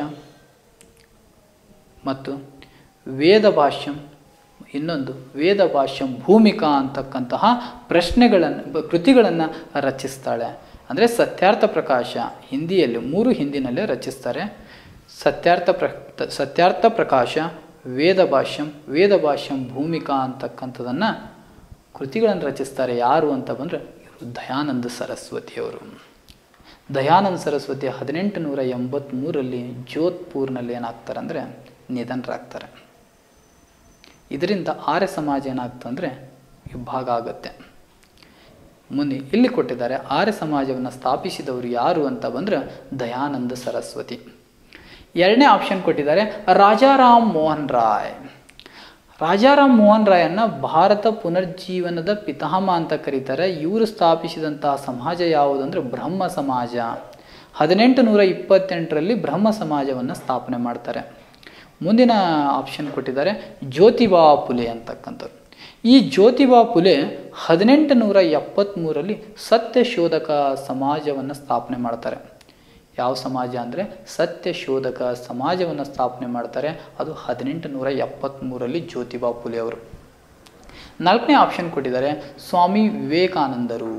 Speaker 1: ಮತ್ತು ವೇದ ಭಾಷ್ಯಂ ಇನ್ನೊಂದು ವೇದ ಭಾಷ್ಯಂ ಭೂಮಿಕಾ ಅಂತಕ್ಕಂತಹ ಪ್ರಶ್ನೆಗಳನ್ನು ಕೃತಿಗಳನ್ನು ರಚಿಸ್ತಾಳೆ ಅಂದರೆ ಸತ್ಯಾರ್ಥ ಪ್ರಕಾಶ ಹಿಂದಿಯಲ್ಲಿ ಮೂರು ಹಿಂದಿನಲ್ಲೇ ರಚಿಸ್ತಾರೆ ಸತ್ಯಾರ್ಥ ಪ್ರ ಸತ್ಯಾರ್ಥ ಪ್ರಕಾಶ ವೇದ ಭಾಷ್ಯಂ ವೇದ ಭಾಷ್ಯಂ ಭೂಮಿಕಾ ಅಂತಕ್ಕಂಥದ್ದನ್ನು ಕೃತಿಗಳನ್ನು ರಚಿಸ್ತಾರೆ ಯಾರು ಅಂತ ಬಂದರೆ ದಯಾನಂದ ಸರಸ್ವತಿಯವರು ದಯಾನಂದ ಸರಸ್ವತಿ ಹದಿನೆಂಟು ನೂರ ಎಂಬತ್ತ್ಮೂರರಲ್ಲಿ ಜೋಧ್ಪುರ್ನಲ್ಲಿ ಏನಾಗ್ತಾರೆ ಅಂದರೆ ನಿಧನರಾಗ್ತಾರೆ ಇದರಿಂದ ಆರ್ಯ ಸಮಾಜ ಏನಾಗ್ತಂದರೆ ವಿಭಾಗ ಆಗುತ್ತೆ ಮುಂದೆ ಇಲ್ಲಿ ಕೊಟ್ಟಿದ್ದಾರೆ ಆರ್ಯ ಸಮಾಜವನ್ನು ಸ್ಥಾಪಿಸಿದವರು ಯಾರು ಅಂತ ಬಂದರೆ ದಯಾನಂದ ಸರಸ್ವತಿ ಎರಡನೇ ಆಪ್ಷನ್ ಕೊಟ್ಟಿದ್ದಾರೆ ರಾಜಾರಾಮ್ ಮೋಹನ್ ರಾಯ್ ರಾಜಾರಾಮ್ ಮೋಹನ್ ರಾಯನ್ನ ಭಾರತ ಪುನರ್ಜೀವನದ ಪಿತಾಮ ಅಂತ ಕರೀತಾರೆ ಇವರು ಸ್ಥಾಪಿಸಿದಂತಹ ಸಮಾಜ ಯಾವುದಂದ್ರೆ ಬ್ರಹ್ಮ ಸಮಾಜ ಹದಿನೆಂಟು ನೂರ ಇಪ್ಪತ್ತೆಂಟರಲ್ಲಿ ಬ್ರಹ್ಮ ಸಮಾಜವನ್ನು ಸ್ಥಾಪನೆ ಮಾಡ್ತಾರೆ ಮುಂದಿನ ಆಪ್ಷನ್ ಕೊಟ್ಟಿದ್ದಾರೆ ಜ್ಯೋತಿಬಾ ಫುಲೆ ಅಂತಕ್ಕಂಥದ್ದು ಈ ಜ್ಯೋತಿಬಾ ಫುಲೆ ಹದಿನೆಂಟು ನೂರ ಎಪ್ಪತ್ತ್ಮೂರಲ್ಲಿ ಸತ್ಯಶೋಧಕ ಸಮಾಜವನ್ನು ಸ್ಥಾಪನೆ ಮಾಡ್ತಾರೆ ಯಾವ ಸಮಾಜ ಅಂದರೆ ಸತ್ಯಶೋಧಕ ಸಮಾಜವನ್ನು ಸ್ಥಾಪನೆ ಮಾಡ್ತಾರೆ ಅದು ಹದಿನೆಂಟು ನೂರ ಎಪ್ಪತ್ತ್ಮೂರಲ್ಲಿ ಜ್ಯೋತಿಬಾ ಫುಲೆ ಅವರು ನಾಲ್ಕನೇ ಆಪ್ಷನ್ ಕೊಟ್ಟಿದ್ದಾರೆ ಸ್ವಾಮಿ ವಿವೇಕಾನಂದರು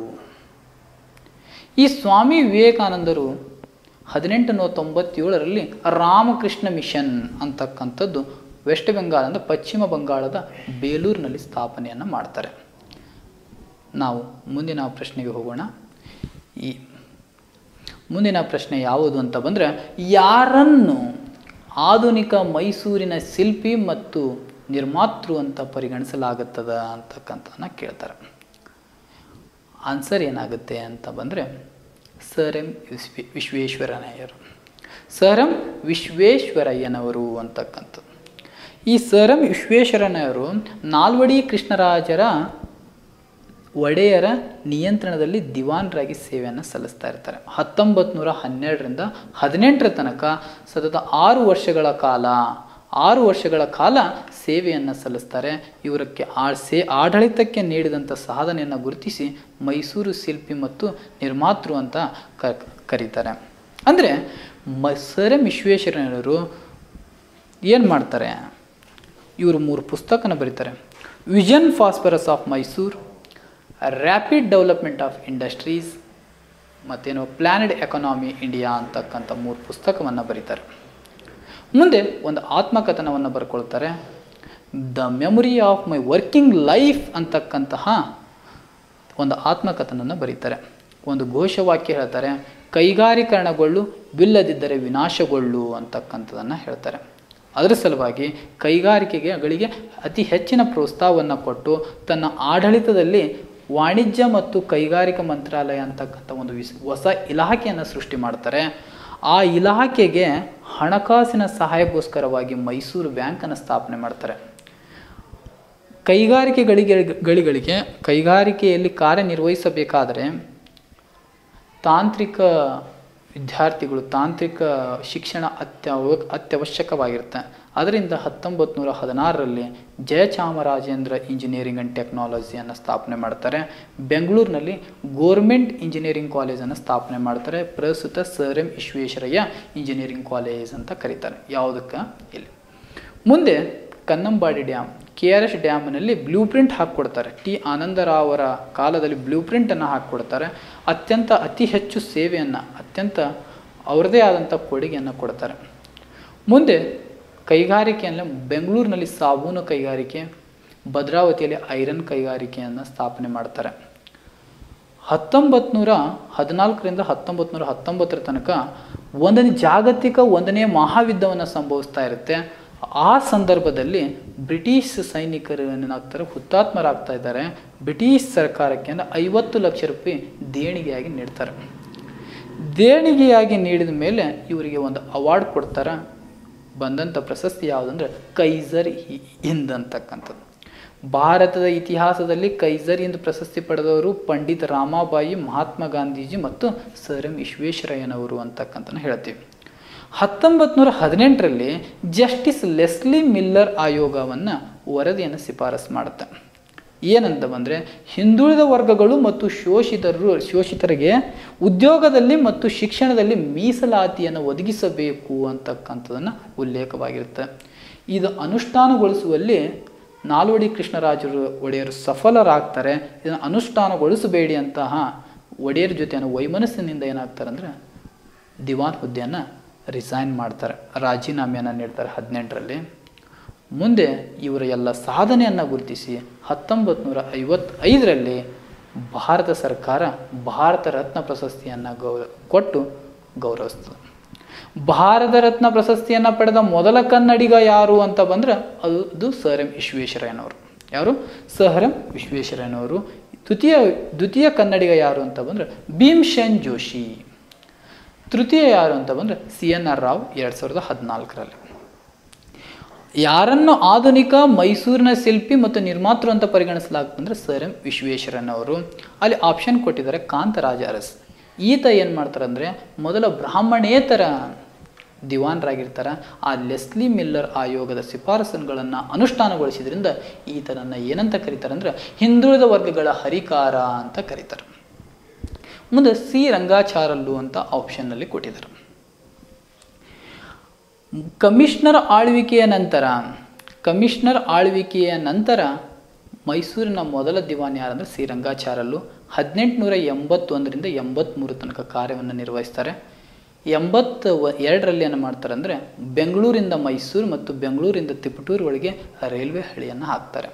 Speaker 1: ಈ ಸ್ವಾಮಿ ವಿವೇಕಾನಂದರು ಹದಿನೆಂಟು ನೂರ ತೊಂಬತ್ತೇಳರಲ್ಲಿ ರಾಮಕೃಷ್ಣ ಮಿಷನ್ ಅಂತಕ್ಕಂಥದ್ದು ವೆಸ್ಟ್ ಬೆಂಗಾಲ್ ಅಂದರೆ ಪಶ್ಚಿಮ ಬಂಗಾಳದ ಬೇಲೂರಿನಲ್ಲಿ ಸ್ಥಾಪನೆಯನ್ನು ಮಾಡ್ತಾರೆ ನಾವು ಮುಂದಿನ ಪ್ರಶ್ನೆಗೆ ಹೋಗೋಣ ಈ ಮುಂದಿನ ಪ್ರಶ್ನೆ ಯಾವುದು ಅಂತ ಬಂದರೆ ಯಾರನ್ನು ಆಧುನಿಕ ಮೈಸೂರಿನ ಶಿಲ್ಪಿ ಮತ್ತು ನಿರ್ಮಾತೃ ಅಂತ ಪರಿಗಣಿಸಲಾಗುತ್ತದ ಅಂತಕ್ಕಂಥದ್ದನ್ನ ಕೇಳ್ತಾರೆ ಆನ್ಸರ್ ಏನಾಗುತ್ತೆ ಅಂತ ಬಂದರೆ ಸರ್ ಎಂ ವಿಶ್ವೇ ವಿಶ್ವೇಶ್ವರಯ್ಯರು ಸರ್ ಎಂ ವಿಶ್ವೇಶ್ವರಯ್ಯನವರು ಅಂತಕ್ಕಂಥದ್ದು ಈ ಸರ್ ಎಂ ವಿಶ್ವೇಶ್ವರಯ್ಯನವರು ನಾಲ್ವಡಿ ಕೃಷ್ಣರಾಜರ ಒಡೆಯರ ನಿಯಂತ್ರಣದಲ್ಲಿ ದಿವಾನ್ರಾಗಿ ಸೇವೆಯನ್ನು ಸಲ್ಲಿಸ್ತಾ ಇರ್ತಾರೆ ಹತ್ತೊಂಬತ್ತು ನೂರ ಹನ್ನೆರಡರಿಂದ ಹದಿನೆಂಟರ ತನಕ ಸತತ ಆರು ವರ್ಷಗಳ ಕಾಲ ಆರು ವರ್ಷಗಳ ಕಾಲ ಸೇವೆಯನ್ನು ಸಲ್ಲಿಸ್ತಾರೆ ಇವರಕ್ಕೆ ಆ ಸೇ ಆಡಳಿತಕ್ಕೆ ನೀಡಿದಂಥ ಸಾಧನೆಯನ್ನು ಗುರುತಿಸಿ ಮೈಸೂರು ಶಿಲ್ಪಿ ಮತ್ತು ನಿರ್ಮಾತೃ ಅಂತ ಕ ಕರೀತಾರೆ ಅಂದರೆ ಮ ಸರ್ ಎಂ ವಿಶ್ವೇಶ್ವರಯ್ಯನವರು ಏನು ಮಾಡ್ತಾರೆ ಇವರು ಮೂರು ಪುಸ್ತಕನ ಬರೀತಾರೆ vision prosperous of Mysore rapid development of industries ಮತ್ತೇನು ಪ್ಲ್ಯಾನೆಡ್ ಎಕಾನಮಿ ಇಂಡಿಯಾ ಅಂತಕ್ಕಂಥ ಮೂರು ಪುಸ್ತಕವನ್ನು ಬರೀತಾರೆ ಮುಂದೆ ಒಂದು ಆತ್ಮಕಥನವನ್ನು ಬರ್ಕೊಳ್ತಾರೆ the memory of my working life ಅಂತಕ್ಕಂತಹ ಒಂದು ಆತ್ಮಕಥನನ್ನು ಬರೀತಾರೆ ಒಂದು ಘೋಷವಾಕ್ಯ ಹೇಳ್ತಾರೆ ಕೈಗಾರೀಕರಣಗೊಳ್ಳು ಬಿಲ್ಲದಿದ್ದರೆ ವಿನಾಶಗೊಳ್ಳು ಅಂತಕ್ಕಂಥದ್ದನ್ನು ಹೇಳ್ತಾರೆ ಅದರ ಸಲುವಾಗಿ ಕೈಗಾರಿಕೆಗಳಿಗೆ ಅತಿ ಹೆಚ್ಚಿನ ಪ್ರೋತ್ಸಾಹವನ್ನು ಕೊಟ್ಟು ತನ್ನ ಆಡಳಿತದಲ್ಲಿ ವಾಣಿಜ್ಯ ಮತ್ತು ಕೈಗಾರಿಕಾ ಮಂತ್ರಾಲಯ ಅಂತಕ್ಕಂಥ ಒಂದು ವಿಸ್ ಹೊಸ ಇಲಾಖೆಯನ್ನು ಸೃಷ್ಟಿ ಮಾಡ್ತಾರೆ ಆ ಇಲಾಖೆಗೆ ಹಣಕಾಸಿನ ಸಹಾಯಕ್ಕೋಸ್ಕರವಾಗಿ ಮೈಸೂರು ಬ್ಯಾಂಕನ್ನು ಸ್ಥಾಪನೆ ಮಾಡ್ತಾರೆ ಕೈಗಾರಿಕೆಗಳಿಗೆ ಗಳಿಗಳಿಗೆ ಕೈಗಾರಿಕೆಯಲ್ಲಿ ಕಾರ್ಯನಿರ್ವಹಿಸಬೇಕಾದರೆ ತಾಂತ್ರಿಕ ವಿದ್ಯಾರ್ಥಿಗಳು ತಾಂತ್ರಿಕ ಶಿಕ್ಷಣ ಅತ್ಯವ ಅತ್ಯವಶ್ಯಕವಾಗಿರುತ್ತೆ ಅದರಿಂದ ಹತ್ತೊಂಬತ್ತು ನೂರ ಹದಿನಾರರಲ್ಲಿ ಜಯಚಾಮರಾಜೇಂದ್ರ ಇಂಜಿನಿಯರಿಂಗ್ ಆ್ಯಂಡ್ ಟೆಕ್ನಾಲಜಿಯನ್ನು ಸ್ಥಾಪನೆ ಮಾಡ್ತಾರೆ ಬೆಂಗಳೂರಿನಲ್ಲಿ ಗೋರ್ಮೆಂಟ್ ಇಂಜಿನಿಯರಿಂಗ್ ಕಾಲೇಜನ್ನು ಸ್ಥಾಪನೆ ಮಾಡ್ತಾರೆ ಪ್ರಸ್ತುತ sir M Visvesvaraya engineering college ಅಂತ ಕರೀತಾರೆ ಯಾವುದಕ್ಕೆ ಇಲ್ಲಿ ಮುಂದೆ Kannambadi dam K R S ಡ್ಯಾಮ್ನಲ್ಲಿ ಬ್ಲೂ ಪ್ರಿಂಟ್ ಹಾಕ್ಕೊಡ್ತಾರೆ ಟಿ ಆನಂದರಾವ್ ಅವರ ಕಾಲದಲ್ಲಿ ಬ್ಲೂ ಪ್ರಿಂಟನ್ನು ಹಾಕ್ಕೊಡ್ತಾರೆ ಅತ್ಯಂತ ಅತಿ ಹೆಚ್ಚು ಸೇವೆಯನ್ನು ಅತ್ಯಂತ ಅವ್ರದ್ದೇ ಆದಂಥ ಕೊಡುಗೆಯನ್ನು ಕೊಡ್ತಾರೆ ಮುಂದೆ ಕೈಗಾರಿಕೆಯನ್ನು ಬೆಂಗಳೂರಿನಲ್ಲಿ ಸಾಬೂನು ಕೈಗಾರಿಕೆ ಭದ್ರಾವತಿಯಲ್ಲಿ ಐರನ್ ಕೈಗಾರಿಕೆಯನ್ನು ಸ್ಥಾಪನೆ ಮಾಡ್ತಾರೆ ಹತ್ತೊಂಬತ್ತು ನೂರ ಹದಿನಾಲ್ಕರಿಂದ ಹತ್ತೊಂಬತ್ತು ನೂರ ಹತ್ತೊಂಬತ್ತರ ತನಕ ಒಂದನೇ ಜಾಗತಿಕ ಒಂದನೇ ಮಹಾಯುದ್ಧವನ್ನು ಸಂಭವಿಸ್ತಾ ಇರುತ್ತೆ ಆ ಸಂದರ್ಭದಲ್ಲಿ ಬ್ರಿಟಿಷ್ ಸೈನಿಕರು ಏನಾಗ್ತಾರೆ ಹುತಾತ್ಮರಾಗ್ತಾ ಇದ್ದಾರೆ ಬ್ರಿಟಿಷ್ ಸರ್ಕಾರಕ್ಕೆ ಅಂದ್ರೆ ಐವತ್ತು ಲಕ್ಷ ರೂಪಾಯಿ ದೇಣಿಗೆಯಾಗಿ ನೀಡ್ತಾರೆ ದೇಣಿಗೆಯಾಗಿ ನೀಡಿದ ಮೇಲೆ ಇವರಿಗೆ ಒಂದು ಅವಾರ್ಡ್ ಕೊಡ್ತಾರೆ ಬಂದಂಥ ಪ್ರಶಸ್ತಿ ಯಾವುದಂದ್ರೆ ಕೈಸರ್ ಹಿ- ಹಿಂದ್ ಅಂತಕ್ಕಂಥದ್ದು ಭಾರತದ ಇತಿಹಾಸದಲ್ಲಿ ಕೈಸರ್ ಹಿಂದ್ ಪ್ರಶಸ್ತಿ ಪಡೆದವರು ಪಂಡಿತ್ ರಾಮಾಬಾಯಿ ಮಹಾತ್ಮ ಗಾಂಧೀಜಿ ಮತ್ತು ಸರ್ ಎಂ ವಿಶ್ವೇಶ್ವರಯ್ಯನವರು ಅಂತಕ್ಕಂತ ಹೇಳ್ತೀವಿ ಹತ್ತೊಂಬತ್ತು ನೂರ ಹದಿನೆಂಟರಲ್ಲಿ ಜಸ್ಟಿಸ್ ಲೆಸ್ಲಿ ಮಿಲ್ಲರ್ ಆಯೋಗವನ್ನು ವರದಿಯನ್ನು ಶಿಫಾರಸು ಮಾಡುತ್ತೆ ಏನಂತ ಬಂದರೆ ಹಿಂದುಳಿದ ವರ್ಗಗಳು ಮತ್ತು ಶೋಷಿತರು ಶೋಷಿತರಿಗೆ ಉದ್ಯೋಗದಲ್ಲಿ ಮತ್ತು ಶಿಕ್ಷಣದಲ್ಲಿ ಮೀಸಲಾತಿಯನ್ನು ಒದಗಿಸಬೇಕು ಅಂತಕ್ಕಂಥದ್ದನ್ನು ಉಲ್ಲೇಖವಾಗಿರುತ್ತೆ ಇದು ಅನುಷ್ಠಾನಗೊಳಿಸುವಲ್ಲಿ ನಾಲ್ವಡಿ ಕೃಷ್ಣರಾಜರು ಒಡೆಯರು ಸಫಲರಾಗ್ತಾರೆ ಇದನ್ನು ಅನುಷ್ಠಾನಗೊಳಿಸಬೇಡಿ ಅಂತಹ ಒಡೆಯರ ಜೊತೆ ಅನ್ನೋ ವೈಮನಸ್ಸಿನಿಂದ ಏನಾಗ್ತಾರೆ ಅಂದರೆ ದಿವಾನ್ ಹುದ್ದೆಯನ್ನು ರಿಸೈನ್ ಮಾಡ್ತಾರೆ ರಾಜೀನಾಮೆಯನ್ನು ನೀಡ್ತಾರೆ ಹದಿನೆಂಟರಲ್ಲಿ ಮುಂದೆ ಇವರ ಎಲ್ಲ ಸಾಧನೆಯನ್ನು ಗುರುತಿಸಿ ಹತ್ತೊಂಬತ್ತು ನೂರ ಐವತ್ತೈದರಲ್ಲಿ ಭಾರತ ಸರ್ಕಾರ ಭಾರತ ರತ್ನ ಪ್ರಶಸ್ತಿಯನ್ನು ಗೌರ ಕೊಟ್ಟು ಗೌರವಿಸ್ತದೆ ಭಾರತ ರತ್ನ ಪ್ರಶಸ್ತಿಯನ್ನು ಪಡೆದ ಮೊದಲ ಕನ್ನಡಿಗ ಯಾರು ಅಂತ ಬಂದ್ರೆ ಅದು ಅದು ಸರ್ ಎಂ ವಿಶ್ವೇಶ್ವರಯ್ಯನವರು ಯಾರು ಸರ್ ಎಂ ವಿಶ್ವೇಶ್ವರಯ್ಯನವರು ದ್ವಿತೀಯ ದ್ವಿತೀಯ ಕನ್ನಡಿಗ ಯಾರು ಅಂತ ಬಂದ್ರೆ ಭೀಮ್ಸೆನ್ ಜೋಶಿ ತೃತೀಯ ಯಾರು ಅಂತ ಬಂದ್ರೆ ಸಿ ಎನ್ ಆರ್ ರಾವ್ ಎರಡು ಸಾವಿರದ ಹದಿನಾಲ್ಕರಲ್ಲಿ ಯಾರನ್ನು ಆಧುನಿಕ ಮೈಸೂರಿನ ಶಿಲ್ಪಿ ಮತ್ತು ನಿರ್ಮಾತೃ ಅಂತ ಪರಿಗಣಿಸಲಾಗುತ್ತೆ ಅಂದರೆ ಸರ್ ಎಂ ವಿಶ್ವೇಶ್ವರಯ್ಯನವರು ಅಲ್ಲಿ ಆಪ್ಷನ್ ಕೊಟ್ಟಿದ್ದಾರೆ ಕಾಂತರಾಜ ಅರಸ್ ಈತ ಏನು ಮಾಡ್ತಾರೆ ಅಂದರೆ ಮೊದಲ ಬ್ರಾಹ್ಮಣೇತರ ದಿವಾನರಾಗಿರ್ತಾರೆ ಆ ಲೆಸ್ಲಿ ಮಿಲ್ಲರ್ ಆಯೋಗದ ಶಿಫಾರಸುಗಳನ್ನು ಅನುಷ್ಠಾನಗೊಳಿಸಿದ್ರಿಂದ ಈತನನ್ನು ಏನಂತ ಕರೀತಾರೆ ಅಂದರೆ ಹಿಂದುಳಿದ ವರ್ಗಗಳ ಹರಿಕಾರ ಅಂತ ಕರೀತಾರೆ ಮುಂದೆ ಸಿ ರಂಗಾಚಾರಲ್ಲು ಅಂತ ಆಪ್ಷನ್ನಲ್ಲಿ ಕೊಟ್ಟಿದ್ದಾರೆ ಕಮಿಷನರ್ ಆಳ್ವಿಕೆಯ ನಂತರ ಕಮಿಷನರ್ ಆಳ್ವಿಕೆಯ ನಂತರ ಮೈಸೂರಿನ ಮೊದಲ ದಿವಾನ್ ಯಾರಂದ್ರೆ ಸಿ ರಂಗಾಚಾರಲ್ಲು ಹದಿನೆಂಟುನೂರ ಎಂಬತ್ತೊಂದರಿಂದ ಎಂಬತ್ತ್ಮೂರು ತನಕ ಕಾರ್ಯವನ್ನು ನಿರ್ವಹಿಸ್ತಾರೆ ಎಂಬತ್ತ ಎರಡರಲ್ಲಿ ಏನು ಮಾಡ್ತಾರೆ ಅಂದರೆ ಬೆಂಗಳೂರಿಂದ ಮೈಸೂರು ಮತ್ತು ಬೆಂಗಳೂರಿಂದ ತಿಪಟೂರು ರೈಲ್ವೆ ಹಳಿಯನ್ನು ಹಾಕ್ತಾರೆ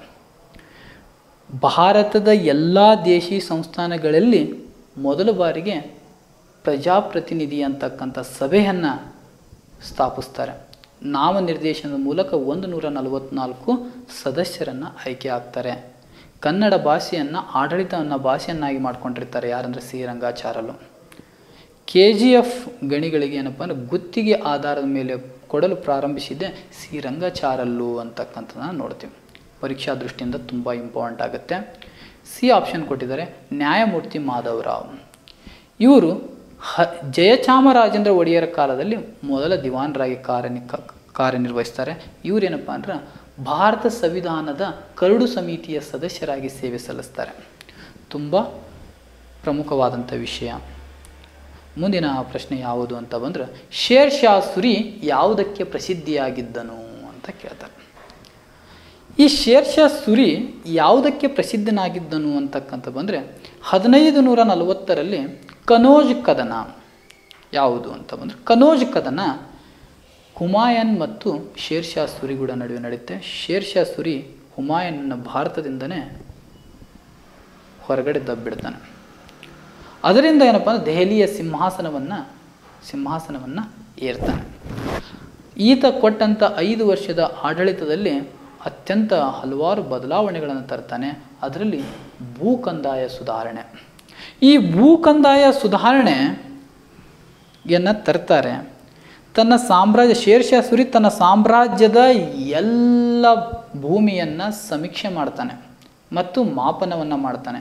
Speaker 1: ಭಾರತದ ಎಲ್ಲ ದೇಶಿ ಸಂಸ್ಥಾನಗಳಲ್ಲಿ ಮೊದಲ ಬಾರಿಗೆ ಪ್ರಜಾಪ್ರತಿನಿಧಿ ಅಂತಕ್ಕಂಥ ಸಭೆಯನ್ನು ಸ್ಥಾಪಿಸ್ತಾರೆ ನಾಮನಿರ್ದೇಶನದ ಮೂಲಕ ಒಂದು ನೂರ ನಲವತ್ನಾಲ್ಕು ಸದಸ್ಯರನ್ನು ಆಯ್ಕೆ ಆಗ್ತಾರೆ ಕನ್ನಡ ಭಾಷೆಯನ್ನು ಆಡಳಿತ ಅನ್ನೋ ಭಾಷೆಯನ್ನಾಗಿ ಮಾಡ್ಕೊಂಡಿರ್ತಾರೆ ಯಾರಂದರೆ C Rangacharlu K G F ಗಣಿಗಳಿಗೆ ಏನಪ್ಪ ಅಂದರೆ ಗುತ್ತಿಗೆ ಆಧಾರದ ಮೇಲೆ ಕೊಡಲು ಪ್ರಾರಂಭಿಸಿದ್ದೆ ಸಿ ರಂಗಾಚಾರಲ್ಲು ಅಂತಕ್ಕಂಥದ್ದನ್ನು ನೋಡ್ತೀವಿ ಪರೀಕ್ಷಾ ದೃಷ್ಟಿಯಿಂದ ತುಂಬ ಇಂಪಾರ್ಟೆಂಟ್ ಆಗುತ್ತೆ ಸಿ ಆಪ್ಷನ್ ಕೊಟ್ಟಿದ್ದಾರೆ ನ್ಯಾಯಮೂರ್ತಿ ಮಾಧವರಾವ್ ಇವರು ಹ ಜಯಚಾಮರಾಜೇಂದ್ರ ಒಡೆಯರ ಕಾಲದಲ್ಲಿ ಮೊದಲ ದಿವಾನರಾಗಿ ಕಾರ್ಯ ಕಾರ್ಯನಿರ್ವಹಿಸ್ತಾರೆ ಇವರೇನಪ್ಪ ಅಂದ್ರೆ ಭಾರತ ಸಂವಿಧಾನದ ಕರಡು ಸಮಿತಿಯ ಸದಸ್ಯರಾಗಿ ಸೇವೆ ಸಲ್ಲಿಸ್ತಾರೆ ತುಂಬ ಪ್ರಮುಖವಾದಂಥ ವಿಷಯ ಮುಂದಿನ ಪ್ರಶ್ನೆ ಯಾವುದು ಅಂತ ಬಂದ್ರೆ ಶೇರ್ ಶಾ ಸುರಿ ಯಾವುದಕ್ಕೆ ಪ್ರಸಿದ್ಧಿಯಾಗಿದ್ದನು ಅಂತ ಕೇಳ್ತಾರೆ ಈ ಶೇರ್ ಶಾ ಸುರಿ ಯಾವುದಕ್ಕೆ ಪ್ರಸಿದ್ಧನಾಗಿದ್ದನು ಅಂತಕ್ಕಂಥ ಬಂದರೆ ಹದಿನೈದು ನೂರ ನಲವತ್ತರಲ್ಲಿ ಕನೋಜ್ ಕದನ ಯಾವುದು ಅಂತ ಬಂದರೆ ಕನೋಜ್ ಕದನ ಹುಮಾಯನ್ ಮತ್ತು ಶೇರ್ ಶಾ ಸುರಿಗೂಡ ನಡುವೆ ನಡೆಯುತ್ತೆ ಶೇರ್ ಶಾ ಸುರಿ ಹುಮಾಯನ್ನ ಭಾರತದಿಂದನೇ ಹೊರಗಡೆ ದಬ್ಬಿಡ್ತಾನೆ ಅದರಿಂದ ಏನಪ್ಪ ಅಂದರೆ ದೆಹಲಿಯ ಸಿಂಹಾಸನವನ್ನು ಸಿಂಹಾಸನವನ್ನು ಏರ್ತಾನೆ ಈತ ಕೊಟ್ಟಂಥ ಐದು ವರ್ಷದ ಆಡಳಿತದಲ್ಲಿ ಅತ್ಯಂತ ಹಲವಾರು ಬದಲಾವಣೆಗಳನ್ನು ತರ್ತಾನೆ ಅದರಲ್ಲಿ ಭೂ ಕಂದಾಯ ಸುಧಾರಣೆ ಈ ಭೂ ಕಂದಾಯ ಸುಧಾರಣೆಯನ್ನು ತರ್ತಾರೆ ತನ್ನ ಸಾಮ್ರಾಜ್ಯ ಶೇರ್ಷಾ ಸುರಿ ತನ್ನ ಸಾಮ್ರಾಜ್ಯದ ಎಲ್ಲ ಭೂಮಿಯನ್ನು ಸಮೀಕ್ಷೆ ಮಾಡ್ತಾನೆ ಮತ್ತು ಮಾಪನವನ್ನು ಮಾಡ್ತಾನೆ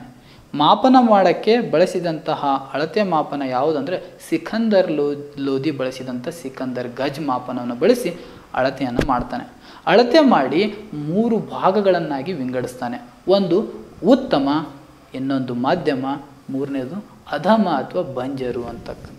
Speaker 1: ಮಾಪನ ಮಾಡೋಕ್ಕೆ ಬಳಸಿದಂತಹ ಅಳತೆ ಮಾಪನ ಯಾವುದಂದರೆ ಸಿಕಂದರ್ ಲೋ ಲೋಧಿ ಬಳಸಿದಂಥ ಸಿಕಂದರ್ ಗಜ್ ಮಾಪನವನ್ನು ಬಳಸಿ ಅಳತೆಯನ್ನು ಮಾಡ್ತಾನೆ ಅಳತೆ ಮಾಡಿ ಮೂರು ಭಾಗಗಳನ್ನಾಗಿ ವಿಂಗಡಿಸ್ತಾನೆ ಒಂದು ಉತ್ತಮ ಇನ್ನೊಂದು ಮಧ್ಯಮ ಮೂರನೇದು ಅಧಮ ಅಥವಾ ಬಂಜರು ಅಂತಕ್ಕಂಥ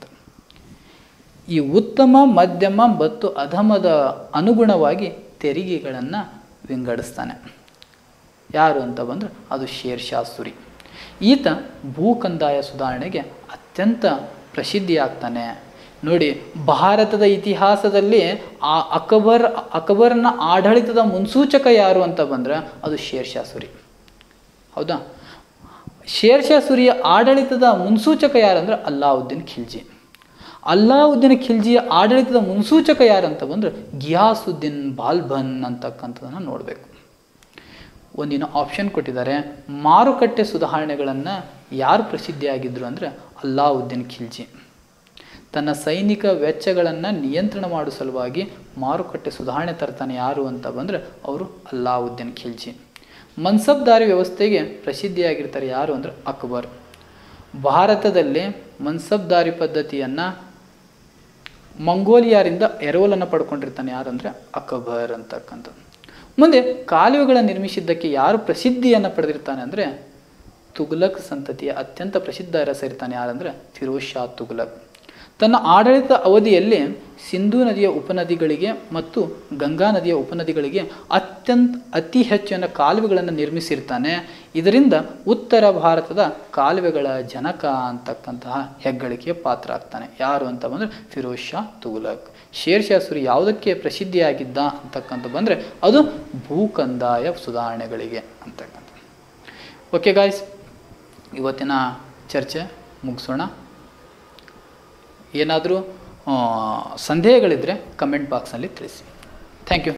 Speaker 1: ಈ ಉತ್ತಮ ಮಧ್ಯಮ ಮತ್ತು ಅಧಮದ ಅನುಗುಣವಾಗಿ ತೆರಿಗೆಗಳನ್ನು ವಿಂಗಡಿಸ್ತಾನೆ ಯಾರು ಅಂತ ಬಂದರೆ ಅದು ಶೇರ್ಷಾ ಸುರಿ ಈತ ಭೂಕಂದಾಯ ಸುಧಾರಣೆಗೆ ಅತ್ಯಂತ ಪ್ರಸಿದ್ಧಿಯಾಗ್ತಾನೆ ನೋಡಿ ಭಾರತದ ಇತಿಹಾಸದಲ್ಲಿ ಆ ಅಕ್ಬರ್ ಅಕ್ಬರ್ನ ಆಡಳಿತದ ಮುನ್ಸೂಚಕ ಯಾರು ಅಂತ ಬಂದರೆ ಅದು ಶೇರ್ಷಾ ಸುರಿ ಹೌದಾ ಶೇರ್ಷಾ ಸುರಿಯ ಆಡಳಿತದ ಮುನ್ಸೂಚಕ ಯಾರಂದ್ರೆ ಅಲ್ಲಾವುದ್ದೀನ್ ಖಿಲ್ಜಿ ಅಲ್ಲಾವುದ್ದೀನ್ ಖಿಲ್ಜಿಯ ಆಡಳಿತದ ಮುನ್ಸೂಚಕ ಯಾರಂತ ಬಂದರೆ ಗಿಯಾಸುದ್ದೀನ್ ಬಾಲ್ಬನ್ ಅಂತಕ್ಕಂಥದ್ದನ್ನು ನೋಡಬೇಕು ಒಂದಿನ ಆಪ್ಷನ್ ಕೊಟ್ಟಿದ್ದಾರೆ ಮಾರುಕಟ್ಟೆ ಸುಧಾರಣೆಗಳನ್ನು ಯಾರು ಪ್ರಸಿದ್ಧಿಯಾಗಿದ್ದರು ಅಂದರೆ ಅಲ್ಲಾವುದ್ದೀನ್ ಖಿಲ್ಜಿ ತನ್ನ ಸೈನಿಕ ವೆಚ್ಚಗಳನ್ನು ನಿಯಂತ್ರಣ ಮಾಡುವ ಸಲುವಾಗಿ ಮಾರುಕಟ್ಟೆ ಸುಧಾರಣೆ ತರ್ತಾನೆ ಯಾರು ಅಂತ ಬಂದರೆ ಅವರು ಅಲ್ಲಾವುದ್ದೀನ್ ಖಿಲ್ಜಿ ಮನ್ಸಬ್ದಾರಿ ವ್ಯವಸ್ಥೆಗೆ ಪ್ರಸಿದ್ಧಿಯಾಗಿರ್ತಾರೆ ಯಾರು ಅಂದರೆ ಅಕ್ಬರ್ ಭಾರತದಲ್ಲಿ ಮನ್ಸಬ್ದಾರಿ ಪದ್ಧತಿಯನ್ನು ಮಂಗೋಲಿಯಾರಿಂದ ಎರವಲನ್ನು ಪಡ್ಕೊಂಡಿರ್ತಾನೆ ಯಾರಂದರೆ ಅಕ್ಬರ್ ಅಂತಕ್ಕಂಥದ್ದು ಮುಂದೆ ಕಾಲುವೆಗಳನ್ನು ನಿರ್ಮಿಸಿದ್ದಕ್ಕೆ ಯಾರು ಪ್ರಸಿದ್ಧಿಯನ್ನು ಪಡೆದಿರ್ತಾನೆ ಅಂದರೆ ತುಘಲಕ್ ಸಂತತಿಯ ಅತ್ಯಂತ ಪ್ರಸಿದ್ಧ ಅರಸ ಇರ್ತಾನೆ ಯಾರಂದರೆ ಫಿರೋಜ್ ಶಾ ತುಘಲಕ್ ತನ್ನ ಆಡಳಿತ ಅವಧಿಯಲ್ಲಿ ಸಿಂಧೂ ನದಿಯ ಉಪನದಿಗಳಿಗೆ ಮತ್ತು ಗಂಗಾ ನದಿಯ ಉಪನದಿಗಳಿಗೆ ಅತ್ಯಂತ ಅತಿ ಹೆಚ್ಚಿನ ಕಾಲುವೆಗಳನ್ನು ನಿರ್ಮಿಸಿರ್ತಾನೆ ಇದರಿಂದ ಉತ್ತರ ಭಾರತದ ಕಾಲುವೆಗಳ ಜನಕ ಅಂತಕ್ಕಂತಹ ಹೆಗ್ಗಳಿಕೆಯ ಪಾತ್ರ ಆಗ್ತಾನೆ ಯಾರು ಅಂತ ಬಂದರೆ ಫಿರೋಜ್ ಶಾ ತುಘಲಕ್ ಶೇರ್ ಶಾ ಸುರಿ ಯಾವುದಕ್ಕೆ ಪ್ರಸಿದ್ಧಿಯಾಗಿದ್ದ ಅಂತಕ್ಕಂಥ ಬಂದರೆ ಅದು ಭೂಕಂದಾಯ ಸುಧಾರಣೆಗಳಿಗೆ ಅಂತಕ್ಕಂಥ ಓಕೆ ಗಾಯ್ಸ್ ಇವತ್ತಿನ ಚರ್ಚೆ ಮುಗಿಸೋಣ ಏನಾದರೂ ಸಂದೇಹಗಳಿದ್ದರೆ ಕಮೆಂಟ್ ಬಾಕ್ಸ್ನಲ್ಲಿ ತಿಳಿಸಿ ಥ್ಯಾಂಕ್ ಯು